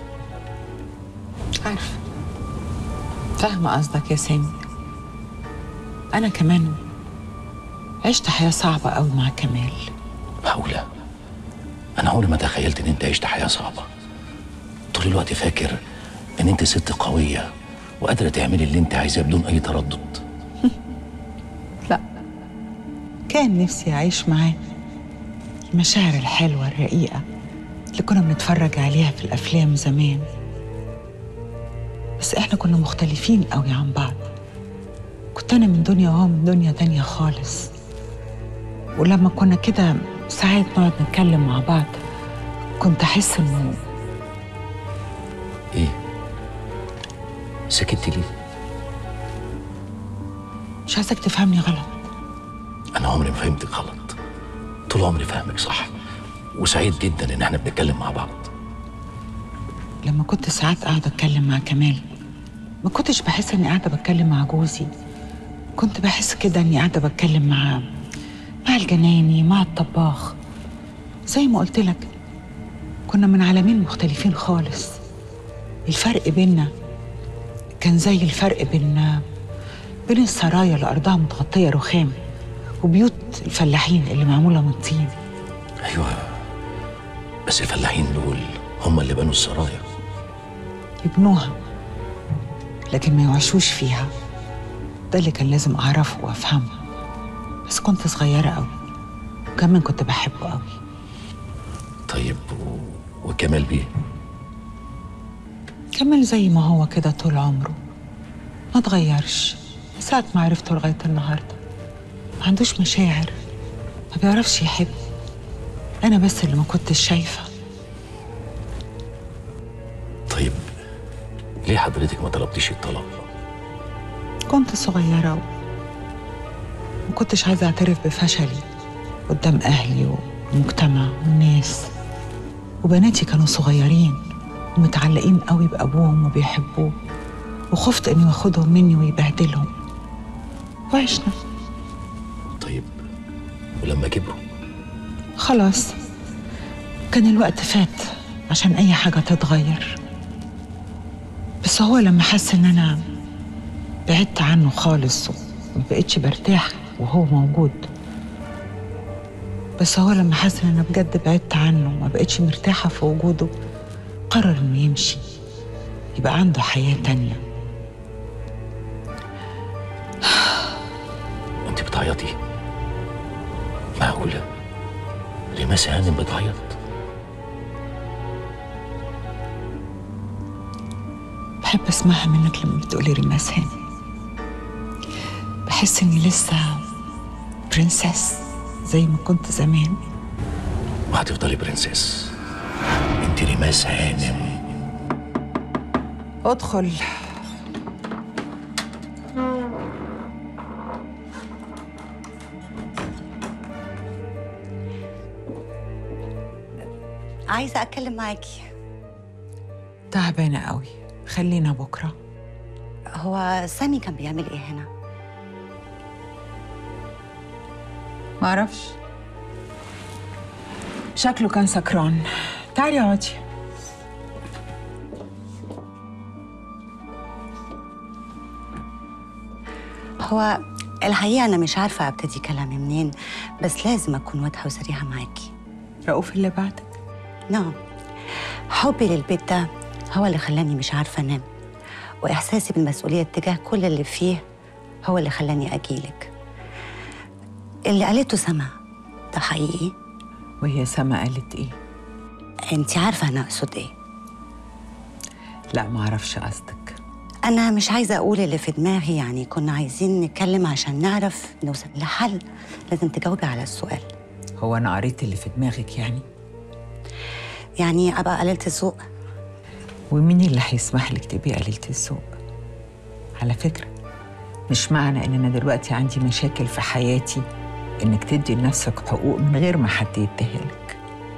عارفة فاهمة قصدك يا سامي أنا كمان عشت حياة صعبة أوي مع كمال معقوله انا عمري ما تخيلت ان انت عشت حياه صعبه طول الوقت فاكر ان انت ست قويه وقادره تعملي اللي انت عايزاه بدون اي تردد لا كان نفسي أعيش معاه المشاعر الحلوة الرقيقة اللي كنا بنتفرج عليها في الأفلام زمان بس إحنا كنا مختلفين قوي عن بعض كنت أنا من دنيا وهو من دنيا تانية خالص ولما كنا كده ساعات نقعد نتكلم مع بعض كنت أحس إنه ايه سكتي ليه مش عايزك تفهمني غلط انا عمري ما فهمتك غلط طول عمري فاهمك صح وسعيد جدا ان احنا بنتكلم مع بعض لما كنت ساعات قاعدة أتكلم مع كمال ما كنتش بحس إني قاعدة بتكلم مع جوزي كنت بحس كده إني قاعدة بتكلم مع مع الجناني مع الطباخ زي ما قلت لك كنا من عالمين مختلفين خالص الفرق بيننا كان زي الفرق بين بين السرايا اللي أرضها متغطية رخام وبيوت الفلاحين اللي معمولة من طين ايوه بس الفلاحين دول هم اللي بنوا السرايا يبنوها لكن ما يعيشوش فيها ده اللي كان لازم أعرفه وأفهمه بس كنت صغيرة أوي وكمان كنت بحبه أوي طيب و... وكمال بيه كمال زي ما هو كده طول عمره ما اتغيرش من ساعة ما عرفته لغاية النهاردة ما عندوش مشاعر ما بيعرفش يحب أنا بس اللي ما كنتش شايفة طيب ليه حضرتك ما طلبتيش الطلاق كنت صغيرة و... ما كنتش عايزة أعترف بفشلي قدام أهلي والمجتمع والناس وبناتي كانوا صغيرين ومتعلقين قوي بأبوهم وبيحبوه وخفت إنه ياخدهم مني ويبهدلهم وعشنا طيب ولما كبروا خلاص كان الوقت فات عشان أي حاجة تتغير بس هو لما حس إن أنا بعدت عنه خالص وما بقتش برتاح وهو موجود بس هو لما حس ان انا بجد بعدت عنه وما بقتش مرتاحه في وجوده قرر انه يمشي يبقى عنده حياه تانية انت بتعيطي معقولة ريماس هانم بتعيط بحب اسمعها منك لما بتقولي ريماس هاني بحس اني لسه برنسس زي ما كنت زمان وهتفضلي برنسيس انت ريماس هانم ادخل عايزة أتكلم معاكي تعبانه قوي خلينا بكره هو سامي كان بيعمل إيه هنا؟ معرفش شكله كان سكران تعالي اقعدي هو الحقيقة أنا مش عارفة أبتدي كلامي منين بس لازم أكون واضحة وصريحة معاكي رؤوف اللي بعدك نعم حبي للبيت ده هو اللي خلاني مش عارفة أنام وإحساسي بالمسؤولية تجاه كل اللي فيه هو اللي خلاني أجيلك اللي قالته سما ده حقيقي وهي سما قالت ايه انت عارفة أنا أقصد إيه لا ما اعرفش قصدك أنا مش عايزة أقول اللي في دماغي يعني كنا عايزين نتكلم عشان نعرف نوصل لحل لازم تجاوبي على السؤال هو انا قريت اللي في دماغك يعني يعني أبقى قليلة الذوق ومين اللي هيسمح لك تبقي قليلة الذوق على فكرة مش معنى ان انا دلوقتي عندي مشاكل في حياتي انك تدي لنفسك حقوق من غير ما حد يديها لك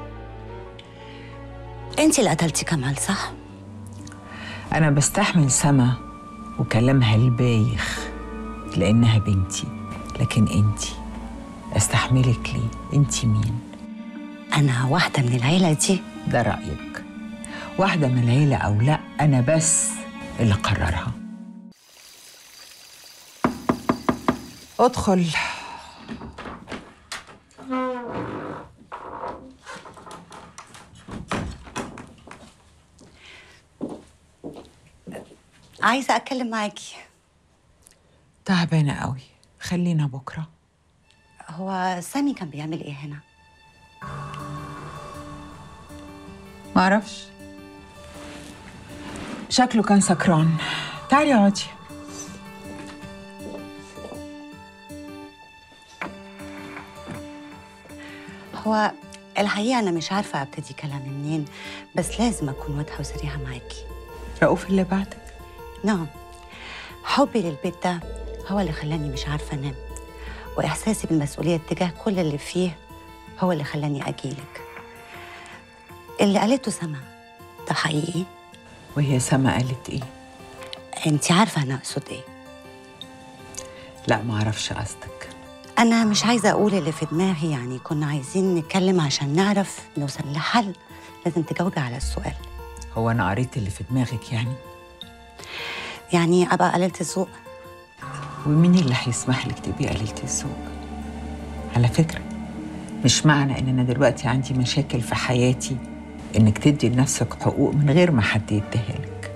أنت اللي قتلتي كمال صح؟ انا بستحمل سما وكلامها البايخ لانها بنتي لكن انتي استحملك ليه انتي مين أنا واحدة من العيلة دي ده رايك واحده من العيله او لا انا بس اللي قررها ادخل عايزة أتكلم معاكي تعبانه قوي خلينا بكره هو سامي كان بيعمل إيه هنا؟ معرفش شكله كان سكران تعالي اقعدي هو الحقيقة أنا مش عارفة أبتدي كلامي منين بس لازم أكون واضحة وصريحة معاكي رؤوف اللي بعدك نعم حبي للبيت ده هو اللي خلاني مش عارفة أنام وإحساسي بالمسؤولية تجاه كل اللي فيه هو اللي خلاني أجيلك اللي قالته سما ده حقيقي وهي سما قالت ايه أنت عارفة أنا أقصد إيه لا ما اعرفش قصدك أنا مش عايزة أقول اللي في دماغي يعني كنا عايزين نتكلم عشان نعرف نوصل لحل لازم تجاوبي على السؤال هو انا قريت اللي في دماغك يعني يعني أبقى قليلة الذوق ومين اللي هيسمح لك تبقي قليلة الذوق على فكرة مش معنى ان انا دلوقتي عندي مشاكل في حياتي انك تدي لنفسك حقوق من غير ما حد يديها لك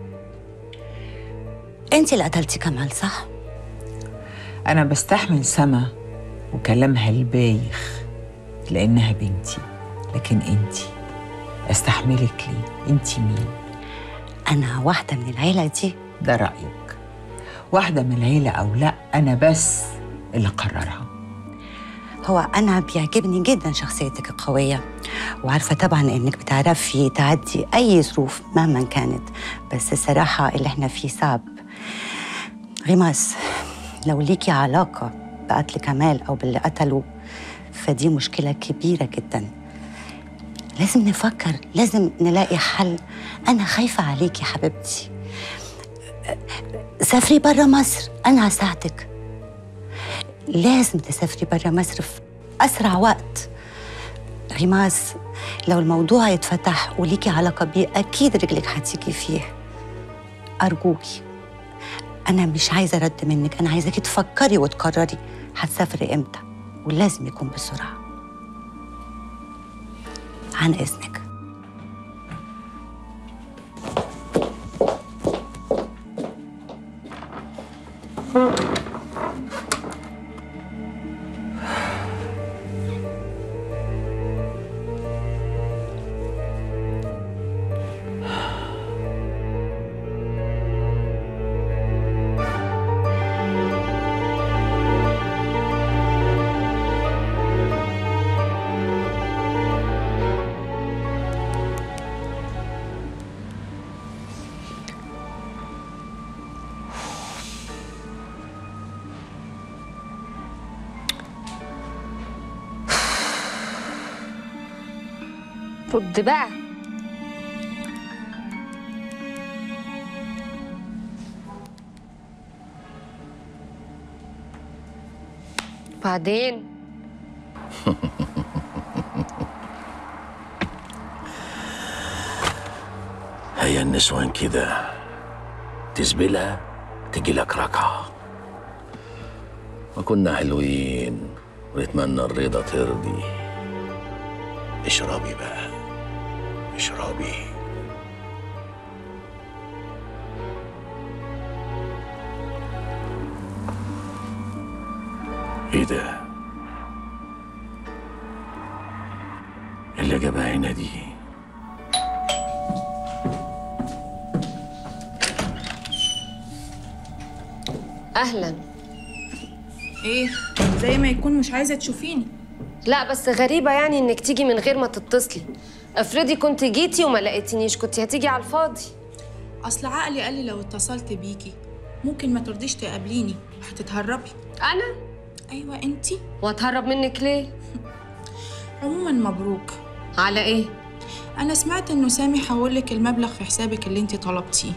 أنت اللي قتلتي كمال صح؟ انا بستحمل سما وكلامها البايخ لانها بنتي لكن انتي استحملك ليه انتي مين أنا واحدة من العيلة دي ده رايك واحده من العيله او لا انا بس اللي قررها هو أنا بيعجبني جدا شخصيتك القوية وعارفة طبعا إنك بتعرفي تعدي أي ظروف مهما كانت بس الصراحة اللي إحنا فيه صعب غماس لو ليكي علاقة بقتل كمال أو باللي قتله فدي مشكلة كبيرة جدا لازم نفكر لازم نلاقي حل أنا خايفة عليكي حبيبتي سافري برا مصر أنا هساعدك لازم تسافري برا مصر في أسرع وقت ريماس لو الموضوع يتفتح وليكي علاقة بيه أكيد رجلك هتيجي فيه أرجوكي أنا مش عايزة رد منك أنا عايزاكي تفكري وتقرري هتسافري إمتى ولازم يكون بسرعة عن إذنك رد بقى بعدين هي النسوان كده تزبلها تجي لك ركعة وكنا حلوين ونتمنى الرضا ترضي اشربي بقى اشربي ايه ده اللي جابها هنا دي اهلا ايه زي ما يكون مش عايزه تشوفيني لا بس غريبه يعني انك تيجي من غير ما تتصلي افرضي كنت جيتي وما لقيتنيش كنت هتيجي على الفاضي اصل عقلي قال لي لو اتصلت بيكي ممكن ما ترضيش تقابليني هتتهربي انا ايوه انتي واتهرب منك ليه عموما مبروك على ايه انا سمعت انه سامي حولك المبلغ في حسابك اللي انتي طلبتيه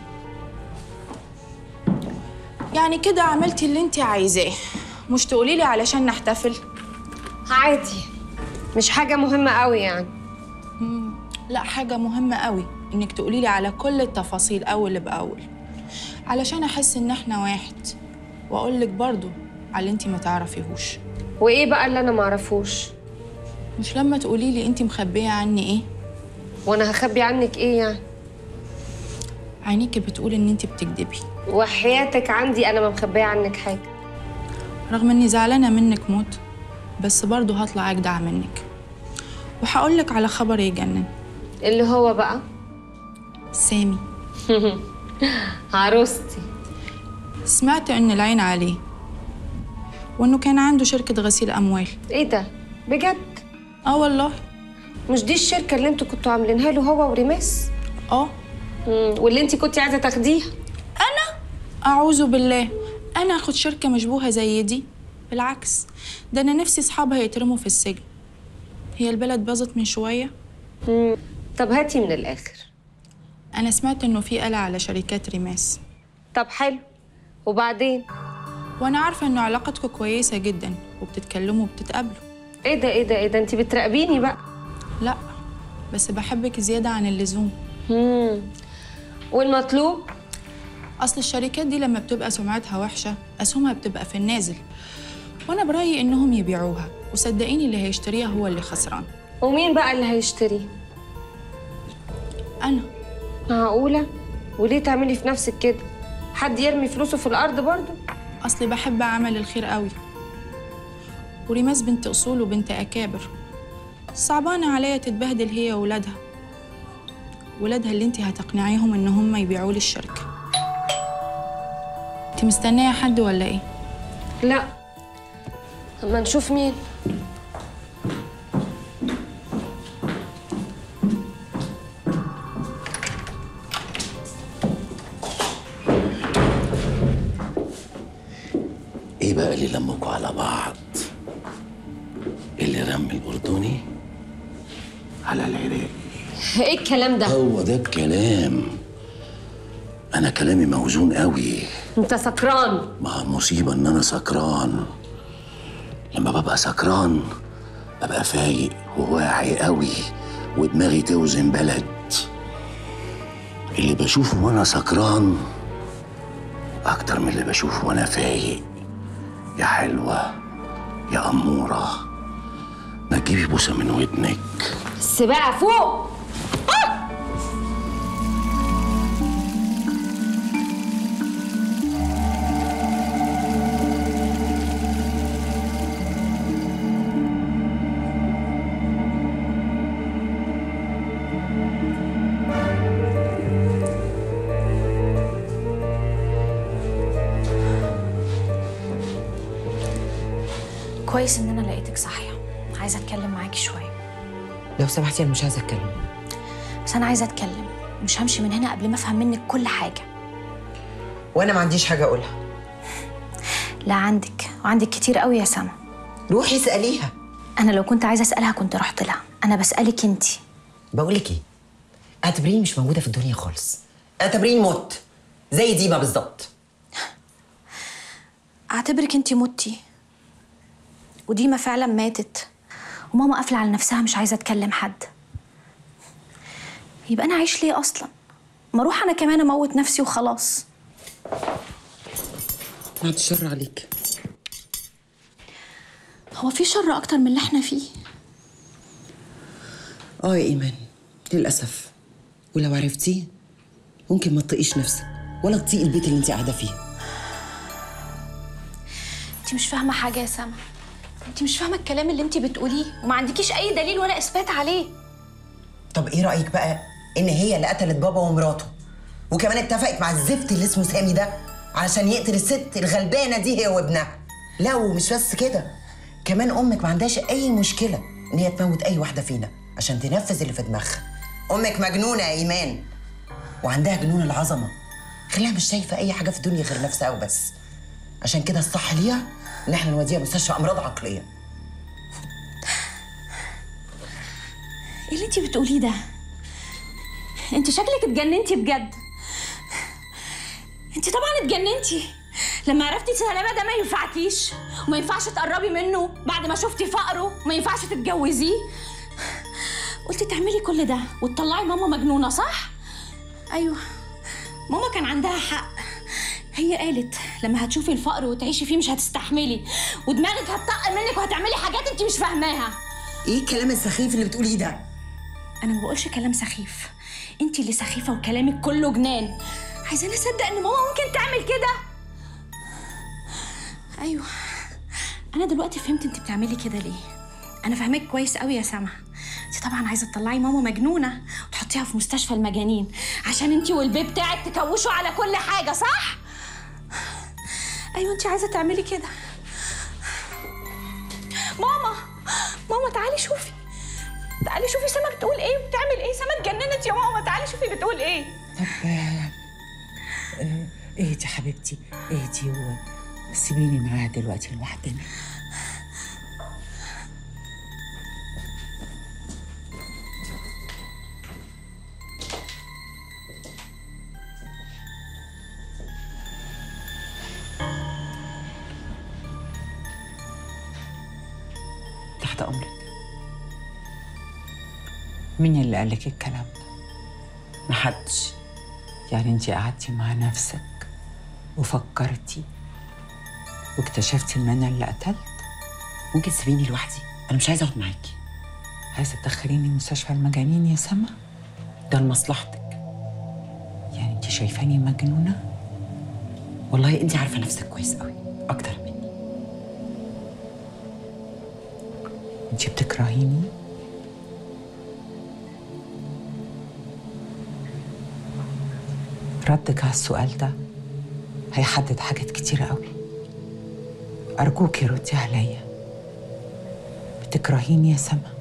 يعني كده عملتي اللي انتي عايزاه مش تقولي لي علشان نحتفل عادي مش حاجه مهمه قوي يعني مم. لا حاجه مهمه قوي انك تقولي لي على كل التفاصيل اول باول علشان احس ان احنا واحد واقول لك برضو على اللي انتي ما تعرفيهوش وايه بقى اللي انا معرفوش مش لما تقولي لي انتي مخبيه عني ايه وانا هخبي عنك ايه يعني عينيكي بتقول ان انتي بتكدبي وحياتك عندي انا ما مخبيه عنك حاجه رغم اني زعلانه منك موت بس برضه هطلع اجدع منك وهقول لك على خبر يجنن اللي هو بقى سامي عروستي سمعت ان العين عليه وانه كان عنده شركه غسيل اموال ايه ده بجد اه والله مش دي الشركه اللي انتوا كنتوا عاملينها له هو وريماس اه واللي انت كنتي عايزه تاخديها اعوذ بالله انا اخد شركه مشبوهه زي دي بالعكس ده انا نفسي اصحابها يترموا في السجن هي البلد باظت من شويه مم. طب هاتي من الاخر انا سمعت انه في قلق على شركات ريماس طب حلو وبعدين وانا عارفه انه علاقتكم كويسه جدا وبتتكلموا وبتتقابلوا ايه ده ايه ده ايه ده انت بتراقبيني بقى لا بس بحبك زياده عن اللزوم مم. والمطلوب اصل الشركات دي لما بتبقى سمعتها وحشه اسهمها بتبقى في النازل وانا برايي انهم يبيعوها وصدقيني اللي هيشتريها هو اللي خسران ومين بقى اللي هيشتري انا معقوله وليه تعملي في نفسك كده حد يرمي فلوسه في الارض برضه اصلي بحب اعمل الخير قوي وريماس بنت اصول وبنت اكابر صعبانه عليا تتبهدل هي وولادها ولادها اللي انت هتقنعيهم ان هم يبيعوا لي الشركه انت مستنيه حد ولا ايه لا اما نشوف مين ايه بقى اللي لمكوا على بعض اللي رمي الاردني على العراقي ايه الكلام ده هو ده الكلام انا كلامي موزون قوي انت سكران ما مصيبه ان انا سكران لما ببقى سكران ببقى فايق وواعي قوي ودماغي توزن بلد اللي بشوفه وانا سكران اكتر من اللي بشوفه وانا فايق يا حلوه يا اموره ما تجيبي بوسه من ودنك بس بقى فوق كويس ان انا لقيتك صاحيه عايزه اتكلم معاكي شويه لو سمحتي انا مش عايزه اتكلم بس انا عايزه اتكلم مش همشي من هنا قبل ما افهم منك كل حاجه وانا ما عنديش حاجه اقولها لا عندك وعندك كتير قوي يا سما روحي اساليها انا لو كنت عايزه اسالها كنت رحت لها انا بسالك انتي بقول لك ايه اعتبريني مش موجوده في الدنيا خالص اعتبريني مت زي ديما بالظبط اعتبرك انتي متي وديما فعلا ماتت وماما قافله على نفسها مش عايزه تكلم حد يبقى انا عايش ليه اصلا ما اروح انا كمان اموت نفسي وخلاص بعد الشر عليك هو في شر اكتر من اللي احنا فيه اه يا ايمان للاسف ولو عرفتيه ممكن ما تطيقيش نفسك ولا تطيقي البيت اللي انت قاعده فيه انت مش فاهمه حاجه يا سما انت مش فاهمه الكلام اللي انت بتقوليه وما عندكيش اي دليل ولا اثبات عليه طب ايه رايك بقى ان هي اللي قتلت بابا ومراته وكمان اتفقت مع الزفت اللي اسمه سامي ده علشان يقتل الست الغلبانه دي هي وابنها لا ومش بس كده كمان امك ما عندهاش اي مشكله ان هي تموت اي واحده فينا عشان تنفذ اللي في دماغها امك مجنونه يا ايمان وعندها جنون العظمه خليها مش شايفه اي حاجه في الدنيا غير نفسها وبس عشان كده الصح ليها ان احنا نوديها مستشفى امراض عقليه ايه اللي انت بتقوليه ده انت شكلك اتجننتي بجد انت طبعا اتجننتي لما عرفتي سلامة ده ما ينفعكيش وما ينفعش تقربي منه بعد ما شفتي فقره وما ينفعش تتجوزيه قلتي تعملي كل ده وتطلعي ماما مجنونة صح؟ ايوه ماما كان عندها حق هي قالت لما هتشوفي الفقر وتعيشي فيه مش هتستحملي ودماغك هتطق منك وهتعملي حاجات انت مش فاهماها ايه الكلام السخيف اللي بتقوليه ده انا ما بقولش كلام سخيف انت اللي سخيفه وكلامك كله جنان عايزاني اصدق ان ماما ممكن تعمل كده ايوه انا دلوقتي فهمت انت بتعملي كده ليه انا فاهمك كويس قوي يا سما انت طبعا عايزه تطلعي ماما مجنونه وتحطيها في مستشفى المجانين عشان انت والبيب بتاعك تكوشوا على كل حاجه صح ايوه انت عايزه تعملي كده ماما ماما تعالي شوفي تعالي شوفي سما بتقول ايه وبتعمل ايه سما اتجننت يا ماما تعالي شوفي بتقول ايه طب آه، آه، اهدي حبيبتي اهدي وسيبيني معاها دلوقتي لوحدنا تحت امرك مين اللي قالك الكلام ده محدش يعني انت قعدتي مع نفسك وفكرتي واكتشفتي ان انا اللي قتلت ممكن تسيبيني لوحدي انا مش عايزه اقعد معاكي عايزه تدخليني مستشفى المجانين يا سما ده لمصلحتك يعني انت شايفاني مجنونه والله انت عارفه نفسك كويس قوي اكتر مني انت بتكرهيني ردك على السؤال ده هيحدد حاجات كتيرة قوي أرجوكي ردي عليا بتكرهيني يا سما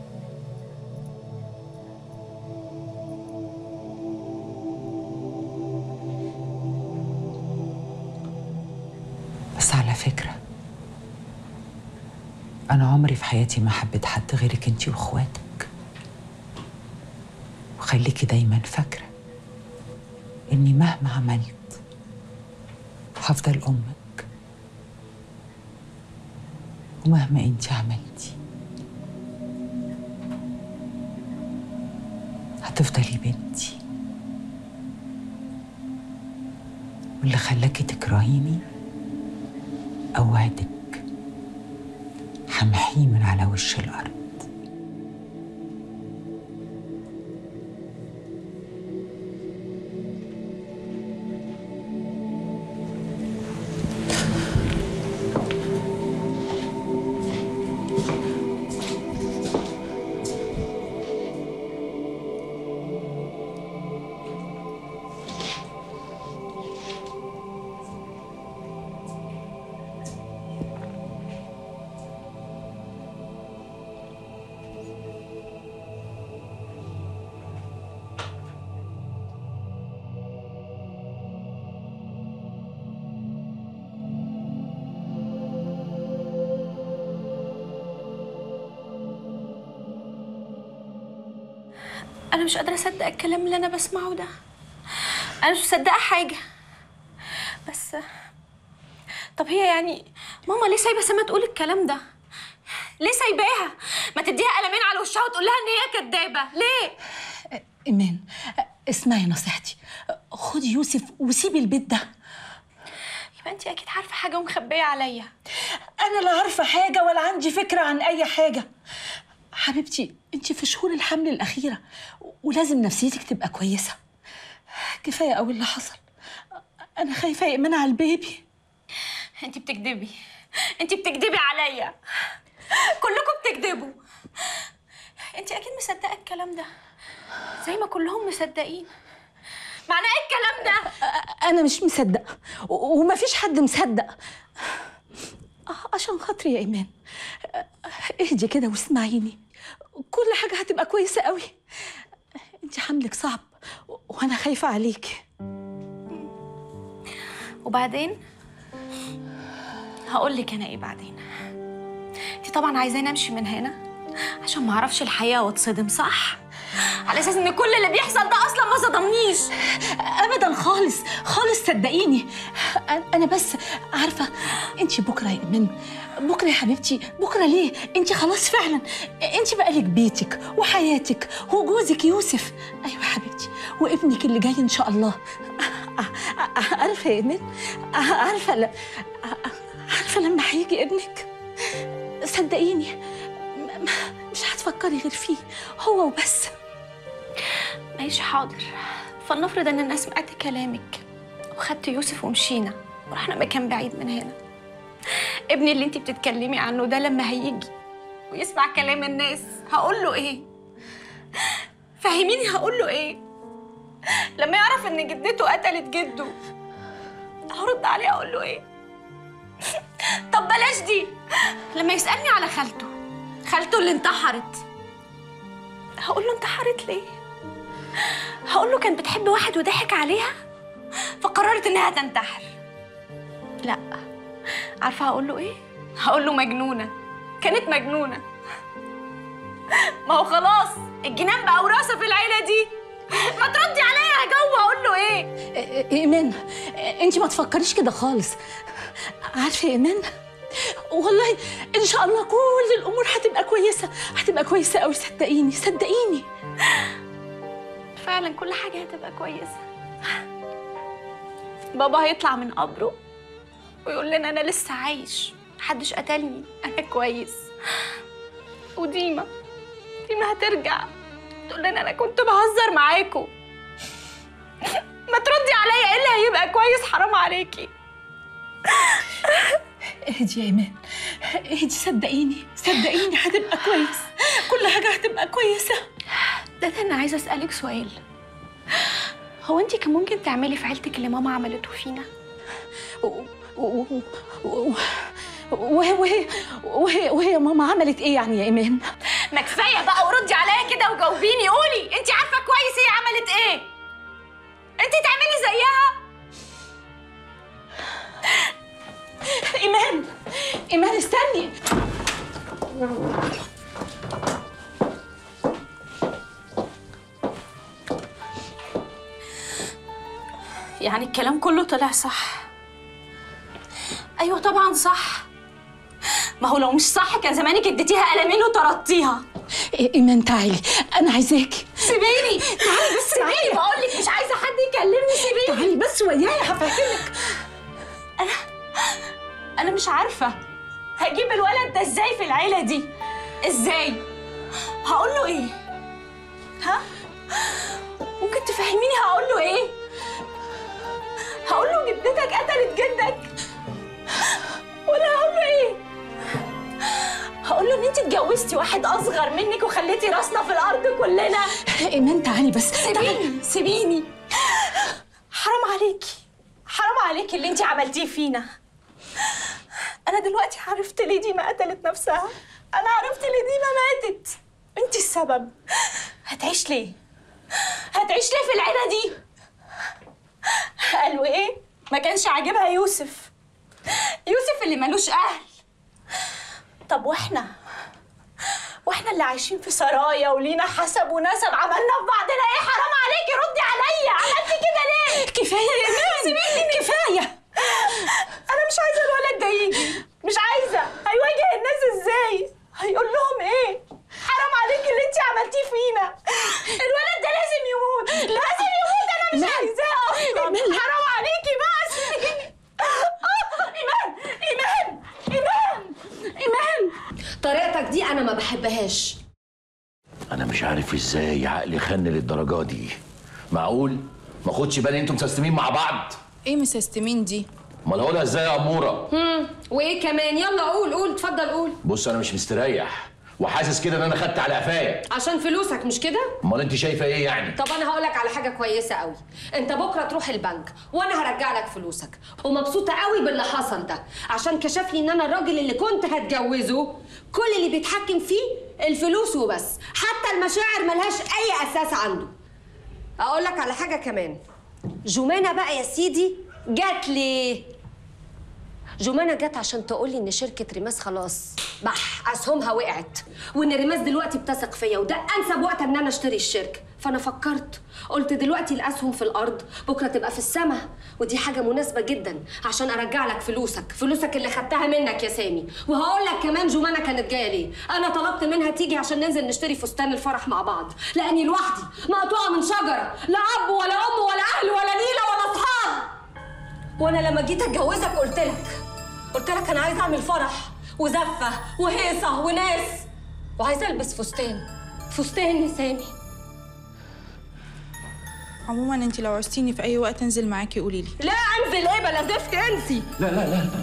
بس على فكرة أنا عمري في حياتي ما حبيت حد غيرك انتي واخواتك وخليكي دايما فاكرة إني مهما عملت هفضل أمك ومهما انتي عملتي هتفضلي بنتي واللي خلاكي تكرهيني أوعدك همحيه من على وش الأرض انا مش قادره اصدق الكلام اللي انا بسمعه ده انا مش مصدقه حاجه بس طب هي يعني ماما ليه سايبه سما تقول الكلام ده ليه سايباها ما تديها قلمين على وشها وتقول لها ان هي كدابه ليه إيمان اسمعي نصيحتي خدي يوسف وسيبي البيت ده يبقى انت اكيد عارفه حاجه ومخبيه عليا انا لا عارفه حاجه ولا عندي فكره عن اي حاجه حبيبتي انت في شهور الحمل الاخيره ولازم نفسيتك تبقى كويسه كفايه قوي اللي حصل انا خايفه يأمن على البيبي انت بتكدبي انت بتكدبي عليا كلكم بتكدبوا انت اكيد مصدقه الكلام ده زي ما كلهم مصدقين معناه ايه الكلام ده انا مش مصدقه و- ومفيش حد مصدق آه، عشان خاطري يا ايمان آه، اهدي كده واسمعيني كل حاجه هتبقى كويسه قوي انت حملك صعب و- وانا خايفه عليكي وبعدين هقول لك انا ايه بعدين انت طبعا عايزاني امشي من هنا عشان ما اعرفش الحقيقه واتصدم صح على اساس ان كل اللي بيحصل ده اصلا ما صدمنيش ابدا خالص خالص صدقيني أ- انا بس عارفه انت بكره يا ايمان بكره يا حبيبتي بكره ليه انت خلاص فعلا انت بقى لك بيتك وحياتك وجوزك يوسف ايوه يا حبيبتي وابنك اللي جاي ان شاء الله ع- ع- عارفه يا ايمان ع- عارفه ل... ع- عارفه لما هيجي ابنك صدقيني م- م- مش هتفكري غير فيه هو وبس ماشي حاضر فلنفرض ان انا سمعت كلامك وخدت يوسف ومشينا ورحنا مكان بعيد من هنا ابني اللي انت بتتكلمي عنه ده لما هيجي ويسمع كلام الناس هقول له ايه فهميني هقول له ايه لما يعرف ان جدته قتلت جده هرد عليه اقول له ايه طب بلاش دي لما يسالني على خالته خالته اللي انتحرت هقول له انتحرت ليه هقول له كانت بتحب واحد وضحك عليها فقررت انها تنتحر لا عارفه هقول له ايه هقول له مجنونه كانت مجنونه ما هو خلاص الجنان بقى وراثه في العيله دي ما تردي عليا يا جو هقول له ايه ايمان انت ما تفكريش كده خالص عارفه يا ايمان والله ان شاء الله كل الامور هتبقى كويسه هتبقى كويسه قوي صدقيني صدقيني فعلا كل حاجه هتبقى كويسه بابا هيطلع من قبره ويقول لنا انا لسه عايش محدش قتلني انا كويس وديما ديما هترجع تقول لنا انا كنت بهزر معاكم ما تردي عليا ايه اللي هيبقى كويس حرام عليكي اهدي يا ايمان اهدي صدقيني صدقيني هتبقى كويس كل حاجه هتبقى كويسه ده ده انا عايزه اسالك سؤال هو انت كان ممكن تعملي في عيلتك اللي ماما عملته فينا وهي وهي وهي وهي ماما عملت ايه يعني يا ايمان ما كفايه بقى وردي عليا كده وجاوبيني قولي انت عارفه كويس هي عملت ايه انت تعملي زيها ايمان ايمان استني يعني الكلام كله طلع صح ايوه طبعا صح ما هو لو مش صح كان زمانك اديتيها قلمين وطردتيها ايمان تعالي انا عايزاكي سيبيني تعالي بس سيبيني بقول لك مش عايزه حد يكلمني سيبيني تعالي بس وياي هفهمك انا انا مش عارفه هجيب الولد ده ازاي في العيله دي ازاي هقول له ايه ها ممكن تفهميني هقول له ايه هقول له جدتك قتلت جدك ولا هقول له ايه هقول له ان انت اتجوزتي واحد اصغر منك وخليتي راسنا في الارض كلنا ايمان تعالي بس سيبيني سيبيني حرام عليكي حرام عليكي اللي انت عملتيه فينا انا دلوقتي عرفت ليه دي ما قتلت نفسها انا عرفت ليه دي ما ماتت انت السبب هتعيش ليه هتعيش ليه في العيله دي قالوا ايه ما كانش عاجبها يوسف يوسف اللي ملوش اهل طب واحنا واحنا اللي عايشين في سرايا ولينا حسب ونسب عملنا في بعضنا ايه حرام عليكي ردي عليا عملتي كده ليه كفايه يا ايمان سيبيني كفايه انا مش عايزه الولد ده يجي مش عايزه هيواجه الناس ازاي هيقول لهم ايه حرام عليكي اللي انت عملتيه فينا الولد ده لازم يموت لازم يموت انا مش عايزاه اصلا حرام عليكي بقى سيبيني بحبهاش انا مش عارف ازاي عقلي خن للدرجه دي معقول ما خدش بالي انتوا مسستمين مع بعض ايه مسستمين دي امال اقولها ازاي يا اموره هم وايه كمان يلا قول قول اتفضل قول بص انا مش مستريح وحاسس كده ان انا خدت على قفايا عشان فلوسك مش كده امال انت شايفه ايه يعني طب انا هقول لك على حاجه كويسه قوي انت بكره تروح البنك وانا هرجع لك فلوسك ومبسوطه قوي باللي حصل ده عشان كشف لي ان انا الراجل اللي كنت هتجوزه كل اللي بيتحكم فيه الفلوس وبس حتى المشاعر ملهاش اي اساس عنده اقول لك على حاجه كمان جمانه بقى يا سيدي جات لي جمانة جت عشان تقولي ان شركة ريماس خلاص بح اسهمها وقعت وان ريماس دلوقتي بتثق فيا وده انسب وقت ان انا اشتري الشركة فانا فكرت قلت دلوقتي الاسهم في الارض بكره تبقى في السماء ودي حاجة مناسبة جدا عشان ارجع لك فلوسك فلوسك اللي خدتها منك يا سامي وهقول لك كمان جمانة كانت جاية ليه انا طلبت منها تيجي عشان ننزل نشتري فستان الفرح مع بعض لاني لوحدي مقطوعة من شجرة لا اب ولا ام ولا اهل ولا نيلة ولا اصحاب وانا لما جيت اتجوزك قلت لك قلت لك انا عايزه اعمل فرح وزفه وهيصه وناس وعايزه البس فستان فستان يا سامي عموما انت لو عوزتيني في اي وقت انزل معاكي قولي لي لا انزل ايه بلا زفت انسي لا لا لا لا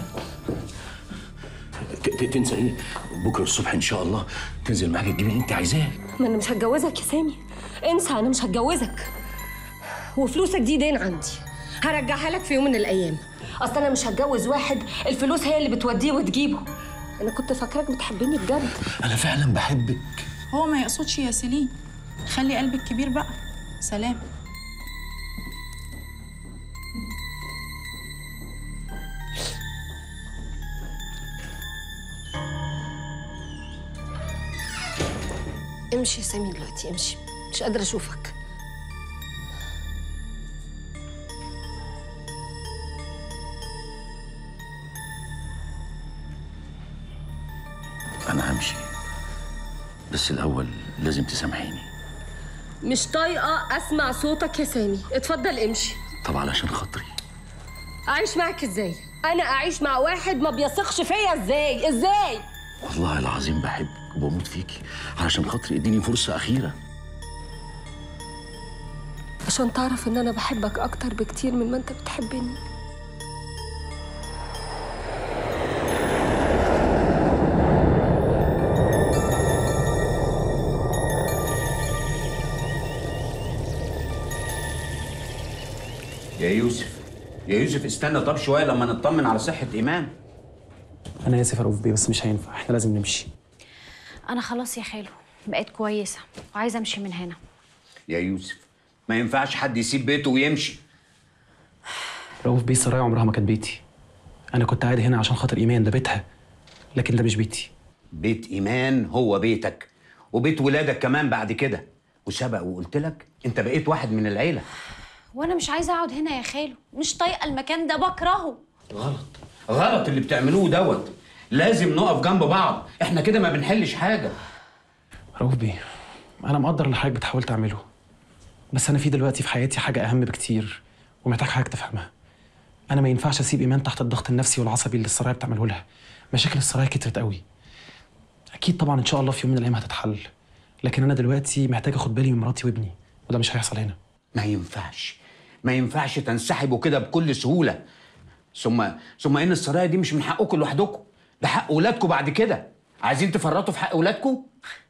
ت- ت- تنسى ايه بكره الصبح ان شاء الله تنزل معاك تجيبي اللي انت عايزاه ما انا مش هتجوزك يا سامي انسى انا مش هتجوزك وفلوسك دي دين عندي هرجعها لك في يوم من الايام اصل انا مش هتجوز واحد الفلوس هي اللي بتوديه وتجيبه انا كنت فاكراك بتحبني بجد انا فعلا بحبك هو ما يقصدش يا سليم خلي قلبك كبير بقى سلام امشي يا سامي دلوقتي امشي مش قادره اشوفك انا همشي بس الاول لازم تسامحيني مش طايقه اسمع صوتك يا سامي اتفضل امشي طب علشان خاطري اعيش معاك ازاي انا اعيش مع واحد ما بيثقش فيا ازاي ازاي والله العظيم بحبك وبموت فيكي علشان خاطري اديني فرصه اخيره عشان تعرف ان انا بحبك اكتر بكتير من ما انت بتحبني يا يوسف يا يوسف استنى طب شويه لما نطمن على صحه ايمان انا اسف يا رؤوف بيه بس مش هينفع احنا لازم نمشي انا خلاص يا خالو بقيت كويسه وعايزه امشي من هنا يا يوسف ما ينفعش حد يسيب بيته ويمشي رؤوف بيه السرايا عمرها ما كانت بيتي انا كنت قاعد هنا عشان خاطر ايمان ده بيتها لكن ده مش بيتي بيت ايمان هو بيتك وبيت ولادك كمان بعد كده وسبق وقلت لك انت بقيت واحد من العيله وانا مش عايزه اقعد هنا يا خالو مش طايقه المكان ده بكرهه غلط غلط اللي بتعملوه دوت لازم نقف جنب بعض احنا كده ما بنحلش حاجه رؤوف بيه انا مقدر اللي حضرتك بتحاول تعمله بس انا في دلوقتي في حياتي حاجه اهم بكتير ومحتاج حضرتك تفهمها انا ما ينفعش اسيب ايمان تحت الضغط النفسي والعصبي اللي السرايا بتعمله لها مشاكل السرايا كترت قوي اكيد طبعا ان شاء الله في يوم من الايام هتتحل لكن انا دلوقتي محتاج اخد بالي من مراتي وابني وده مش هيحصل هنا ما ينفعش ما ينفعش تنسحبوا كده بكل سهوله ثم ثم ان السرايا دي مش من حقكم لوحدكم ده حق ولادكم بعد كده عايزين تفرطوا في حق ولادكم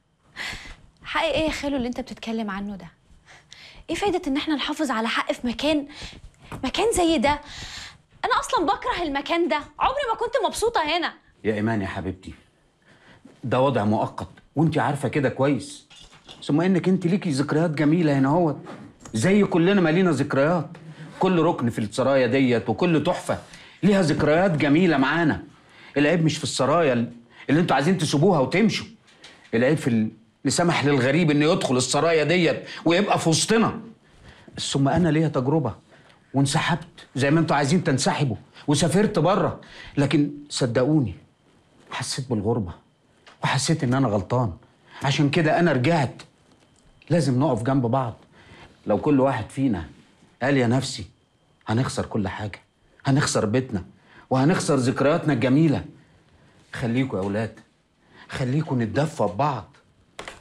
حق ايه يا خالو اللي انت بتتكلم عنه ده ايه فايده ان احنا نحافظ على حق في مكان مكان زي ده انا اصلا بكره المكان ده عمري ما كنت مبسوطه هنا يا ايمان يا حبيبتي ده وضع مؤقت وانت عارفه كده كويس ثم انك انت ليكي ذكريات جميله هنا اهوت زي كلنا ما لينا ذكريات كل ركن في السرايا ديت وكل تحفه ليها ذكريات جميله معانا العيب مش في السرايا اللي انتوا عايزين تسيبوها وتمشوا العيب في اللي سمح للغريب انه يدخل السرايا ديت ويبقى في وسطنا ثم انا ليا تجربه وانسحبت زي ما انتوا عايزين تنسحبوا وسافرت بره لكن صدقوني حسيت بالغربه وحسيت ان انا غلطان عشان كده انا رجعت لازم نقف جنب بعض لو كل واحد فينا قال يا نفسي هنخسر كل حاجه هنخسر بيتنا وهنخسر ذكرياتنا الجميله خليكوا يا اولاد خليكوا نتدفى ببعض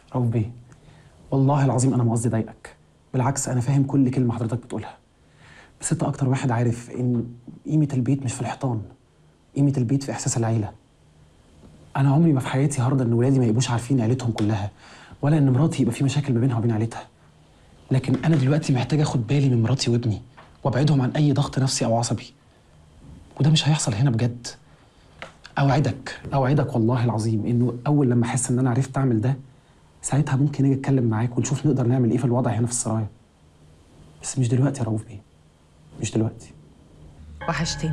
رؤوف بيه والله العظيم انا ما قصدي اضايقك بالعكس انا فاهم كل كلمه حضرتك بتقولها بس انت اكتر واحد عارف ان قيمه البيت مش في الحيطان قيمه البيت في احساس العيله انا عمري ما في حياتي هرضى ان ولادي ما يبقوش عارفين عيلتهم كلها ولا ان مراتي يبقى في مشاكل ما بينها وبين عيلتها لكن انا دلوقتي محتاج اخد بالي من مراتي وابني وابعدهم عن اي ضغط نفسي او عصبي وده مش هيحصل هنا بجد اوعدك اوعدك والله العظيم انه اول لما احس ان انا عرفت اعمل ده ساعتها ممكن اجي اتكلم معاك ونشوف نقدر نعمل ايه في الوضع هنا في السرايا بس مش دلوقتي يا رؤوف بيه مش دلوقتي وحشتني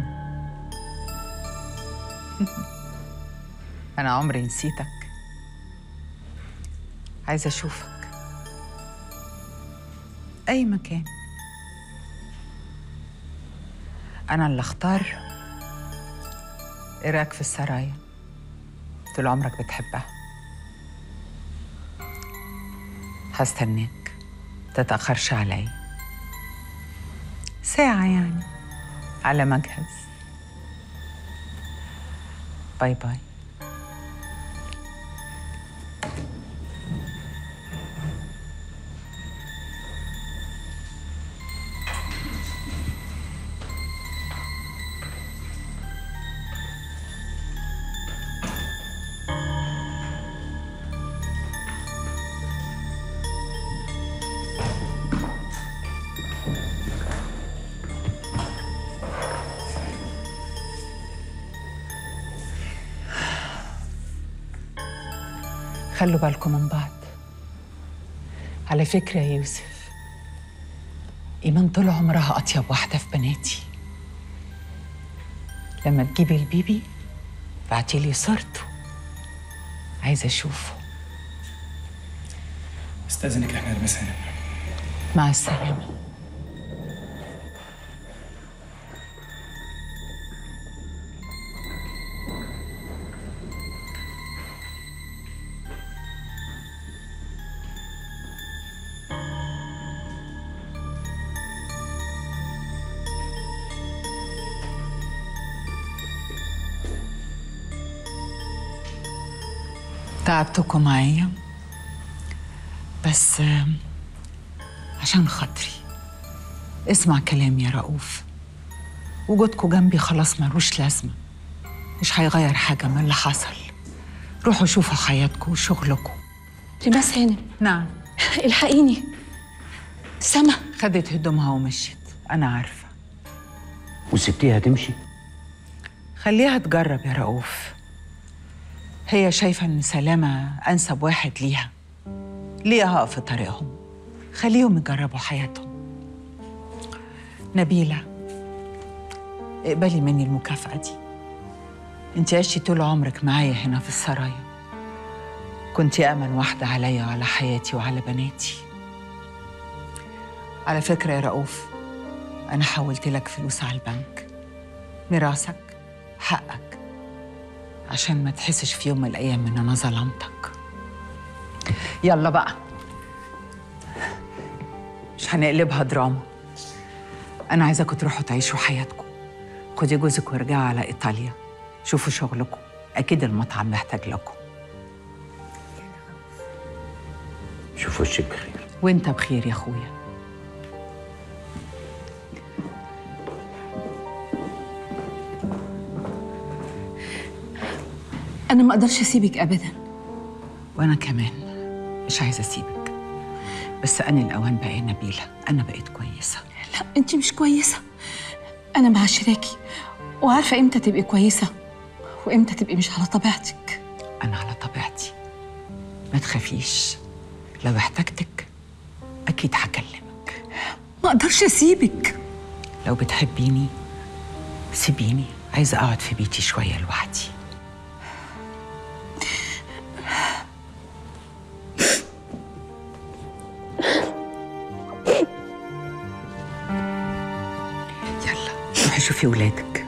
أنا عمري نسيتك عايزة أشوفك أي مكان أنا اللي أختار إيه رأيك في السرايا طول عمرك بتحبها هستناك تتأخرش عليا ساعة يعني على ما أجهز باي باي خلوا بالكم من بعض على فكرة يا يوسف إيمان طول عمرها أطيب واحدة في بناتي لما تجيبي البيبي بعتيلي صورته عايزة أشوفه استاذنك احنا نلبس هنا مع السلامة تعبتكم معايا بس آم، عشان خاطري اسمع كلامي يا رؤوف وجودكم جنبي خلاص ملوش لازمة مش هيغير حاجة من اللي حصل روحوا شوفوا حياتكم وشغلكم ريماس هانم نعم الحقيني سما خدت هدومها ومشيت أنا عارفة وسبتيها تمشي خليها تجرب يا رؤوف هي شايفة إن سلامة أنسب واحد ليها ليه هقف في طريقهم خليهم يجربوا حياتهم نبيلة اقبلي مني المكافأة دي انت عشتي طول عمرك معايا هنا في السرايا كنت أمن واحدة عليا وعلى حياتي وعلى بناتي على فكرة يا رؤوف أنا حولت لك فلوس على البنك ميراثك حقك عشان ما تحسش في يوم من الأيام إن أنا ظلمتك يلا بقى مش هنقلبها دراما أنا عايزاكم تروحوا تعيشوا حياتكم خدي جوزك وارجعوا على إيطاليا شوفوا شغلكم أكيد المطعم محتاج لكم شوف وشك بخير وانت بخير يا أخويا انا ما اقدرش اسيبك ابدا وأنا كمان مش عايزة أسيبك بس أنا الأوان بقى يا نبيلة أنا بقيت كويسة لا انت مش كويسه انا معاشراكي وعارفه امتى تبقي كويسه وامتى تبقي مش على طبيعتك أنا على طبيعتي ما تخافيش لو احتجتك أكيد هكلمك ما اقدرش اسيبك لو بتحبيني سيبيني عايزة أقعد في بيتي شوية لوحدي يلا روحي شوفي ولادك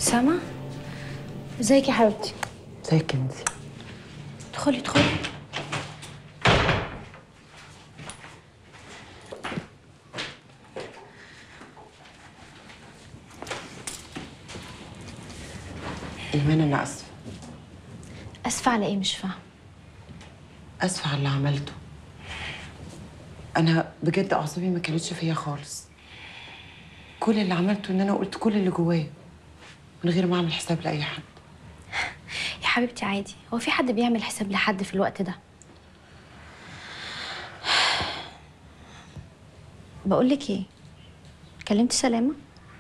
سما ازيك يا حبيبتي ازيك انت ادخلي ادخلي ايمان انا اسفه اسفه على ايه مش فاهمه اسفه على اللي عملته انا بجد اعصابي ما كانتش فيا خالص كل اللي عملته ان انا قلت كل اللي جوايا من غير ما اعمل حساب لاي حد يا حبيبتي عادي هو في حد بيعمل حساب لحد في الوقت ده بقول لك ايه كلمتي سلامه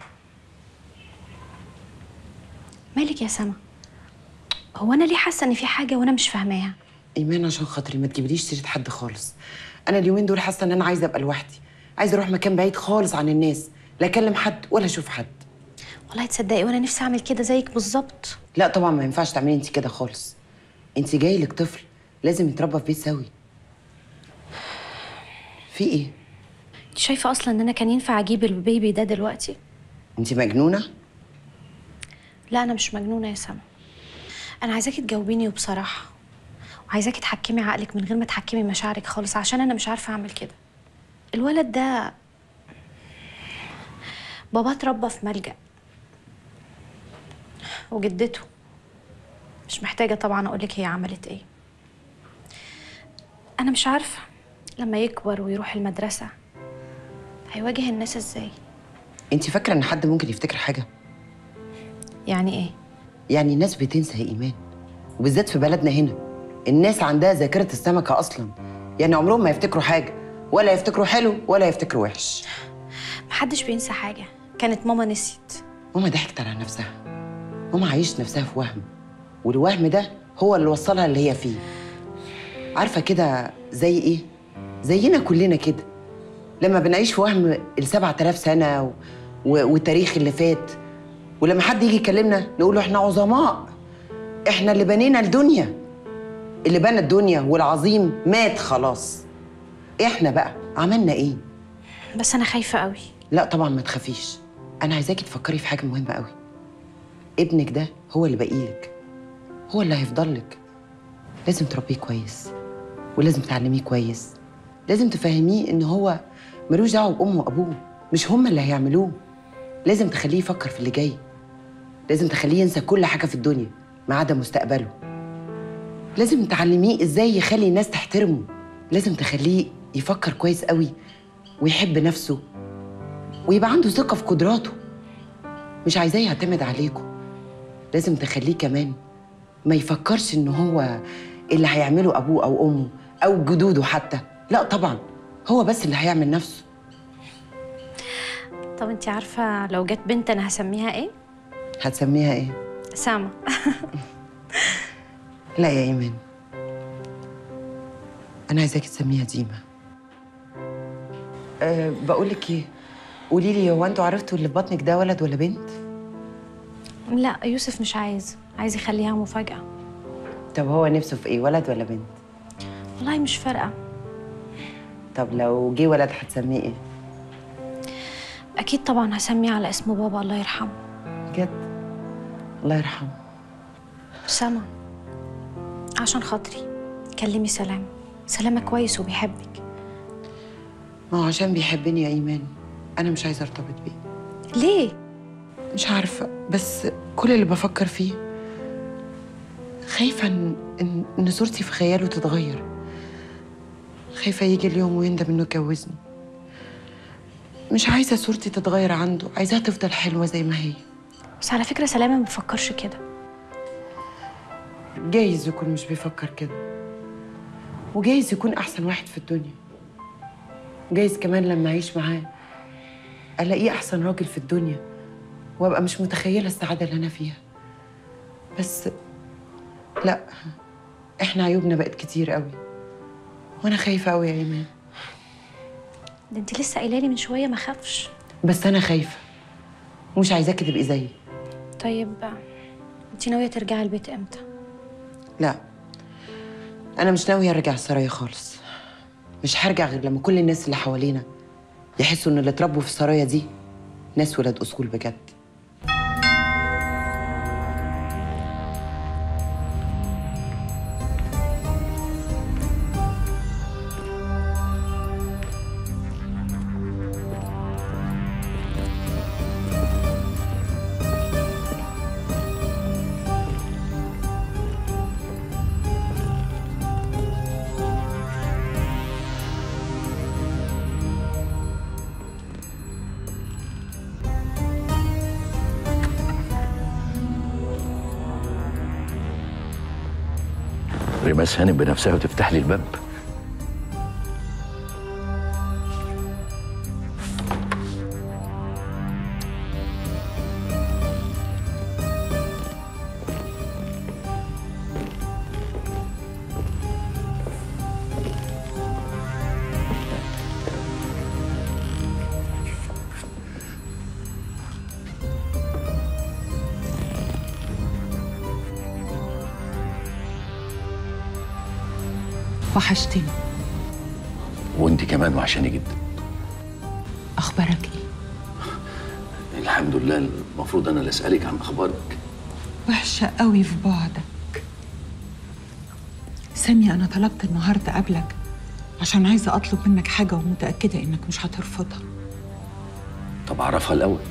مالك يا سما هو انا ليه حاسه ان في حاجه وانا مش فاهماها ايمان عشان خاطري ما تجيبليش سيره حد خالص انا اليومين دول حاسه ان انا عايزه ابقى لوحدي عايزه اروح مكان بعيد خالص عن الناس لا اكلم حد ولا اشوف حد والله تصدقي وانا نفسي اعمل كده زيك بالظبط لا طبعا ما ينفعش تعملي انت كده خالص انت جاي لك طفل لازم يتربى في بيت سوي في ايه انت شايفه اصلا ان انا كان ينفع اجيب البيبي ده دلوقتي انت مجنونه لا انا مش مجنونه يا سما انا عايزاكي تجاوبيني وبصراحه وعايزاكي تحكمي عقلك من غير ما تحكمي مشاعرك خالص عشان انا مش عارفه اعمل كده الولد ده بابا اتربى في ملجأ وجدته مش محتاجة طبعا أقولك هي عملت إيه أنا مش عارفة لما يكبر ويروح المدرسة هيواجه الناس إزاي انت فاكره ان حد ممكن يفتكر حاجه يعني إيه يعني الناس بتنسى يا ايمان وبالذات في بلدنا هنا الناس عندها ذاكره السمكه اصلا يعني عمرهم ما يفتكروا حاجه ولا يفتكروا حلو ولا يفتكروا وحش محدش بينسى حاجة كانت ماما نسيت ماما ضحكت على نفسها ماما عايشت نفسها في وهم والوهم ده هو اللي وصلها اللي هي فيه عارفه كده زي ايه زينا كلنا كده لما بنعيش في وهم ال 7000 سنه و... و... والتاريخ اللي فات ولما حد يجي يكلمنا نقول له احنا عظماء احنا اللي بنينا الدنيا اللي بنى الدنيا والعظيم مات خلاص احنا بقى عملنا ايه بس أنا خايفة قوي لا طبعا ما تخافيش انا عايزاكي تفكري في حاجه مهمه قوي ابنك ده هو اللي باقيلك هو اللي هيفضل لك لازم تربيه كويس ولازم تعلميه كويس لازم تفهميه ان هو ملوش دعوه بامه وابوه مش هما اللي هيعملوه لازم تخليه يفكر في اللي جاي لازم تخليه ينسى كل حاجه في الدنيا ما عدا مستقبله لازم تعلميه ازاي يخلي الناس تحترمه لازم تخليه يفكر كويس قوي ويحب نفسه ويبقى عنده ثقة في قدراته مش عايزاه يعتمد عليكم لازم تخليه كمان ما يفكرش ان هو اللي هيعمله ابوه او امه او جدوده حتى لا طبعا هو بس اللي هيعمل نفسه طب انت عارفة لو جت بنت أنا هسميها إيه؟ هتسميها ايه سما لا يا ايمان انا عايزاكي تسميها ديما أه بقول لك ايه قولي لي هو انتوا عرفتوا اللي في بطنك ده ولد ولا بنت لا يوسف مش عايز عايز يخليها مفاجأة طب هو نفسه في ايه ولد ولا بنت والله مش فارقة طب لو جه ولد هتسميه ايه أكيد طبعا هسميه على اسم بابا الله يرحمه بجد الله يرحمه سما عشان خاطري كلمي سلام سلامة كويس وبيحبك ما هو عشان بيحبني يا ايمان انا مش عايزه ارتبط بيه ليه مش عارفه بس كل اللي بفكر فيه خايفه ان ان, إن صورتي في خياله تتغير خايفه يجي اليوم ويندم انه اتجوزني مش عايزه صورتي تتغير عنده عايزاها تفضل حلوه زي ما هي بس على فكرة سلامة ما بفكرش كده جايز يكون مش بيفكر كده وجايز يكون احسن واحد في الدنيا جايز كمان لما اعيش معاه الاقيه احسن راجل في الدنيا وابقى مش متخيله السعاده اللي انا فيها بس لا احنا عيوبنا بقت كتير قوي وانا خايفه قوي يا ايمان ده انت لسه قايله لي من شوية ما خافش بس انا خايفه ومش عايزاكي تبقي زيي طيب انت ناوية ترجعي البيت امتى؟ لا انا مش ناويه ارجع السرايا خالص مش هرجع غير لما كل الناس اللي حوالينا يحسوا ان اللي اتربوا في السرايا دي ناس ولاد اصول بجد ريماس هانم بنفسها وتفتح لي الباب وحشتني وانت كمان وحشاني جدا اخبارك ايه الحمد لله المفروض انا اللي اسالك عن اخبارك وحشه قوي في بعدك سامي انا طلبت النهارده قبلك عشان عايزه اطلب منك حاجه ومتاكده انك مش هترفضها طب اعرفها الاول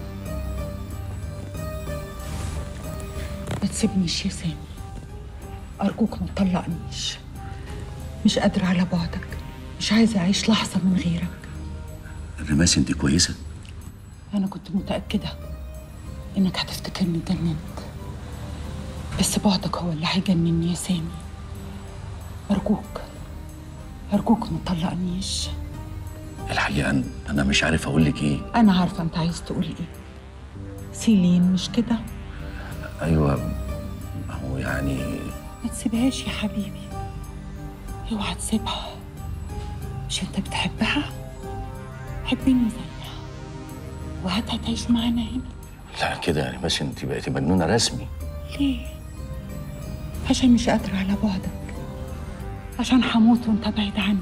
ما تسيبنيش يا سامي ارجوك ما تطلقنيش مش قادره على بعدك مش عايزه اعيش لحظه من غيرك ريماس انت كويسه انا كنت متاكده انك هتفتكرني اتجننت بس بعدك هو اللي هيجنني يا سامي ارجوك ارجوك ما تطلقنيش الحقيقه أنا- انا مش عارف اقول لك ايه انا عارفه انت عايز تقول ايه سيلين مش كده ايوه هو يعني ما تسيبهاش يا حبيبي اوعى تسيبها مش انت بتحبها حبيني زيها وهاتها تعيش معانا هنا لا كده يعني بس انت بقيتي مجنونه رسمي ليه عشان مش قادرة على بعدك عشان هموت وانت بعيد عني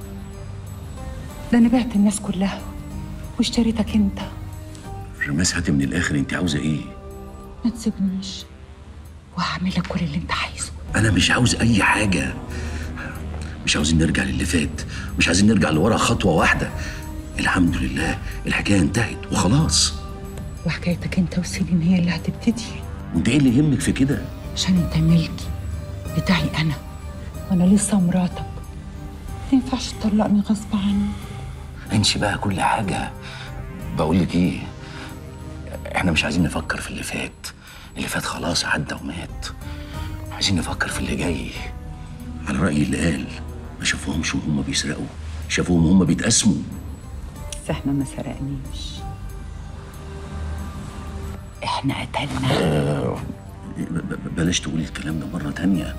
ده انا بعت الناس كلها واشتريتك انت ريماس هاتي من الاخر انت عاوزه ايه ما تسيبنيش وهعمل لك كل اللي انت عايزه انا مش عاوز اي حاجه مش عاوزين نرجع للي فات مش عايزين نرجع لورا خطوه واحده الحمد لله الحكايه انتهت وخلاص وحكايتك انت وسيلين هي اللي هتبتدي وانت ايه اللي يهمك في كده عشان انت ملكي بتاعي انا وانا لسه مراتك ما ينفعش تطلقني غصب عني انسي بقى كل حاجه بقول لك ايه احنا مش عايزين نفكر في اللي فات اللي فات خلاص عدى ومات عايزين نفكر في اللي جاي على رأي اللي قال ما شافوهمش وهم بيسرقوا شافوهم وهم بيتقسموا بس احنا ما سرقنيش احنا قتلنا آه ب- ب- بلاش تقولي الكلام ده مرة تانية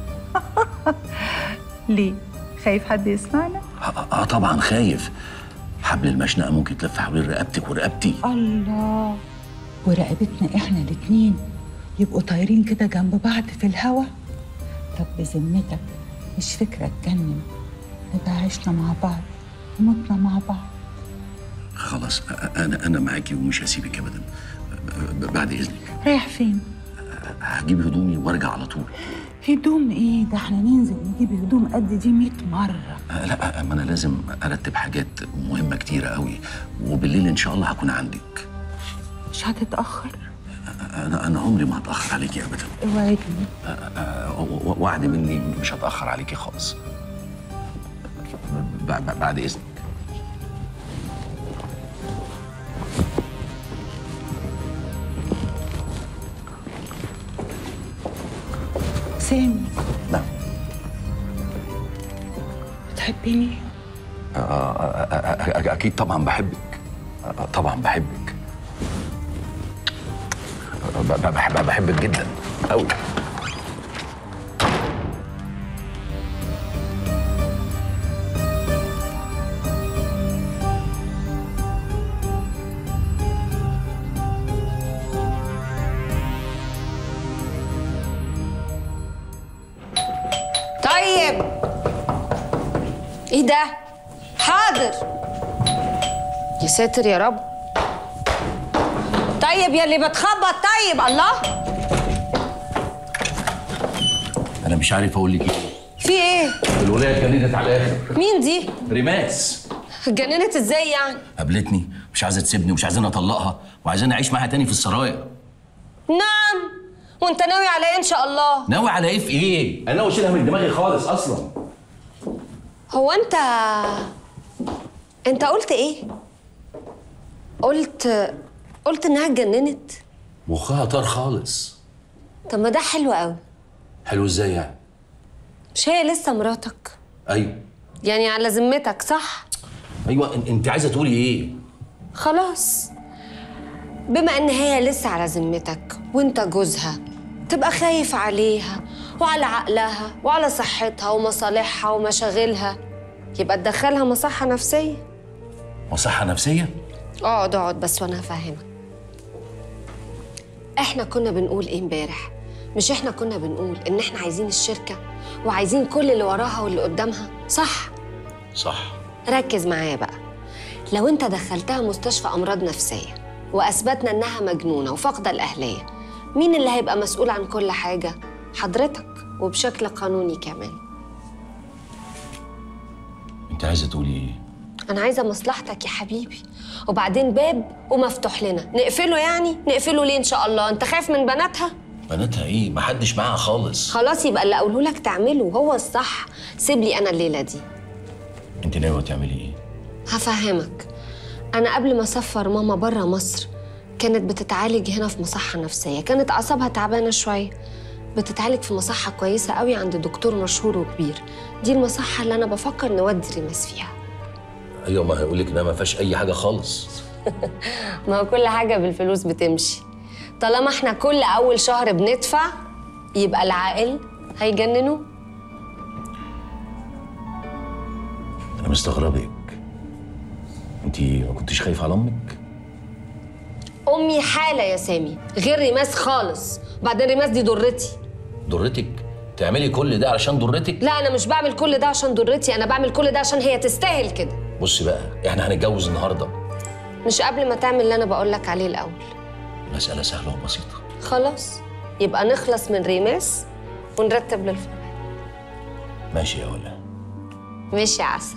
ليه خايف حد يسمعنا اه آه، طبعا خايف حبل المشنقة ممكن يتلف حوالين رقبتك ورقبتي الله ورقبتنا احنا الاتنين يبقوا طايرين كده جنب بعض في الهوا طب بذمتك مش فكرة اتجنن نبقى عشنا مع بعض ومتنا مع بعض خلاص أ- أ- انا انا معاكي ومش هسيبك ابدا ب- بعد اذنك رايح فين؟ هجيب هدومي وارجع على طول هدوم ايه ده احنا ننزل نجيب هدوم قد دي 100 مرة آه، لا ما انا لازم ارتب حاجات مهمه كتيره قوي وبالليل ان شاء الله هكون عندك مش هتتأخر انا انا عمري ما هتاخر عليكي ابدا اوعدني آه، و- و- وعد مني مش هتاخر عليكي خالص ب- ب- بعد اذنك سامي نعم بتحبني؟ آه، آه، آه، آه، اكيد طبعا بحبك آه، طبعا بحبك آه، ب- ب- بحب بحبك جدا قوي طيب ايه ده حاضر يا ساتر يا رب طيب يا اللي بتخبط طيب الله انا مش عارف اقول لك ايه في ايه الولايه اتجننت على الاخر مين دي ريماس اتجننت ازاي يعني قابلتني مش عايزه تسيبني ومش عايزاني اطلقها وعايزاني اعيش معاها تاني في السرايا نعم وانت ناوي على ايه ان شاء الله ناوي على ايه في ايه انا ناوي اشيلها من دماغي خالص اصلا هو انت انت قلت ايه قلت قلت انها اتجننت مخها طار خالص طب ما ده حلو قوي حلو ازاي يعني مش هي لسه مراتك ايوه يعني على ذمتك صح ايوه إن- انت عايزه تقولي ايه خلاص بما ان هي لسه على ذمتك وانت جوزها تبقى خايف عليها وعلى عقلها وعلى صحتها ومصالحها ومشاغلها يبقى تدخلها مصحة نفسية مصحه نفسيه اقعد اقعد بس وانا هفهمك احنا كنا بنقول ايه امبارح مش احنا كنا بنقول ان احنا عايزين الشركة وعايزين كل اللي وراها واللي قدامها صح صح ركز معايا بقى لو انت دخلتها مستشفى امراض نفسيه واثبتنا انها مجنونه وفاقده الاهليه مين اللي هيبقى مسؤول عن كل حاجه حضرتك وبشكل قانوني كمان انت عايزه تقولي ايه انا عايزه مصلحتك يا حبيبي وبعدين باب ومفتوح لنا نقفله يعني نقفله ليه ان شاء الله انت خايف من بناتها بناتها ايه محدش معاها خالص خلاص يبقى اللي اقوله لك تعمله هو الصح سيب لي انا الليله دي انت ناويه تعملي ايه هفهمك أنا قبل ما أسفر ماما برا مصر كانت بتتعالج هنا في مصحة نفسية كانت أعصابها تعبانة شوية بتتعالج في مصحة كويسة قوي عند دكتور مشهور وكبير دي المصحة اللي أنا بفكر نودي ريماس فيها ايوه ما هيقول لك انها ما فيهاش اي حاجه خالص ما هو كل حاجة بالفلوس بتمشي طالما احنا كل أول شهر بندفع يبقى العائل هيجننوه انا مستغربك انت ما كنتش خايفه على امك أمي حالة يا سامي غير ريماس خالص بعدين ريماس دي ضرتي ضرتك تعملي كل ده علشان ضرتك لا أنا مش بعمل كل ده عشان ضرتي أنا بعمل كل ده عشان هي تستاهل كده بصي بقى احنا هنتجوز النهارده مش قبل ما تعمل اللي أنا بقولك عليه الأول مساله سهله وبسيطه خلاص يبقى نخلص من ريماس ونرتب للفرح ماشي يا ولا ماشي يا عسل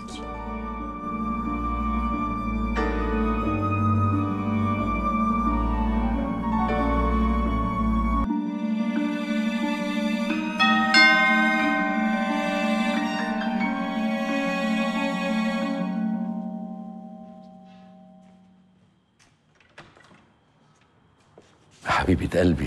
حبيبه قلبي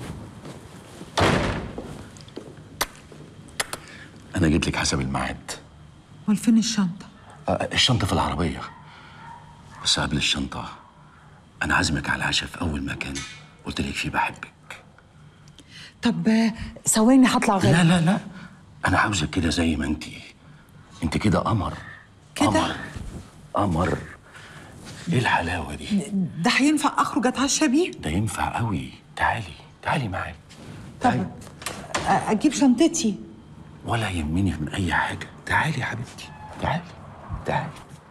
انا جيت لك حسب الميعاد امال فين الشنطه آه، الشنطه في العربيه بس قبل الشنطه انا عازمك على العشاء في اول مكان قلت لك فيه بحبك طب آه، ثواني هطلع غير لا لا لا انا عاوزك كده زي ما انت انت كده قمر كده؟ قمر قمر ايه الحلاوه دي ده هينفع اخرج اتعشى بيه ده ينفع قوي تعالي تعالي معايا طب آه، اجيب شنطتي ولا يهمني من اي حاجه تعالي يا حبيبتي تعالي تعالي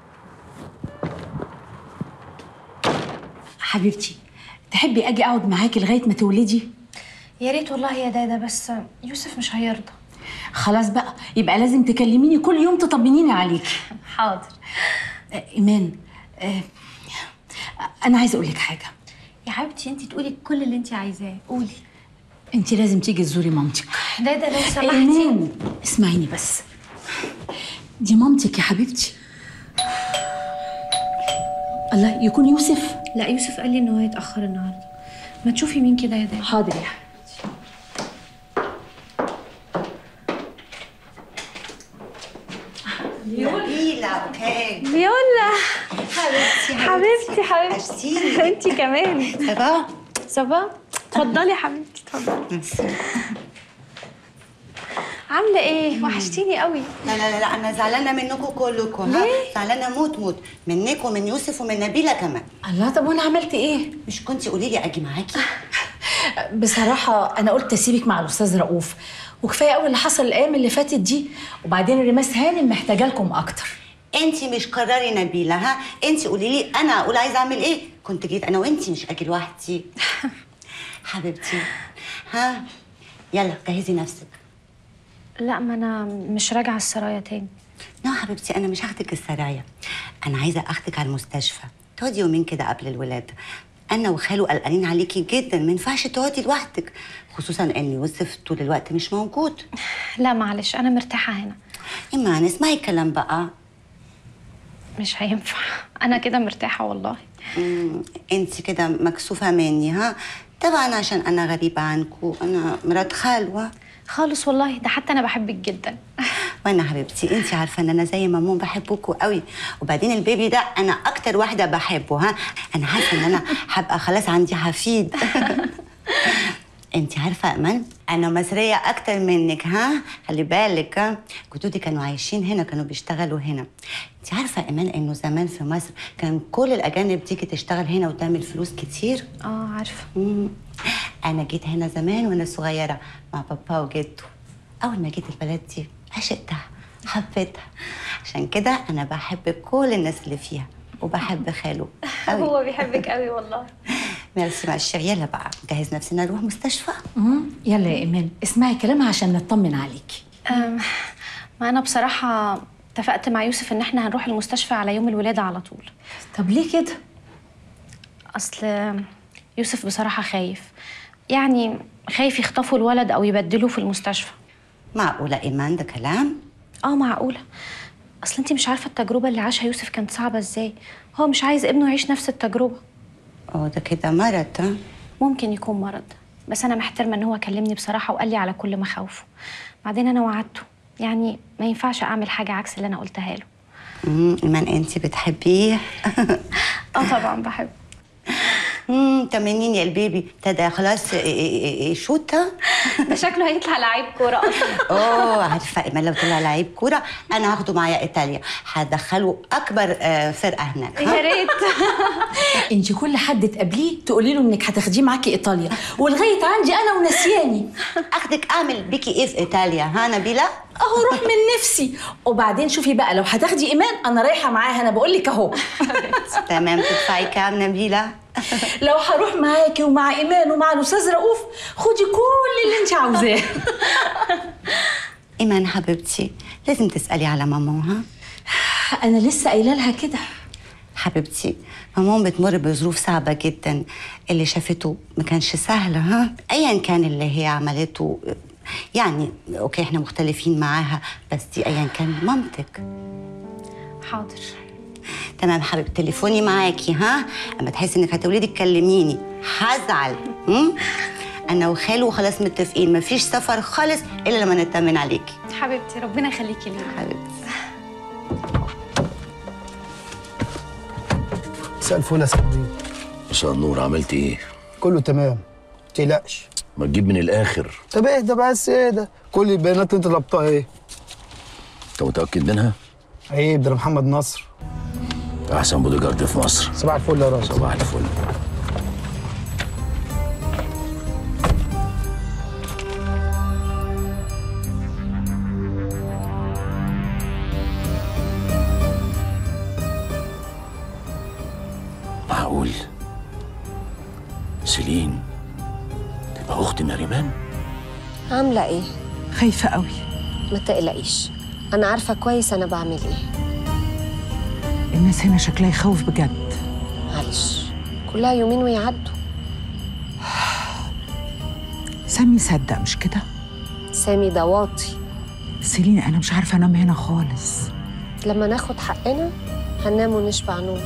حبيبتي تحبي اجي اقعد معاكي لغايه ما تولدي يا ريت والله يا دادا بس يوسف مش هيرضى خلاص بقى يبقى لازم تكلميني كل يوم تطمنيني عليكي حاضر آه، ايمان آه، انا عايزه اقول لك حاجه يا حبيبتي انت تقولي كل اللي انت عايزاه قولي انت لازم تيجي تزوري مامتك دادا لو سمحتي ايمان اسمعيني بس دي مامتك يا حبيبتي الله يكون يوسف لا يوسف قال لي ان هو هيتاخر النهارده ما تشوفي مين كده يا دادا حاضر يا حبيبتي نبيلة اوكي فيولا حبيبتي حبيبتي حبيبتي انت كمان سافا سافا اتفضلي يا حبيبتي اتفضلي عامله ايه وحشتيني قوي لا لا لا لا انا زعلانه منكم كلكم ها زعلانه موت موت منك ومن يوسف ومن نبيله كمان الله طب وانا عملت ايه مش كنتي قولي لي اجي معاكي بصراحه انا قلت اسيبك مع الاستاذ رؤوف وكفايه قوي اللي حصل الايام اللي فاتت دي وبعدين ريماس هانم محتاجه لكم اكتر انت مش قرري نبيله ها انت قولي لي انا اقول عايزه اعمل ايه كنت جيت انا وانت مش اجي لوحدي حبيبتي ها يلا جهزي نفسك لا ما انا مش راجعه السرايا تاني لا حبيبتي انا مش هاخدك السرايا انا عايزه اخدك على المستشفى تقعدي يومين كده قبل الولاده انا وخاله قلقانين عليكي جدا ما ينفعش تقعدي لوحدك خصوصا ان يوسف طول الوقت مش موجود لا معلش انا مرتاحه هنا اما نسمعي الكلام بقى مش هينفع انا كده مرتاحه والله انت كده مكسوفه مني ها طبعا عشان انا غريبه عنكم انا مرات خالوه خالص والله ده حتى انا بحبك جدا وانا حبيبتي انت عارفه ان انا زي مامون بحبكوا قوي وبعدين البيبي ده انا اكتر واحده بحبه ها انا حاسه ان انا هبقى خلاص عندي حفيد انت عارفه يا امان انا مصريه اكتر منك ها خلي بالك ها جدودي كانوا عايشين هنا كانوا بيشتغلوا هنا انت عارفه يا امان انه زمان في مصر كان كل الاجانب تيجي تشتغل هنا وتعمل فلوس كتير اه عارفه انا جيت هنا زمان وانا صغيره مع بابا وجده اول ما جيت البلد دي عشقتها حبيتها عشان كده انا بحب كل الناس اللي فيها وبحب خاله قوي هو بيحبك قوي والله ميرسي مع الشيخ يلا بقى نجهز نفسنا نروح مستشفى مم. يلا يا ايمان اسمعي كلامها عشان نطمن عليكي أم، ما انا بصراحه اتفقت مع يوسف ان احنا هنروح المستشفى على يوم الولاده على طول طب ليه كده اصل يوسف بصراحه خايف يعني خايف يخطفوا الولد او يبدلوه في المستشفى معقوله ايمان ده كلام اه معقوله اصل انت مش عارفه التجربه اللي عاشها يوسف كانت صعبه ازاي هو مش عايز ابنه يعيش نفس التجربه اه ده كده مرض ها ممكن يكون مرض بس انا محترمه ان هو كلمني بصراحه وقال لي على كل مخاوفه بعدين انا وعدته يعني ما ينفعش اعمل حاجه عكس اللي انا قلتها له امم ايمان انت بتحبيه اه طبعا بحب امم طمنيني يا البيبي ابتدى خلاص ي- ي- يشوط ها؟ ده شكله هيطلع لعيب كوره اصلا اوه عارفه ايمان لو طلع لعيب كوره انا هاخده معايا ايطاليا هدخله اكبر آه، فرقه هناك ها؟ يا ريت انت كل حد تقابليه تقولي له انك هتاخديه معاكي ايطاليا ولغايه عندي انا ونسياني اخدك اعمل بيكي ايه في ايطاليا ها نبيله اهو روح من نفسي وبعدين شوفي بقى لو هتاخدي ايمان انا رايحه معاها انا بقول لك اهو تمام تدفعي كام نبيله لو هروح معاكي ومع ايمان ومع الاستاذ رؤوف خدي كل اللي انت عاوزاه ايمان حبيبتي لازم تسالي على ماما ها انا لسه قايله لها كده حبيبتي ماما بتمر بظروف صعبة جدا اللي شافته ما كانش سهل ها ايا كان اللي هي عملته يعني اوكي احنا مختلفين معاها بس دي ايا كان مامتك حاضر تمام حبيبتي تليفوني معاكي ها اما تحسي انك هتولدي تكلميني هزعل هم؟ انا وخاله خلاص متفقين مفيش سفر خالص الا لما نطمن عليكي حبيبتي ربنا يخليكي لي حبيبتي مساء الفل يا صاحبي مساء النور عملت ايه؟ كله تمام متقلقش ما تجيب من الاخر طب اهدى بس اهدى كل البيانات اللي انت طلبتها ايه انت متاكد منها؟ عيب ده أنا محمد نصر احسن بودي جارد في مصر صباح الفل يا راجل صباح الفل معقول سيلين تبقى اخت ناريمان عاملة ايه؟ خايفة قوي ما تقلقيش أنا عارفة كويس أنا بعمل ايه الناس هنا شكلها يخوف بجد معلش كلها يومين ويعدوا سامي صدق مش كده سامي ده واطي سيلين انا مش عارفه انام هنا خالص لما ناخد حقنا هننام ونشبع نوم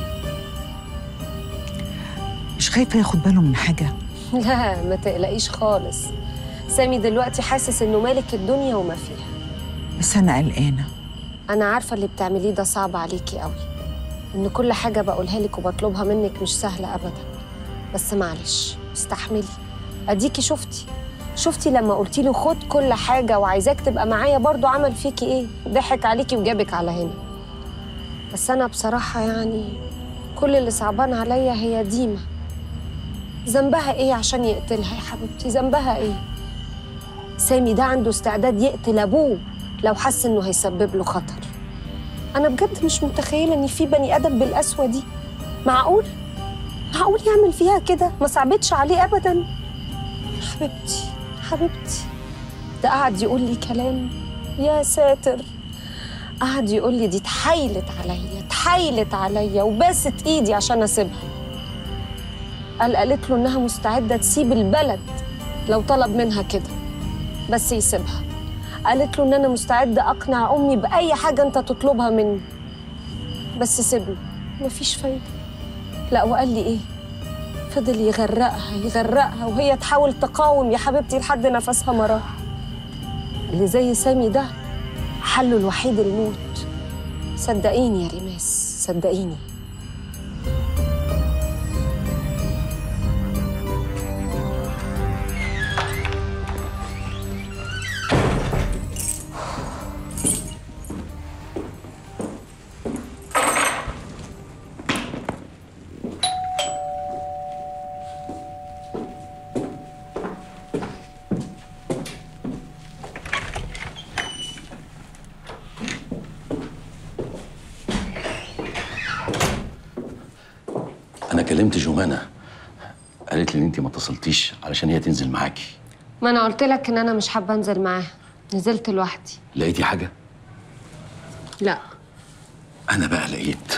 مش خايفه ياخد باله من حاجه لا ما تقلقيش خالص سامي دلوقتي حاسس إنه مالك الدنيا وما فيها بس انا قلقانه أنا عارفة اللي بتعمليه ده صعب عليكي قوي إن كل حاجة بقولها لك وبطلبها منك مش سهلة أبدا بس معلش استحملي أديكي شفتي شفتي لما قلتي له خد كل حاجة وعايزاك تبقى معايا برضو عمل فيكي إيه ضحك عليكي وجابك على هنا بس أنا بصراحة يعني كل اللي صعبان عليا هي ديما ذنبها إيه عشان يقتلها يا حبيبتي ذنبها إيه سامي ده عنده استعداد يقتل أبوه لو حس إنه هيسبب له خطر أنا بجد مش متخيلة إن في بني آدم بالقسوة دي معقول؟ معقول يعمل فيها كده؟ ما صعبتش عليه أبدا حبيبتي حبيبتي ده قعد يقول لي كلام يا ساتر قعد يقول لي دي اتحايلت عليا اتحايلت عليا وباست ايدي عشان اسيبها قال قالت له انها مستعده تسيب البلد لو طلب منها كده بس يسيبها قالت له ان انا مستعده اقنع امي باي حاجه انت تطلبها مني بس سيبني مفيش فايده لا وقال لي ايه فضل يغرقها يغرقها وهي تحاول تقاوم يا حبيبتي لحد نفسها ما راح اللي زي سامي ده حله الوحيد الموت صدقيني يا ريماس صدقيني انا كلمت جوانا قالت لي ان انت ما اتصلتيش علشان هي تنزل معاكي ما انا قلت لك ان انا مش حابه انزل معاها نزلت لوحدي لقيتي حاجه لا انا بقى لقيت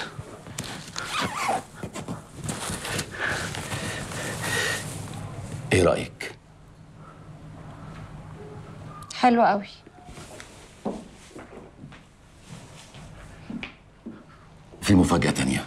ايه رايك حلو قوي في مفاجاه تانية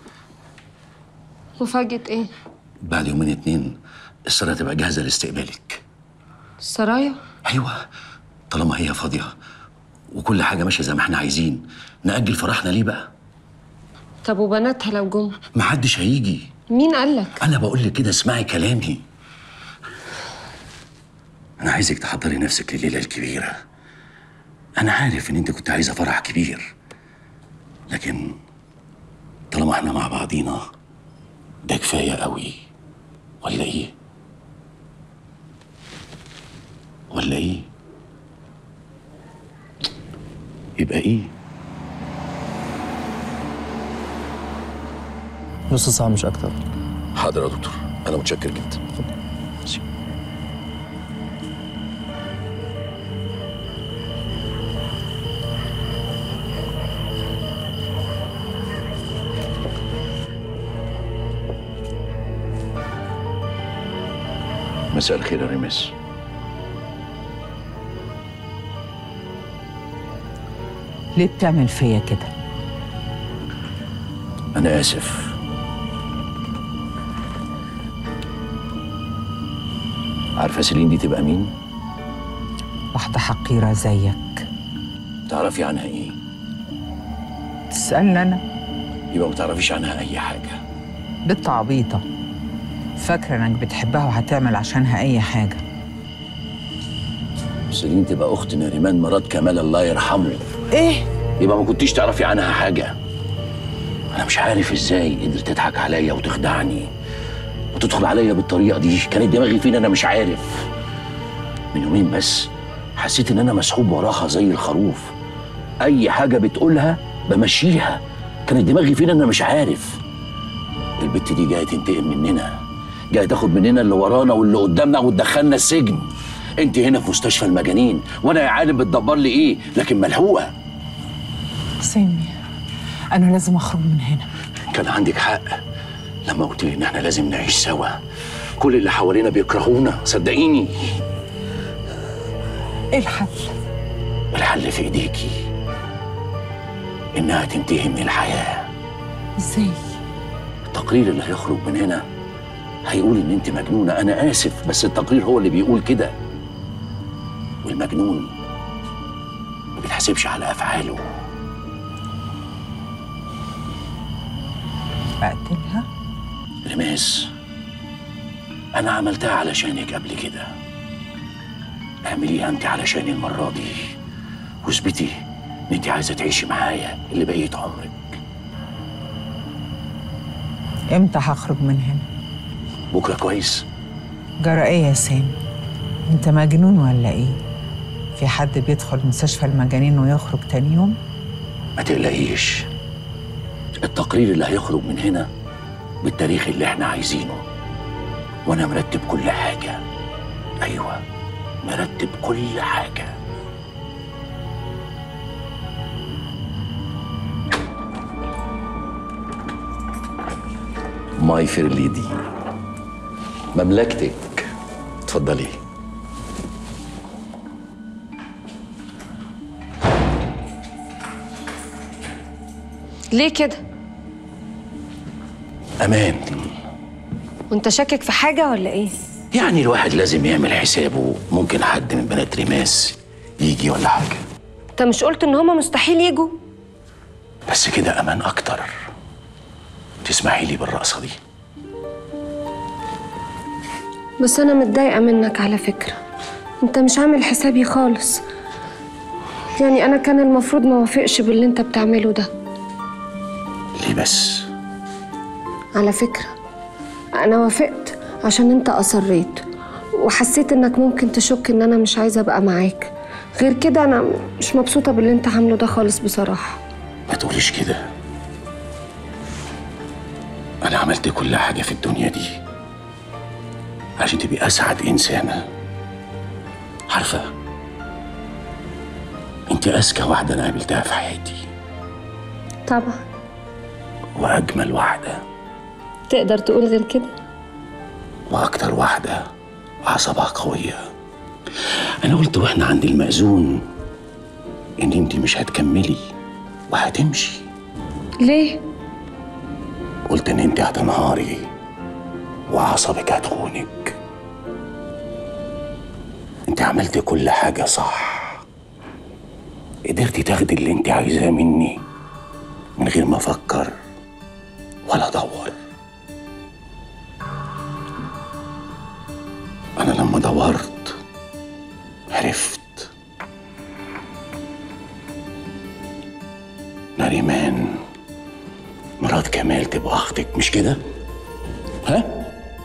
مفاجاه ايه بعد يومين اتنين السرايا تبقى جاهزه لاستقبالك السرايا ايوه طالما هي فاضيه وكل حاجه ماشيه زي ما احنا عايزين ناجل فرحنا ليه بقى طب وبناتها لو جم محدش هيجي مين قالك انا بقول لك كده اسمعي كلامي انا عايزك تحضري نفسك لليله الكبيره انا عارف ان انت كنت عايزه فرح كبير لكن طالما احنا مع بعضينا ده كفايه قوي ولا ايه ولا ايه يبقى ايه نص ساعة مش أكتر حاضر يا دكتور انا متشكر جدا مساء الخير يا ريمس ليه بتعمل فيا كده انا اسف عارفه سيلين دي تبقى مين واحدة حقيرة زيك تعرفي عنها ايه تسألني أنا يبقى ما تعرفيش عنها اي حاجه بنت عبيطة فاكرة إنك بتحبها وهتعمل عشانها أي حاجة سيلين تبقى اخت نريمان مرات كمال الله يرحمه إيه؟ يبقى ما كنتيش تعرفي عنها حاجه انا مش عارف ازاي قدرت تضحك عليا وتخدعني وتدخل عليا بالطريقه دي كانت دماغي فين انا مش عارف من يومين بس حسيت ان انا مسحوب وراها زي الخروف اي حاجه بتقولها بمشيها كانت دماغي فين انا مش عارف البت دي جايه تنتقم مننا جايه تاخد مننا اللي ورانا واللي قدامنا وتدخلنا السجن انت هنا في مستشفى المجانين وانا يا عالم بتدبر لي ايه لكن ملحوقه سامي أنا لازم أخرج من هنا كان عندك حق لما قلت لي ان احنا لازم نعيش سوا كل اللي حوالينا بيكرهونا صدقيني إيه الحل؟ الحل في ايديكي انها تنتهي من الحياه إزاي؟ التقرير اللي هيخرج من هنا هيقول ان انت مجنونه انا اسف بس التقرير هو اللي بيقول كده والمجنون ما بيتحاسبش على افعاله أقتلها؟ رماس انا عملتها علشانك قبل كده اعمليها انت علشاني المره دي واثبتي ان انت عايزه تعيشي معايا اللي بقيت عمرك إمتى هخرج من هنا؟ بكره كويس جرى إيه يا سامي؟ أنت مجنون ولا إيه؟ في حد بيدخل مستشفى المجانين ويخرج تاني يوم؟ ما تقلقيش التقرير اللي هيخرج من هنا بالتاريخ اللي احنا عايزينه وانا مرتب كل حاجه ايوه مرتب كل حاجه ماي فير ليدي مملكتك اتفضلي ليه كده امان وانت شاكك في حاجه ولا ايه يعني الواحد لازم يعمل حسابه ممكن حد من بنات ريماس يجي ولا حاجه انت مش قلت ان هما مستحيل يجوا بس كده امان اكتر تسمحي لي بالرقصه دي بس انا متضايقه منك على فكره انت مش عامل حسابي خالص يعني انا كان المفروض ما وافقش باللي انت بتعمله ده ليه بس على فكره انا وافقت عشان انت اصريت وحسيت انك ممكن تشك ان انا مش عايزه ابقى معاك غير كده انا مش مبسوطه باللي انت عامله ده خالص بصراحه ما تقوليش كده انا عملت كل حاجه في الدنيا دي عشان تبقي اسعد انسانه عارفه انت اذكى واحده انا قابلتها في حياتي طبعا واجمل واحده تقدر تقول غير كده واكتر واحده اعصابها قويه انا قلت واحنا عند المأذون ان انت مش هتكملي وهتمشي ليه قلت ان انت هتنهاري وعصبك هتخونك انت عملت كل حاجة صح قدرتي تاخدي اللي انت عايزاه مني من غير ما افكر ولا ادور انا لما دورت عرفت نريمان مرات كمال تبقى اختك مش كده ها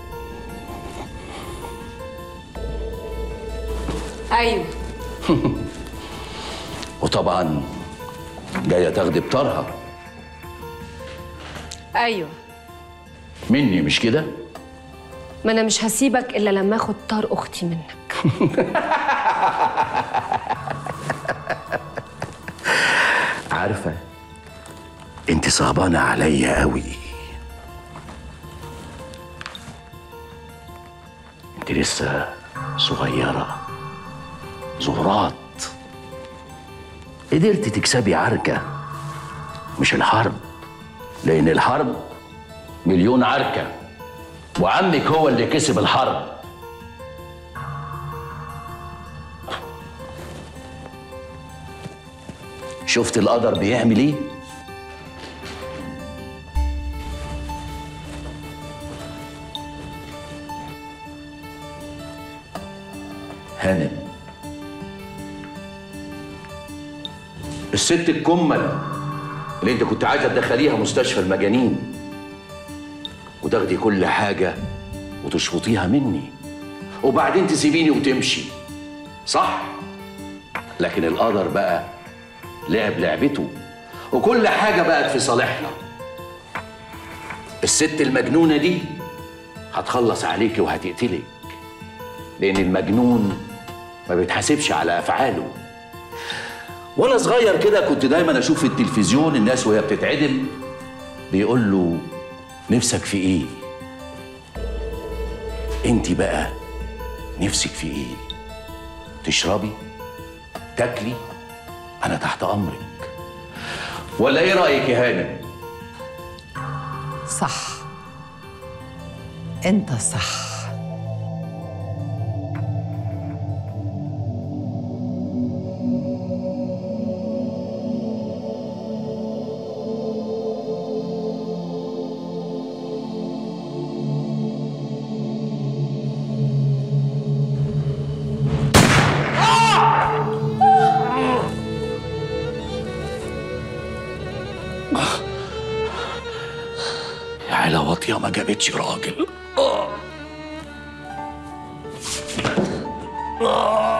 ايوه وطبعا جايه تاخدي بطارها ايوه مني مش كده ما انا مش هسيبك الا لما اخد طار اختي منك عارفه انت صعبانه عليا قوي انت لسه صغيره زهرات قدرت تكسبي عركه مش الحرب لان الحرب مليون عركه وعمك هو اللي كسب الحرب شفت القدر بيعمل ايه هانم الست الكمل اللي انت كنت عايزه تدخليها مستشفى المجانين وتاخدي كل حاجه وتشفطيها مني وبعدين تسيبيني وتمشي صح لكن القدر بقى لعب لعبته وكل حاجه بقت في صالحنا الست المجنونه دي هتخلص عليكي وهتقتلك لان المجنون ما بيتحاسبش على افعاله وانا صغير كده كنت دايما اشوف في التلفزيون الناس وهي بتتعدم بيقول له نفسك في ايه انت بقى نفسك في ايه تشربي تاكلي انا تحت امرك ولا ايه رايك يا هانم صح انت صح يا عيلة واطية ما جابتش راجل آه. آه.